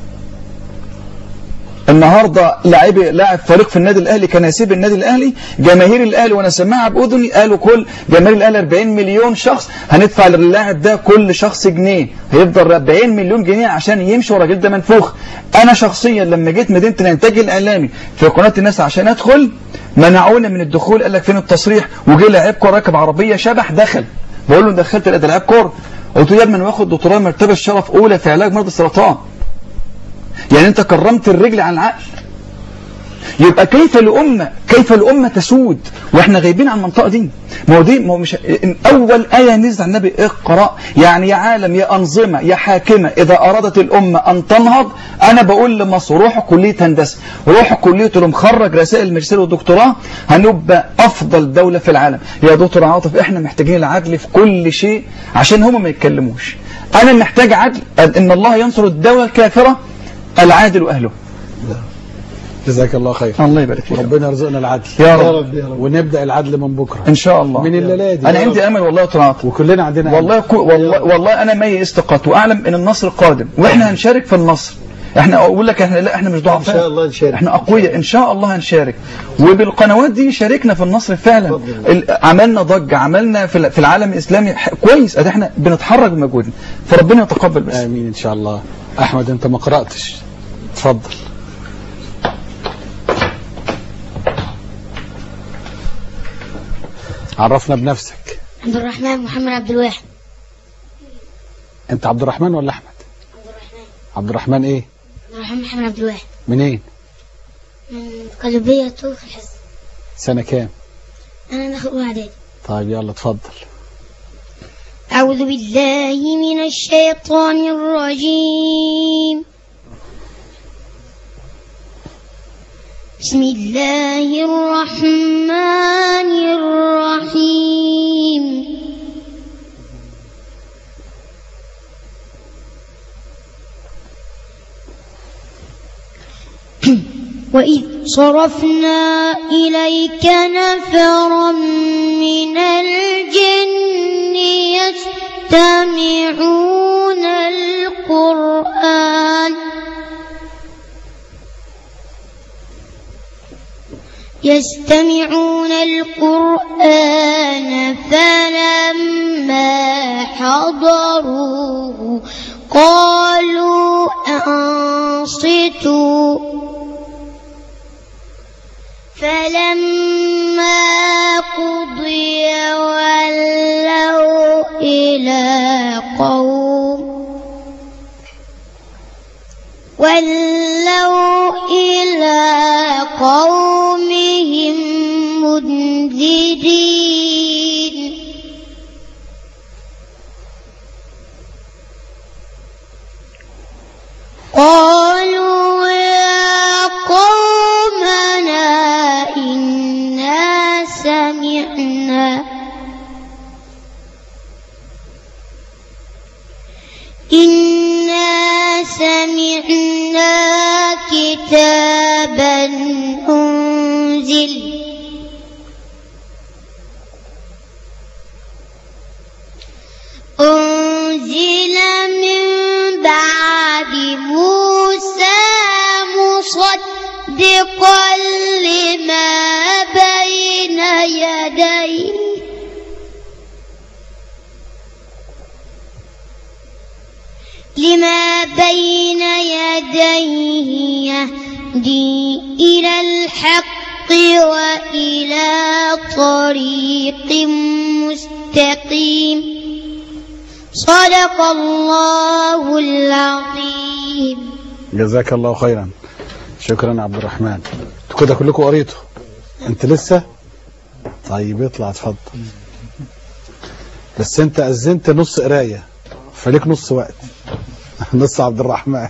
النهارده لاعب لاعب فريق في النادي الاهلي كان يسيب النادي الاهلي جماهير الاهلي وانا سمعها باذني قالوا كل جماهير الاهلي 40 مليون شخص هندفع للاعب ده كل شخص جنيه هيفضل 40 مليون جنيه عشان يمشي ورا جلد منفوخ انا شخصيا لما جيت مدينه الانتاج الاعلامي في قناه الناس عشان ادخل منعونا من الدخول قال لك فين التصريح وجه لاعب كوره راكب عربيه شبح دخل بقول له دخلت ده لاعب كوره قلت له يا ابني انا واخد دكتوراه مرتبه الشرف اولى في علاج مرضى السرطان يعني انت كرمت الرجل عن العقل يبقى كيف الأمة كيف الأمة تسود واحنا غايبين عن المنطقة دي ما هو دي ما هو مش أول آية نزل عن النبي اقرأ يعني يا عالم يا أنظمة يا حاكمة إذا أرادت الأمة أن تنهض أنا بقول لمصر روحوا كلية هندسة روحوا كلية اللي مخرج رسائل الماجستير والدكتوراه هنبقى أفضل دولة في العالم يا دكتور عاطف احنا محتاجين العدل في كل شيء عشان هم ما يتكلموش أنا محتاج عدل إن الله ينصر الدولة الكافرة العادل أهله جزاك الله خير الله يبارك فيك ربنا يرزقنا العدل يا رب. يا رب يا رب ونبدا العدل من بكره ان شاء الله من الليله دي انا يا عندي رب. امل والله يا دكتور عاطف وكلنا عندنا والله أمل. كو والله, والله انا ميز قط واعلم ان النصر قادم واحنا هنشارك في النصر احنا اقول لك احنا لا احنا مش ان شاء ضعفاء الله نشارك احنا اقوياء ان شاء الله هنشارك وبالقنوات دي شاركنا في النصر فعلا اتفضل. ال- عملنا ضجه عملنا في ال- في العالم الاسلامي ح- كويس ادي احنا بنتحرك بمجهودنا فربنا يتقبل بس امين ان شاء الله احمد انت ما قراتش اتفضل عرفنا بنفسك عبد الرحمن محمد عبد الواحد انت عبد الرحمن ولا احمد عبد الرحمن عبد الرحمن ايه عبد الرحمن محمد عبد الواحد منين من قلبية طوق الحزب سنه كام أنا داخل إعدادي طيب يلا اتفضل أعوذ بالله من الشيطان الرجيم بسم الله الرحمن الرحيم وإذ صرفنا إليك نفرا من الجن يستمعون القرآن يستمعون القرآن فلما حضروه قالوا أنصتوا فلما قضي قالوا يا قومنا إنا سمعنا إنا سمعنا كتابا أنزل أنزل من بعد موسى مصدقا لما بين يديه لما بين يديه يهدي إلى الحق وإلى طريق مستقيم صدق الله العظيم جزاك الله خيرا شكرا يا عبد الرحمن انتوا كده كلكم قريتوا انت لسه طيب اطلع اتفضل بس انت اذنت نص قرايه فليك نص وقت نص عبد الرحمن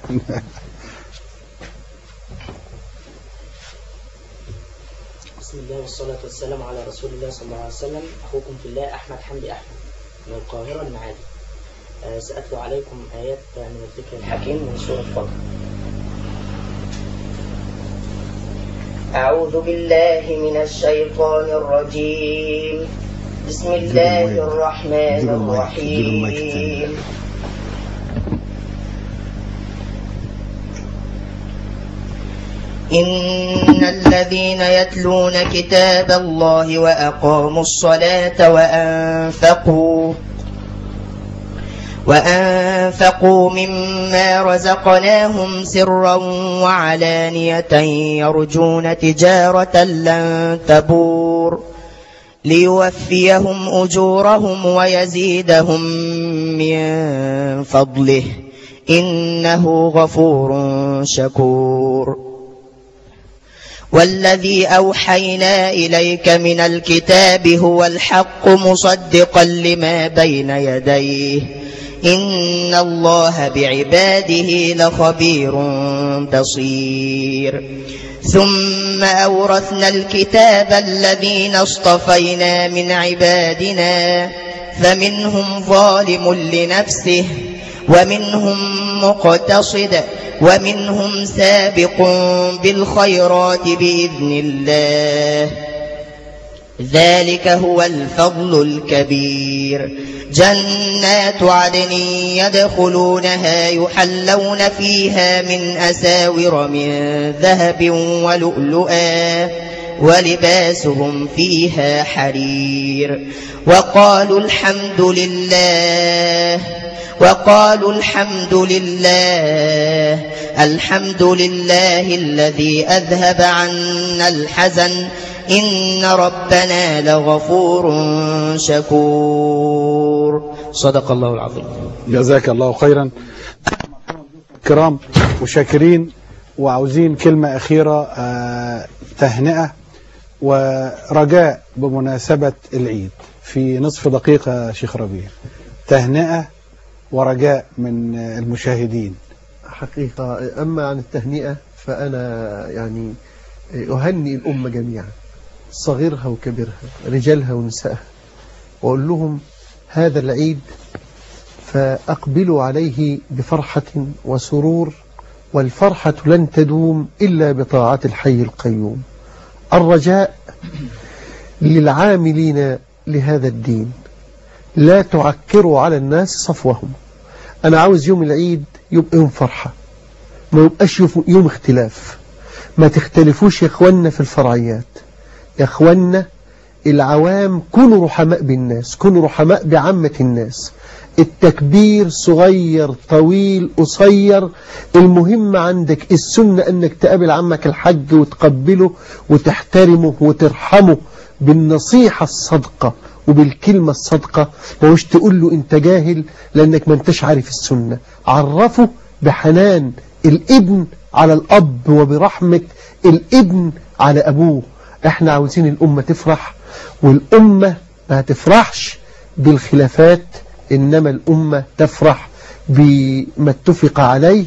بسم الله والصلاة والسلام على رسول الله صلى الله عليه وسلم أخوكم في الله أحمد حمدي أحمد من القاهرة المعادي آه، سأتلو عليكم آيات من الذكر الحكيم من سورة فضل أعوذ بالله من الشيطان الرجيم بسم الله الرحمن الرحيم إن الذين يتلون كتاب الله وأقاموا الصلاة وأنفقوا وأنفقوا مما رزقناهم سرا وعلانية يرجون تجارة لن تبور ليوفيهم أجورهم ويزيدهم من فضله إنه غفور شكور والذي أوحينا إليك من الكتاب هو الحق مصدقا لما بين يديه إن الله بعباده لخبير بصير ثم أورثنا الكتاب الذين اصطفينا من عبادنا فمنهم ظالم لنفسه ومنهم مقتصد ومنهم سابق بالخيرات بإذن الله ذلك هو الفضل الكبير جنات عدن يدخلونها يحلون فيها من أساور من ذهب ولؤلؤا ولباسهم فيها حرير وقالوا الحمد لله وقالوا الحمد لله الحمد لله الذي أذهب عنا الحزن إن ربنا لغفور شكور صدق الله العظيم جزاك الله خيرا كرام وشاكرين وعاوزين كلمة أخيرة آه، تهنئة ورجاء بمناسبة العيد في نصف دقيقة يا شيخ ربيع تهنئة ورجاء من المشاهدين حقيقة أما عن التهنئة فأنا يعني أهنئ الأمة جميعا صغيرها وكبيرها رجالها ونسائها وأقول لهم هذا العيد فأقبلوا عليه بفرحة وسرور والفرحة لن تدوم إلا بطاعة الحي القيوم الرجاء للعاملين لهذا الدين لا تعكروا على الناس صفوهم أنا عاوز يوم العيد يبقى يوم فرحة ما يبقاش يوم اختلاف ما تختلفوش يا اخوانا في الفرعيات يا اخوانا العوام كونوا رحماء بالناس كونوا رحماء بعامة الناس التكبير صغير طويل قصير المهم عندك السنة انك تقابل عمك الحج وتقبله وتحترمه وترحمه بالنصيحة الصدقة وبالكلمة الصدقة مش تقول له انت جاهل لانك ما انتش عارف السنة عرفه بحنان الابن على الاب وبرحمة الابن على ابوه احنا عاوزين الامة تفرح والامة ما تفرحش بالخلافات انما الامة تفرح بما اتفق عليه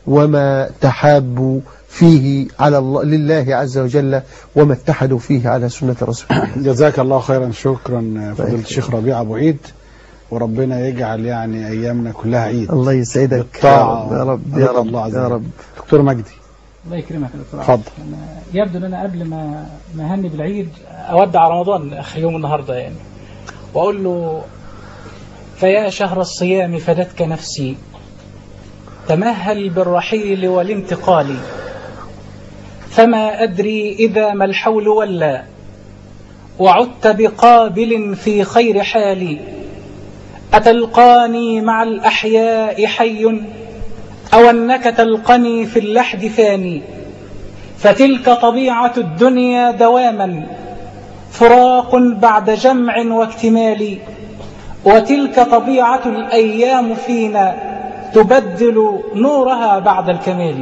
وما تحابوا فيه على الله لله عز وجل وما اتحدوا فيه على سنة رسول الله جزاك الله خيرا شكرا فضيلة الشيخ ربيع أبو عيد وربنا يجعل يعني أيامنا كلها عيد الله يسعدك يا بالطاعة رب يا رب يا ورضا رب الله عز يا وجل. رب دكتور مجدي الله يكرمك يا دكتور اتفضل. أنا- يبدو ان انا قبل ما ما اهني بالعيد اودع رمضان اخر يوم النهارده يعني واقول له فيا شهر الصيام فدتك نفسي تمهل بالرحيل والانتقال فما ادري اذا ما الحول ولى وعدت بقابل في خير حالي أتلقاني مع الأحياء حي أو أنك تلقني في اللحد فاني فتلك طبيعة الدنيا دواما فراق بعد جمع واكتمال وتلك طبيعة الأيام فينا تبدل نورها بعد الكمال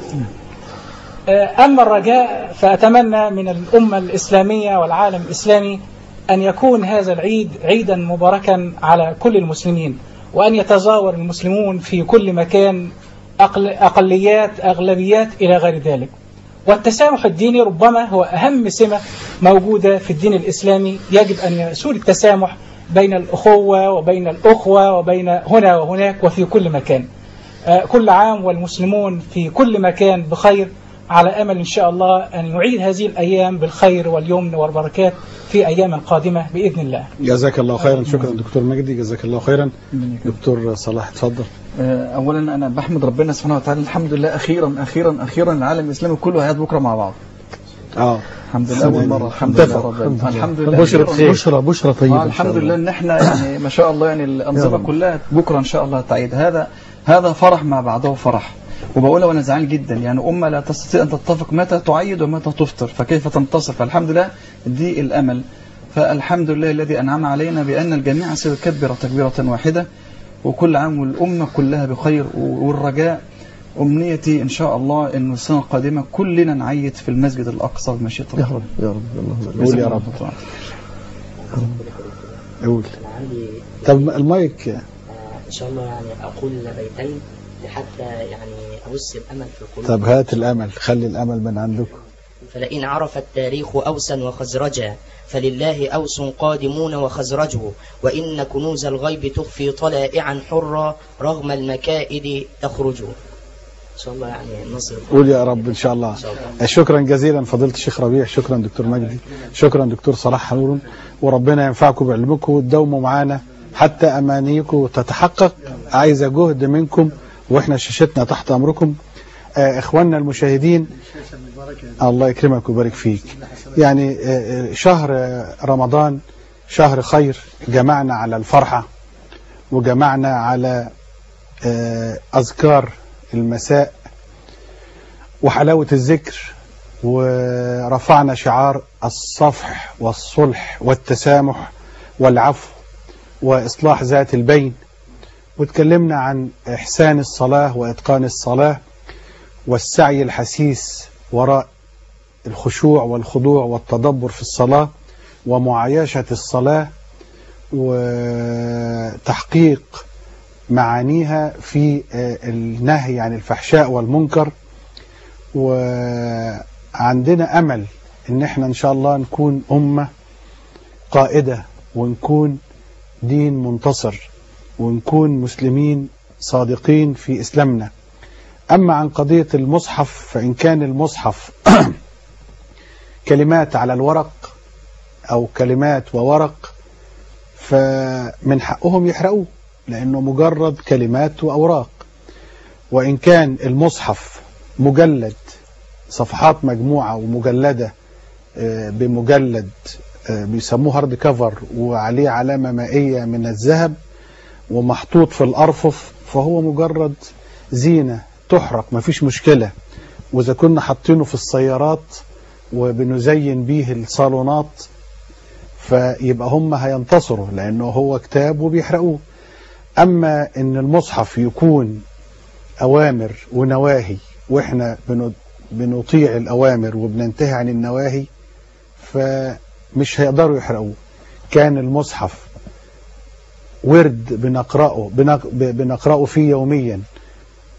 أما الرجاء فأتمنى من الأمة الإسلامية والعالم الإسلامي أن يكون هذا العيد عيدا مباركا على كل المسلمين وأن يتزاور المسلمون في كل مكان أقل أقليات أغلبيات إلى غير ذلك والتسامح الديني ربما هو أهم سمة موجودة في الدين الإسلامي يجب أن يسود التسامح بين الأخوة وبين الأخوة وبين هنا وهناك وفي كل مكان كل عام والمسلمون في كل مكان بخير على أمل إن شاء الله أن يعيد هذه الأيام بالخير واليمن والبركات في أيام قادمة بإذن الله جزاك الله خيرا شكرا دكتور مجدي جزاك الله خيرا دكتور صلاح اتفضل اولا انا بحمد ربنا سبحانه وتعالى الحمد لله اخيرا اخيرا اخيرا العالم الاسلامي كله هيقعد بكره مع بعض اه الحمد لله اول مره الحمد لله رب الحمد لله بشرى بشرى بشرى طيبة آه الحمد لله ان احنا يعني ما شاء الله يعني الانظمه كلها بكره ان شاء الله تعيد هذا هذا فرح ما بعده فرح وبقولها وانا زعلان جدا يعني امه لا تستطيع ان تتفق متى تعيد ومتى تفطر فكيف تنتصر فالحمد لله دي الامل فالحمد لله الذي انعم علينا بان الجميع سيكبر تكبيره واحده وكل عام والامه كلها بخير والرجاء امنيتي ان شاء الله انه السنه القادمه كلنا نعيد في المسجد الاقصى بمشيئه الله يا رب يا رب اللهم قول يا رب قول أنا عندي طب المايك آه، إن شاء الله يعني أقول بيتين لحتى يعني أبث الأمل في القلوب طب هات الامل خلي الامل من عندكم فلئن عرف التاريخ أوسا وخزرجا فلله أوس قادمون وخزرجه وإن كنوز الغيب تخفي طلائعا حرا رغم المكائد تخرج إن شاء الله يعني نصر قول يا رب ان شاء الله شكرا جزيلا فضيله الشيخ ربيع شكرا دكتور مجدي شكرا دكتور صلاح هارون وربنا ينفعكم بعلمكم وتداوموا معانا حتى امانيكم تتحقق عايزه جهد منكم واحنا شاشتنا تحت امركم آه اخواننا المشاهدين الله يكرمك ويبارك فيك يعني آه آه، شهر آه، رمضان شهر خير جمعنا على الفرحه وجمعنا على آه، اذكار المساء وحلاوة الذكر ورفعنا شعار الصفح والصلح والتسامح والعفو وإصلاح ذات البين وتكلمنا عن إحسان الصلاة وإتقان الصلاة والسعي الحسيس وراء الخشوع والخضوع والتدبر في الصلاة ومعايشة الصلاة وتحقيق معانيها في آه، النهي عن الفحشاء والمنكر وعندنا أمل إن احنا إن شاء الله نكون أمة قائدة ونكون دين منتصر ونكون مسلمين صادقين في إسلامنا أما عن قضية المصحف فإن كان المصحف كلمات على الورق أو كلمات وورق فمن حقهم يحرقوه لأنه مجرد كلمات وأوراق وإن كان المصحف مجلد صفحات مجموعة ومجلدة آه، بمجلد آه، بيسموه هارد كفر وعليه علامة مائية من الذهب ومحطوط في الأرفف فهو مجرد زينة تحرق مفيش مشكلة وإذا كنا حاطينه في السيارات وبنزين بيه الصالونات فيبقى هم هينتصروا لأنه هو كتاب وبيحرقوه أما إن المصحف يكون أوامر ونواهي وإحنا بن- بنطيع الأوامر وبننتهي عن النواهي فمش هيقدروا يحرقوه كان المصحف ورد بنقرأه بنق- ب- بنقرأه فيه يوميا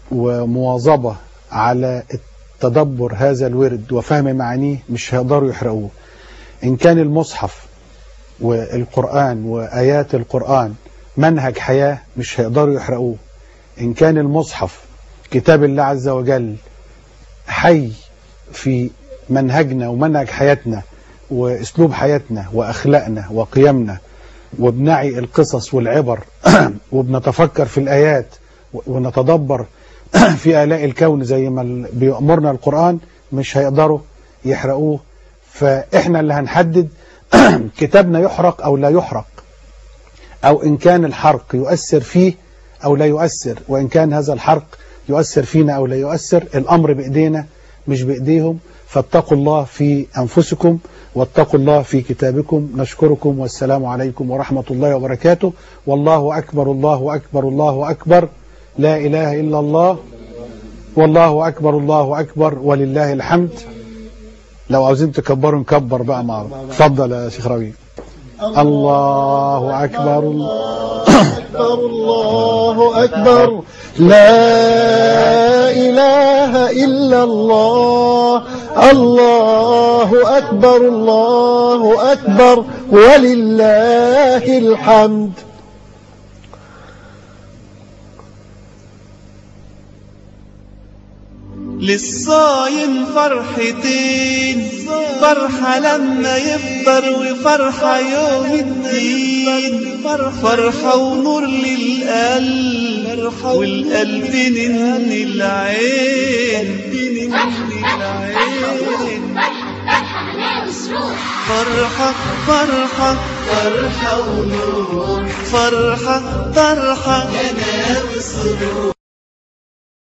ومواظبة على تدبر هذا الورد وفهم معانيه مش هيقدروا يحرقوه إن كان المصحف والقرآن وآيات القرآن منهج حياة مش هيقدروا يحرقوه إن كان المصحف كتاب الله عز وجل حي في منهجنا ومنهج حياتنا واسلوب حياتنا واخلاقنا وقيمنا وبنعي القصص والعبر وبنتفكر في الايات ونتدبر في الاء الكون زي ما بيامرنا القران مش هيقدروا يحرقوه فاحنا اللي هنحدد كتابنا يحرق او لا يحرق او ان كان الحرق يؤثر فيه او لا يؤثر وان كان هذا الحرق يؤثر فينا او لا يؤثر الامر بايدينا مش بايديهم فاتقوا الله في أنفسكم واتقوا الله في كتابكم نشكركم والسلام عليكم ورحمة الله وبركاته والله أكبر الله أكبر الله أكبر لا إله إلا الله والله أكبر الله أكبر ولله الحمد لو عاوزين تكبروا نكبر بقى مع بعض اتفضل يا شيخ ربيع الله أكبر الله أكبر الله أكبر لا إله إلا الله الله أكبر الله أكبر ولله الحمد للصايم فرحتين فرحة لما يفطر وفرحة يوم الدين فرحة ونور للقلب والقلب من العين فرحة فرحة فرحة ونور فرحة فرحة يا نام السرور